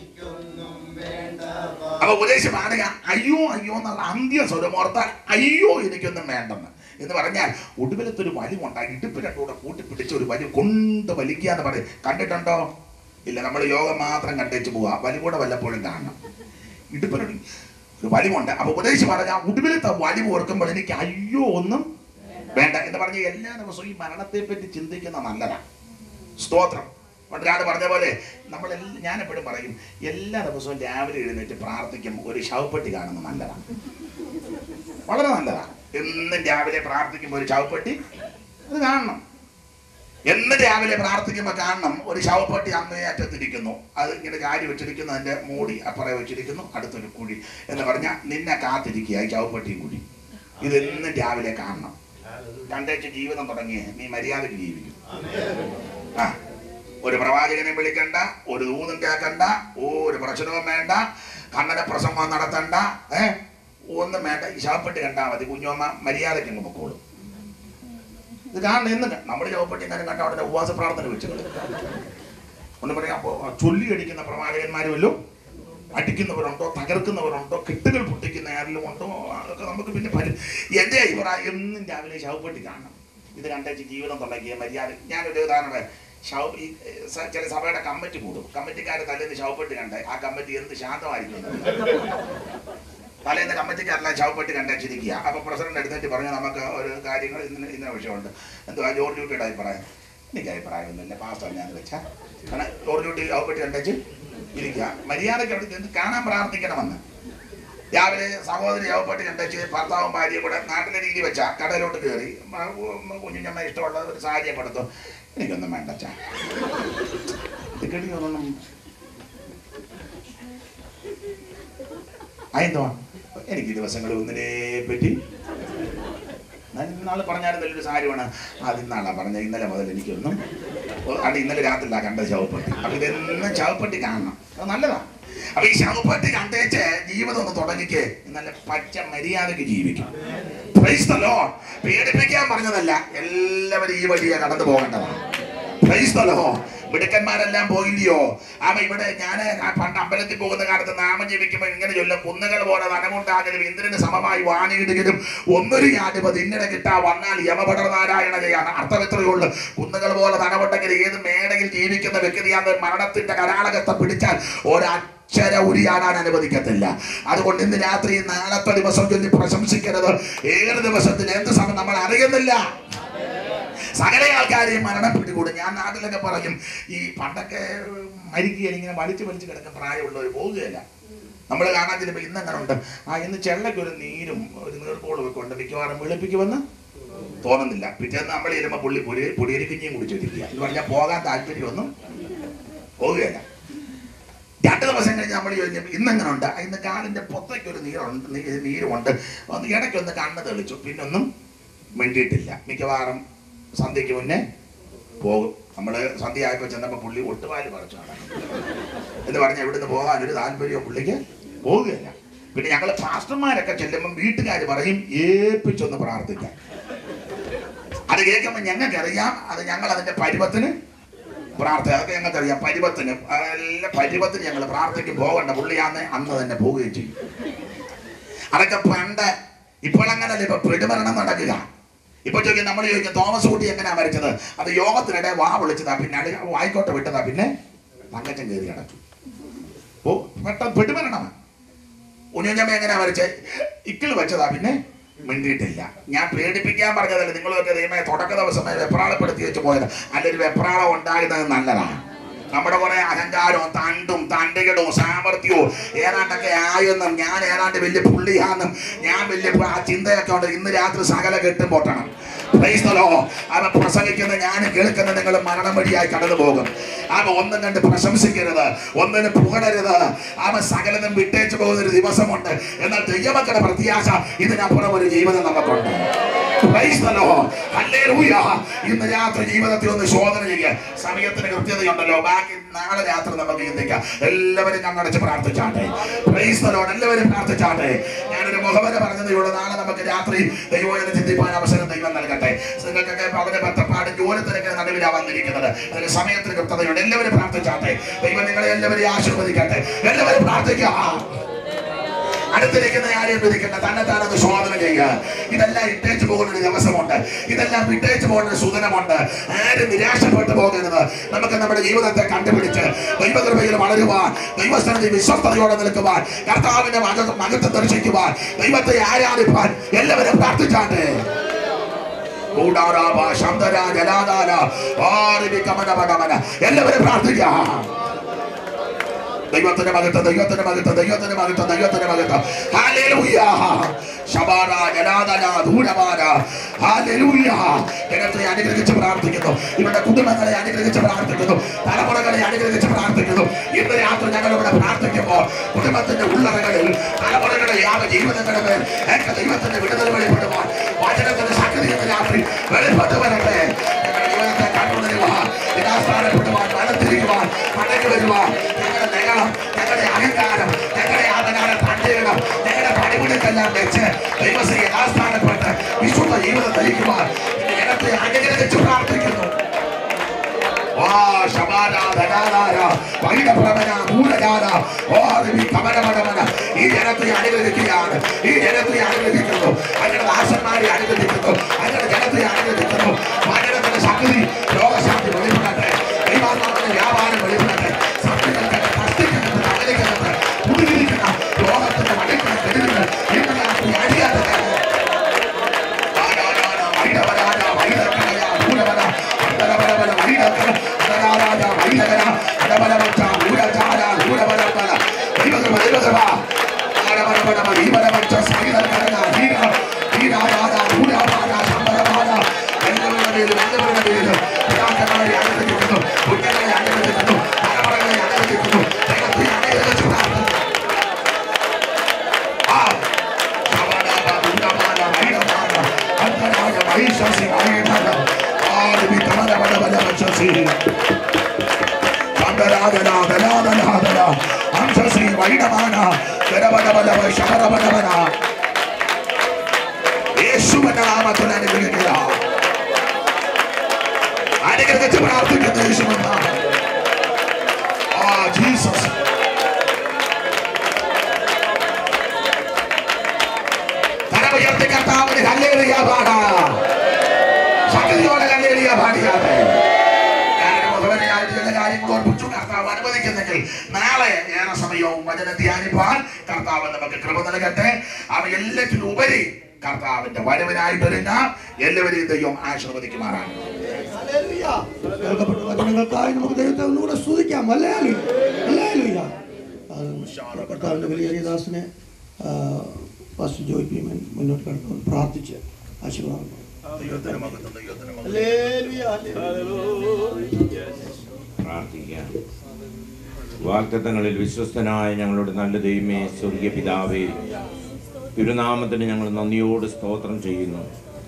[SPEAKER 11] അപ്പൊ ഉപദേശം പാടുക അയ്യോ അയ്യോ എന്നുള്ള അന്ത്യ സ്വരമോർത്താൽ അയ്യോ എനിക്കൊന്നും വേണ്ടെന്ന് എന്ന് പറഞ്ഞാൽ ഒടുവിലത്തെ ഒരു വലിവുണ്ടായി ഇടുപ്പ് രണ്ടുകൂടെ കൂട്ടിപ്പിടിച്ച ഒരു വലിവ് കൊണ്ട് വലിക്കുക എന്ന് പറയും കണ്ടിട്ടുണ്ടോ ഇല്ല നമ്മൾ യോഗം മാത്രം കണ്ടേച്ച് പോവാ വലിവൂടെ വല്ലപ്പോഴും കാണണം ഇടുപ്പിനൊരു ഒരു വലിവുണ്ട് അപ്പൊ ഉപദേശം പറഞ്ഞ ഒടുവിലത്തെ വലിവ് ഓർക്കുമ്പോൾ എനിക്ക് അയ്യോ ഒന്നും വേണ്ട എന്ന് പറഞ്ഞ എല്ലാ ദിവസവും ഈ മരണത്തെ പറ്റി ചിന്തിക്കുന്ന നല്ലതാണ് സ്തോത്രം ഒരാൾ പറഞ്ഞ പോലെ നമ്മൾ ഞാൻ എപ്പോഴും പറയും എല്ലാ ദിവസവും രാവിലെ എഴുന്നേറ്റ് പ്രാർത്ഥിക്കും ഒരു ശവപ്പെട്ടി കാണുന്നത് നല്ലതാണ് വളരെ നല്ലതാണ് എന്നും രാവിലെ പ്രാർത്ഥിക്കുമ്പോൾ ഒരു ശവപ്പെട്ടി അത് കാണണം എന്ന് രാവിലെ പ്രാർത്ഥിക്കുമ്പോൾ കാണണം ഒരു ശവപ്പെട്ടി അങ്ങേ അറ്റത്തിരിക്കുന്നു അത് ഇങ്ങനെ കാരി വെച്ചിരിക്കുന്നു അതിന്റെ മൂടി അപ്പുറേ വെച്ചിരിക്കുന്നു അടുത്തൊരു കുഴി എന്ന് പറഞ്ഞാൽ നിന്നെ കാത്തിരിക്കുക ഈ ശവപ്പെട്ടിയും കുഴി ഇതെന്നും രാവിലെ കാണണം കണ്ടേച്ച് ജീവിതം തുടങ്ങിയേ നീ മര്യാദയ്ക്ക് ജീവിക്കും ആ ഒരു പ്രവാചകനെ വിളിക്കണ്ട ഒരു ദൂതും കേൾക്കണ്ട ഒരു പ്രശ്നവും വേണ്ട കണ്ണന പ്രസംഗം നടത്തണ്ട ഏ ഒന്നും വേണ്ട ഈ ശവപ്പെട്ടി കണ്ടാൽ മതി കുഞ്ഞോമ്മ മര്യാദയ്ക്ക് അങ്ങ് പൊക്കോളും ഇത് കാണണം എന്ന് നമ്മൾ ശവപ്പെട്ടി എങ്ങനെ കണ്ട ഉടനെ ഉപവാസ പ്രാർത്ഥന വെച്ചത് ഒന്ന് പറയാം അപ്പോ ചൊല്ലി അടിക്കുന്ന പ്രവാചകന്മാരുമല്ലോ അടിക്കുന്നവരുണ്ടോ തകർക്കുന്നവരുണ്ടോ കെട്ടുകൾ പൊട്ടിക്കുന്ന ആരെങ്കിലും ഉണ്ടോ അതൊക്കെ നമുക്ക് പിന്നെ പറ്റും എൻ്റെ അഭിപ്രായം എന്നും രാവിലെ ശവപ്പെട്ടി കാണണം ഇത് കണ്ടേച്ച് ജീവിതം തുടങ്ങിയ മര്യാദ ഞാനൊരു ഉദാഹരണം ശവ ഈ സ- ചില സഭയുടെ കമ്മിറ്റി കൂടും കമ്മിറ്റിക്കാർ തലേന്ന് ശവപ്പെട്ടി കണ്ടേ ആ കമ്മിറ്റി എന്ത് ശാന്തമായിരിക്കും തലേന്ന് കമ്മിറ്റിക്കാരെല്ലാം ശവപ്പെട്ടി കണ്ടേച്ചിരിക്കുക അപ്പൊ പ്രസിഡന്റ് എടുത്തിട്ട് പറഞ്ഞു നമുക്ക് ഒരു കാര്യങ്ങൾ ഇന്ന ഇന്ന വിഷയമുണ്ട് എന്തുവാ ജോർജ് ഡ്യൂട്ടിയുടെ അഭിപ്രായം എനിക്ക് അഭിപ്രായമൊന്നുമില്ല പാസ്റ്റർ ഞാൻ വെച്ചാൽ കാരണം ജോർജ് ഡ്യൂട്ടി ശവപ്പെട്ടി കണ്ടേച്ച് ഇരിക്കുക മര്യാദയ്ക്ക് അവിടെ ചെന്ന് കാണാൻ പ്രാർത്ഥിക്കണമെന്ന് രാവിലെ സഹോദരി യോഗപ്പെട്ട് കണ്ടേച്ച് ഭർത്താവും ഭാര്യയും കൂടെ നാട്ടിലെ രീതി വെച്ചാ കടയിലോട്ട് കയറി കുഞ്ഞുഞ്ഞമ്മ ഇഷ്ടമുള്ള ഒരു സാരിയെ കൊടുത്തു എനിക്കൊന്നും വേണ്ട അച്ഛാ ടിക്കറ്റിനൊന്നും അതെന്തോ എനിക്ക് ദിവസങ്ങൾ ഒന്നിനെ പറ്റി ഞാൻ ഇന്നാള് പറഞ്ഞാലും നല്ലൊരു സാരി വേണം അത് ഇന്നാളാ പറഞ്ഞ ഇന്നലെ മുതൽ എനിക്കൊന്നും അത് ഇന്നലെ രാത്രിയിലാ കണ്ടത് ശവപ്പെട്ടി അപ്പൊ ഇതെന്നും ശവപ്പെട്ടി കാണണം അത് നല്ലതാ അപ്പൊ ഈ ശവപ്പെട്ടി കണ്ടേച്ച് ജീവിതം ഒന്ന് തുടങ്ങിക്ക് നല്ല പച്ച മര്യാദക്ക് ജീവിക്കും Praise the Lord. പേടിപ്പിക്കാൻ പറഞ്ഞതല്ല എല്ലാവരും ഈ വഴിയാ കടന്നു പോകേണ്ടതാണ് Praise the Lord. മിടുക്കന്മാരെല്ലാം പോയില്ലയോ ആമ ഇവിടെ ഞാൻ പണ്ട് അമ്പലത്തിൽ പോകുന്ന കാലത്ത് നാമം ജപിക്കുമ്പോൾ ഇങ്ങനെ ചൊല്ലും കുന്നുകൾ പോലെ നനമുണ്ടാകലും ഇന്ദ്രന് സമമായി വാണിയിടുകയും ഒന്നൊരു യാതിപത് ഇന്നലെ കിട്ടാ വന്നാൽ യമപടർ നാരായണ ചെയ്യാണ് അർത്ഥം എത്രയേ ഉള്ളൂ കുന്നുകൾ പോലെ നനമുണ്ടെങ്കിൽ ഏത് മേടയിൽ ജീവിക്കുന്ന വ്യക്തിയാണ് മരണത്തിന്റെ കരാളകത്തെ പിടിച്ചാൽ ഒരക്ഷര ഉരിയാടാൻ അനുവദിക്കത്തില്ല അതുകൊണ്ട് ഇന്ന് രാത്രി നാളത്തെ ദിവസം ചൊല്ലി പ്രശംസിക്കരുത് ഏത് ദിവസത്തിൽ എന്ത് സമയം നമ്മൾ അറിയുന്നില്ല സകല ആൾക്കാരെയും മരണം പിടികൂടും ഞാൻ നാട്ടിലൊക്കെ പറയും ഈ പണ്ടൊക്കെ മരിക്കുകയില്ല ഇങ്ങനെ വലിച്ചു വലിച്ചു കിടക്കുന്ന പ്രായമുള്ളവർ പോവുകയില്ല നമ്മൾ കാണാൻ ചിലപ്പോൾ ഇന്ന് അങ്ങനെ ഉണ്ട് ആ ഇന്ന് ചെള്ളയ്ക്ക് ഒരു നീരും ഒരു നീർക്കോളും ഒക്കെ ഉണ്ട് മിക്കവാറും വെളുപ്പിക്കുമെന്ന് തോന്നുന്നില്ല പിറ്റേന്ന് നമ്മൾ ചെല്ലുമ്പോൾ പുള്ളി പൊടി പൊടിയരിക്കഞ്ഞിയും കുടിച്ചോണ്ടിരിക്കുക എന്ന് പറഞ്ഞാൽ പോകാൻ താല്പര്യമൊന്നും പോവുകയില്ല രണ്ട് ദിവസം കഴിഞ്ഞ് നമ്മൾ ചോദിച്ചപ്പോൾ ഇന്ന് എങ്ങനെ ഉണ്ട് ആ, ഇന്ന് കാലിന്റെ പൊത്തേക്ക് ഒരു നീരുണ്ട് നീ- നീരുമുണ്ട് ഒന്ന് ഇടയ്ക്കൊന്ന് കണ്ണ് തെളിച്ചു പിന്നൊന്നും മിണ്ടിയിട്ടില്ല മിക്കവാറും സന്ധ്യയ്ക്ക് മുന്നേ പോകും നമ്മൾ സന്ധ്യ ആയപ്പോൾ ചെന്നപ്പോൾ പുള്ളി ഒട്ടുപാല് പറിച്ചു എന്ന് പറഞ്ഞാൽ ഇവിടുന്ന് പോകാൻ ഒരു താല്പര്യമോ പുള്ളിക്ക് പോവുകയില്ല പിന്നെ ഞങ്ങൾ പാസ്റ്റർമാരൊക്കെ ചെല്ലുമ്പോൾ വീട്ടുകാർ പറയും ഏൽപ്പിച്ചൊന്ന് പ്രാർത്ഥിക്കാൻ അത് കേൾക്കുമ്പോൾ ഞങ്ങൾക്കറിയാം അത് ഞങ്ങൾ അതിന്റെ പരുവത്തിന് പ്രാർത്ഥന അതൊക്കെ ഞങ്ങൾക്കറിയാം പരുവത്തിന് എല്ലാ പരുവത്തിന് ഞങ്ങൾ പ്രാർത്ഥിക്കും പോകണ്ട പുള്ളിയാന്ന് അന്ന് തന്നെ പോവുകയും ചെയ്യും അതൊക്കെ പണ്ട് ഇപ്പോൾ അങ്ങനല്ല ഇപ്പൊ പിടിമരണം നടക്കുക ഇപ്പൊ ചോദിക്കും നമ്മൾ ചോദിക്കും തോമസ് കുട്ടി എങ്ങനെയാ മരിച്ചത് അത് യോഗത്തിനിടെ വാ വിളിച്ചതാ പിന്നെ അടി വായിക്കോട്ടെ വിട്ടതാ പിന്നെ തങ്കച്ചൻ കയറി അടച്ചു ഓ പെട്ടെന്ന് പിടിമരണമാണ് ഉണ്ണിയമ്മ എങ്ങനെയാ മരിച്ചത് ഇക്കിൾ വെച്ചതാ പിന്നെ മിണ്ടിയിട്ടില്ല ഞാൻ പേടിപ്പിക്കാൻ പറഞ്ഞതല്ല നിങ്ങളൊക്കെ ദൈവമേ തുടക്ക ദിവസമേ വെപ്രാളപ്പെടുത്തി വെച്ച് പോയത് അല്ലൊരു വെപ്രാളം ഉണ്ടാകുന്നത് നല്ലതാണ് നമ്മുടെ കുറെ അഹങ്കാരവും തണ്ടും തണ്ടുകളും സാമർഥ്യവും ഏതാണ്ടൊക്കെ ആയെന്നും ഞാൻ ഏതാണ്ട് വലിയ പുള്ളിയാന്നും ഞാൻ വലിയ പു- ആ ചിന്തയൊക്കെ ഉണ്ട് ഇന്ന് രാത്രി സകല കെട്ടും പൊട്ടണം Praise the Lord. അവ പ്രസംഗിക്കുന്ന ഞാൻ കേൾക്കുന്ന നിങ്ങൾ മരണം വഴിയായി കടന്നു പോകും അവ ഒന്നും കണ്ട് പ്രശംസിക്കരുത് ഒന്നിനും പുകഴരുത് അവ സകലതും വിട്ടേച്ചു പോകുന്ന ഒരു ദിവസമുണ്ട് എന്നാൽ ദൈവമക്കളുടെ പ്രത്യാശ ഇതിനപ്പുറം ഒരു ജീവിതം നമുക്കുണ്ട് Praise the Lord. Hallelujah. ഇന്ന് രാത്രി ജീവിതത്തിൽ ഒന്ന് ശോധന ചെയ്യുക സമയത്തിന് കൃത്യതയുണ്ടല്ലോ ബാക്കി നാളെ രാത്രി നമുക്ക് ചിന്തിക്കാം എല്ലാവരും കണ്ണടച്ച് പ്രാർത്ഥിച്ചാട്ടെ Praise the Lord. എല്ലാവരും പ്രാർത്ഥിച്ചാട്ടെ ഞാനൊരു മുഖവര പറഞ്ഞതേ ഉള്ളൂ നാളെ നമുക്ക് രാത്രി ദൈവം എന്ന് ചിന്തിപ്പാൻ അവസരം ദൈവം നൽകട്ടെ നിങ്ങൾക്കൊക്കെ വളരെ ബന്ധപ്പാട് ജോലിത്തിനൊക്കെ നടുവിലാ വന്നിരിക്കുന്നത് അതിന് സമയത്തിന് കൃത്യതയുണ്ട് എല്ലാവരും പ്രാർത്ഥിച്ചാട്ടെ ദൈവം നിങ്ങളെ എല്ലാവരെയും ആശീർവദിക്കട്ടെ എല്ലാവരും പ്രാർത്ഥിക്കുക അടുത്തിരിക്കുന്ന ആരെയും വിധിക്കണ്ട തന്നെ താനൊന്ന് ശോധന ചെയ്യുക ഇതെല്ലാം ഇട്ടേച്ചു പോകുന്ന ഒരു ദിവസമുണ്ട് ഇതെല്ലാം വിട്ടേച്ചു പോകുന്ന ഒരു സുദിനമുണ്ട് ആരും നിരാശപ്പെട്ടു പോകരുത് നമുക്ക് നമ്മുടെ ജീവിതത്തെ കണ്ടുപിടിച്ച് ദൈവകൃപയിൽ വളരുവാൻ ദൈവസ്ഥനത്തിൽ വിശ്വസ്തയോടെ നിൽക്കുവാൻ കർത്താവിന്റെ മക മകത്വം ദർശിക്കുവാൻ ദൈവത്തെ ആരാധിപ്പാൻ എല്ലാവരും പ്രാർത്ഥിച്ചാട്ടെ കൂടാറാബ, ശബ്ദര, ജലാധാര, ആരിവി, കമന, മകമന. എല്ലാവരും പ്രാർത്ഥിക്കാം ദൈവത്തിന്റെ മകത്ത് ദൈവത്തിന്റെ മകത്ത് ദൈവത്തിന്റെ മകത്ത് ദൈവത്തിന്റെ മകത്ത് ഹല്ലേലൂയ ശബാര ജനാദന ദൂരമാന ഹല്ലേലൂയ ജനത്തെ അനുഗ്രഹിച്ച് പ്രാർത്ഥിക്കുന്നു ഇവരുടെ കുടുംബങ്ങളെ അനുഗ്രഹിച്ച് പ്രാർത്ഥിക്കുന്നു തലമുറകളെ അനുഗ്രഹിച്ച് പ്രാർത്ഥിക്കുന്നു ഇന്ന് രാത്രി ഞങ്ങൾ ഇവിടെ പ്രാർത്ഥിക്കുമ്പോൾ കുടുംബത്തിന്റെ ഉള്ളറകളിൽ തലമുറകളുടെ യാത ജീവിതങ്ങളുടെ മേൽ ഒക്കെ ദൈവത്തിന്റെ വിടുതൽ വെളിപ്പെടുവാൻ വചനത്തിന്റെ ശക്തി ഇന്ന് രാത്രി വെളിപ്പെട്ടു വരട്ടെ ഞങ്ങളുടെ ജീവിതത്തെ കണ്ടുകൊണ്ടിരുവാൻ യഥാസ്ഥാനപ്പെടുവാൻ മനത്തിരിക്കുവാൻ മടങ്ങി വരുവാൻ ഞങ്ങളുടെ നഗരം ഞങ്ങളുടെ അഹങ്കാരം ഞങ്ങളുടെ ആദനാല തണ്ടേണം ഞങ്ങളുടെ പണിമുടക്കെല്ലാം വെച്ച് ദൈവശ്രീ യഥാസ്ഥാനപ്പെട്ട് വിശുദ്ധ ജീവിതം നയിക്കുവാൻ ഈ ജനത്തെ അനുഗ്രഹിച്ച് പ്രാർത്ഥിക്കുന്നു വാ ശബാന ധനാധാര വൈഡപ്രവന മൂലജാല ഓർവി കമനമനമന ഈ ജനത്തെ അനുഗ്രഹിക്കുകയാണ് ഈ ജനത്തെ അനുഗ്രഹിക്കുന്നു അങ്ങനെ ദാസന്മാരെ അനുഗ്രഹിക്കുന്നു അങ്ങനെ ജനത്തെ അനുഗ്രഹിക്കുന്നു വചനത്തിന്റെ ശക്തി രോഗശാന്തി വെളിപ്പെടട്ടെ ദൈവാത്മാവിന്റെ വ്യാപാരം വെളിപ്പെടട്ടെ സത്യങ്ങൾക്ക് തസ്തിക്കുന്നത് തകലിക്കുന്നത് കുടിയിരിക്കുന്ന ലോകത്തിന്റെ മടിക്കുന്ന കെടുകൾ ഇന്ന് രാത്രി അടിയാതെ അംശസി വൈഡന ആദിവി തമന വന വന വശസി ചന്ദ്രാദനാദനാദനാദന അംശസി വൈഡമാന ഗരവന വന ശബര വന വന യേശുവിന്റെ നാമത്തിൽ അനുഗ്രഹിക്കുക അനുഗ്രഹിച്ച് പ്രാർത്ഥിക്കുന്നു യേശുവിന്റെ നാമം ആ ജീസസ് കരമുയർത്തി കർത്താവിന് ഹല്ലേലൂയ പാടാം ശക്തിയോടെ ഹല്ലേലൂയ പാടിയാട്ടെ ഞാനൊരു മുഖവരെയായിട്ട് ചില കാര്യങ്ങൾ ഓർപ്പിച്ചു കർത്താവ് അനുവദിക്കുന്നെങ്കിൽ നാളെ ഏറെ സമയവും വചനം ധ്യാനിപ്പാൻ കർത്താവ് നമുക്ക് കൃപ നൽകട്ടെ അവ എല്ലാറ്റിലും ഉപരി കർത്താവിന്റെ വരവിനായിട്ടൊരുങ്ങ എല്ലാവരെയും ദൈവം ആശീർവദിക്കുമാറാണ്
[SPEAKER 6] ഹല്ലേലൂയ. കേൾക്കപ്പെട്ട വചനങ്ങൾക്കായി നമുക്ക് ദൈവത്തെ ഒന്നുകൂടെ സ്തുതിക്കാം ഹല്ലേലൂയ. ഹല്ലേലൂയ. അത് കർത്താവിന്റെ വലിയ ദാസിനെ ഫസ്റ്റ് ജോയിപ്പിയും മുന്നോട്ട് കടന്നു പ്രാർത്ഥിച്ച് ആശീർവാദം ഹല്ലേലൂയ, ഹല്ലേലൂയ.
[SPEAKER 12] പ്രാർത്ഥിക്കാം വാക്തത്വങ്ങളിൽ വിശ്വസ്തനായ ഞങ്ങളുടെ നല്ല ദൈവമേ സ്വർഗീയ പിതാവേ തിരുനാമത്തിന് ഞങ്ങൾ നന്ദിയോട് സ്തോത്രം ചെയ്യുന്നു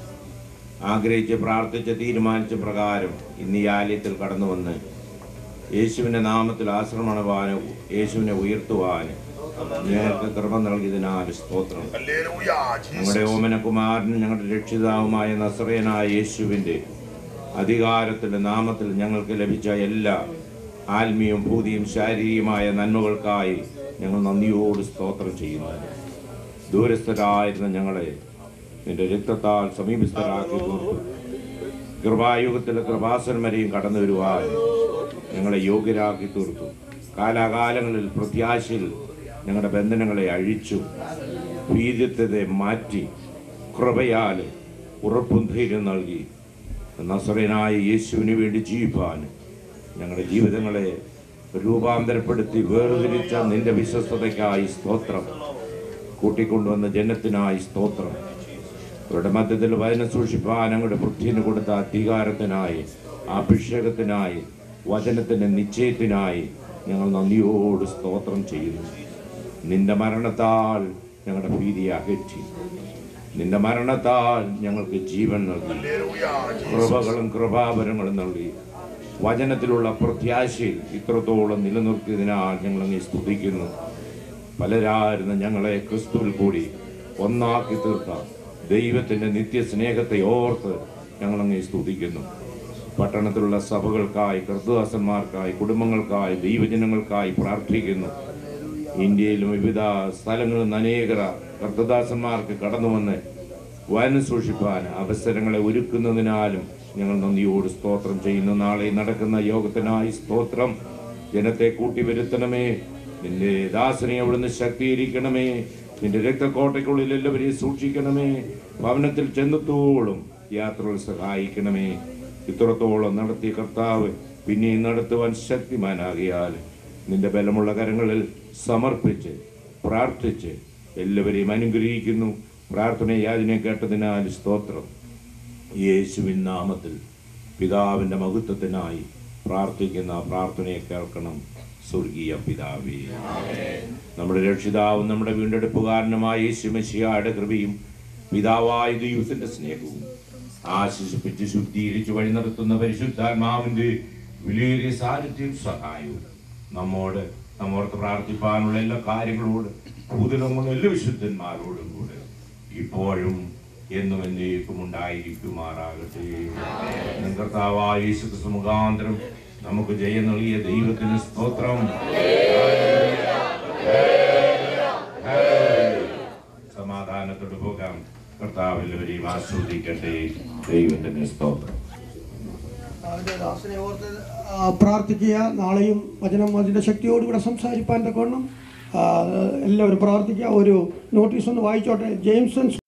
[SPEAKER 12] ആഗ്രഹിച്ച് പ്രാർത്ഥിച്ച് തീരുമാനിച്ച പ്രകാരം ഇന്ന് ഈ ആലയത്തിൽ കടന്നു വന്ന് യേശുവിൻ്റെ നാമത്തിൽ ആശ്രമണവാനും യേശുവിനെ ഉയർത്തുവാനും ഞങ്ങൾക്ക് കൃപ നൽകിയതിനാൽ സ്തോത്രം ഞങ്ങളുടെ ഓമനകുമാരനും ഞങ്ങളുടെ രക്ഷിതാവുമായ നസ്രയനായ യേശുവിൻ്റെ അധികാരത്തിൻ്റെ നാമത്തിൽ ഞങ്ങൾക്ക് ലഭിച്ച എല്ലാ ആത്മീയവും ഭൂതിയും ശാരീരികമായ നന്മകൾക്കായി ഞങ്ങൾ നന്ദിയോട് സ്തോത്രം ചെയ്യുന്നു ദൂരസ്ഥരായിരുന്ന ഞങ്ങളെ നിന്റെ രക്തത്താൽ സമീപസ്ഥരാക്കി തീർത്തു കൃപായുഗത്തിലെ കൃപാസനം വരെയും കടന്നു വരുവാൻ ഞങ്ങളെ യോഗ്യരാക്കി തീർത്തു കാലാകാലങ്ങളിൽ പ്രത്യാശയിൽ ഞങ്ങളുടെ ബന്ധനങ്ങളെ അഴിച്ചു ഭീതിത്വത്തെ മാറ്റി കൃപയാൽ ഉറപ്പും ധൈര്യം നൽകി നസറനായ യേശുവിന് വേണ്ടി ജീവിപ്പാൻ ഞങ്ങളുടെ ജീവിതങ്ങളെ രൂപാന്തരപ്പെടുത്തി വേർതിരിച്ച നിന്റെ വിശ്വസ്തതയ്ക്കായി സ്തോത്രം കൂട്ടിക്കൊണ്ടുവന്ന ജനത്തിനായി സ്തോത്രം അവരുടെ മധ്യത്തിൽ വചനം സൂക്ഷിപ്പാൻ ഞങ്ങളുടെ ബുദ്ധിന് കൊടുത്ത അധികാരത്തിനായി അഭിഷേകത്തിനായി വചനത്തിന്റെ നിശ്ചയത്തിനായി ഞങ്ങൾ നന്ദിയോട് സ്തോത്രം ചെയ്യുന്നു നിന്റെ മരണത്താൽ ഞങ്ങളുടെ ഭീതി അകറ്റി നിന്റെ മരണത്താൽ ഞങ്ങൾക്ക് ജീവൻ നൽകി കൃപകളും കൃപാവരങ്ങളും നൽകി വചനത്തിലുള്ള പ്രത്യാശയിൽ ഇത്രത്തോളം നിലനിർത്തിയതിനാൽ ഞങ്ങൾ അങ്ങേ സ്തുതിക്കുന്നു പലരായിരുന്ന ഞങ്ങളെ ക്രിസ്തുവിൽ കൂടി ഒന്നാക്കി തീർത്ത ദൈവത്തിന്റെ നിത്യസ്നേഹത്തെ ഓർത്ത് ഞങ്ങൾ അങ്ങേ സ്തുതിക്കുന്നു പട്ടണത്തിലുള്ള സഭകൾക്കായി കർത്തദാസന്മാർക്കായി കുടുംബങ്ങൾക്കായി ദൈവജനങ്ങൾക്കായി പ്രാർത്ഥിക്കുന്നു ഇന്ത്യയിലും വിവിധ സ്ഥലങ്ങളിൽ നിന്ന് അനേകര കർത്തദാസന്മാർക്ക് കടന്നു വന്ന് വയന സൂക്ഷിപ്പാൻ അവസരങ്ങളെ ഒരുക്കുന്നതിനാലും ഞങ്ങൾ നന്ദിയോട് സ്തോത്രം ചെയ്യുന്നു നാളെ നടക്കുന്ന യോഗത്തിനായി സ്തോത്രം ജനത്തെ കൂട്ടി വരുത്തണമേ നിന്റെ ദാസനെ അവിടുന്ന് ശക്തീകരിക്കണമേ നിന്റെ രക്തക്കോട്ടയ്ക്കുള്ളിൽ എല്ലാവരെയും സൂക്ഷിക്കണമേ ഭവനത്തിൽ ചെന്നത്തോളം യാത്രകൾ സഹായിക്കണമേ ഇത്രത്തോളം നടത്തിയ കർത്താവ് പിന്നെയും നടത്തുവാൻ ശക്തിമാനാകിയാൽ നിന്റെ ബലമുള്ള കരങ്ങളിൽ സമർപ്പിച്ച് പ്രാർത്ഥിച്ച് എല്ലാവരെയും അനുഗ്രഹിക്കുന്നു പ്രാർത്ഥന യാതിനെ കേട്ടതിനാൽ സ്തോത്രം യേശുവിൻ നാമത്തിൽ പിതാവിൻ്റെ മഹത്വത്തിനായി പ്രാർത്ഥിക്കുന്ന പ്രാർത്ഥനയെ കേൾക്കണം സ്വർഗീയ പിതാവേ നമ്മുടെ രക്ഷിതാവും നമ്മുടെ വീണ്ടെടുപ്പുകാരനുമായ യേശുമശിയായുടെ കൃപയും പിതാവായ ദൈവത്തിന്റെ സ്നേഹവും ആശിഷിപ്പിച്ച് ശുദ്ധീകരിച്ച് വഴി നടത്തുന്ന പരിശുദ്ധാത്മാവിന്റെ വിലയേറിയ സാന്നിധ്യം സഹായവും നമ്മോട് നമ്മോർത്ത് പ്രാർത്ഥിപ്പാനുള്ള എല്ലാ കാര്യങ്ങളോട് ഭൂതലങ്ങളും എല്ലാ വിശുദ്ധന്മാരോടും കൂടെ ഇപ്പോഴും എന്നും എന്നേക്കും ഉണ്ടായിരിക്കുമാറാകട്ടെ കർത്താവായ യേശുക്രിസ്തു മുഖാന്തരം നമുക്ക് ജയം നൽകിയ ദൈവത്തിന് സ്തോത്രം സമാധാനത്തോട് പോകാം കർത്താവ് എല്ലാവരെയും ആസ്വദിക്കട്ടെ ദൈവത്തിന്റെ സ്തോത്രം
[SPEAKER 6] അവന്റെ ദാസനെ ഓർത്ത് ആ, പ്രാർത്ഥിക്കുക നാളെയും വചനം അതിൻ്റെ ശക്തിയോടുകൂടെ സംസാരിപ്പാൻ തക്കവണ്ണം ആ, എല്ലാവരും പ്രാർത്ഥിക്കുക ഒരു നോട്ടീസ് ഒന്ന് വായിച്ചോട്ടെ ജെയിംസൺ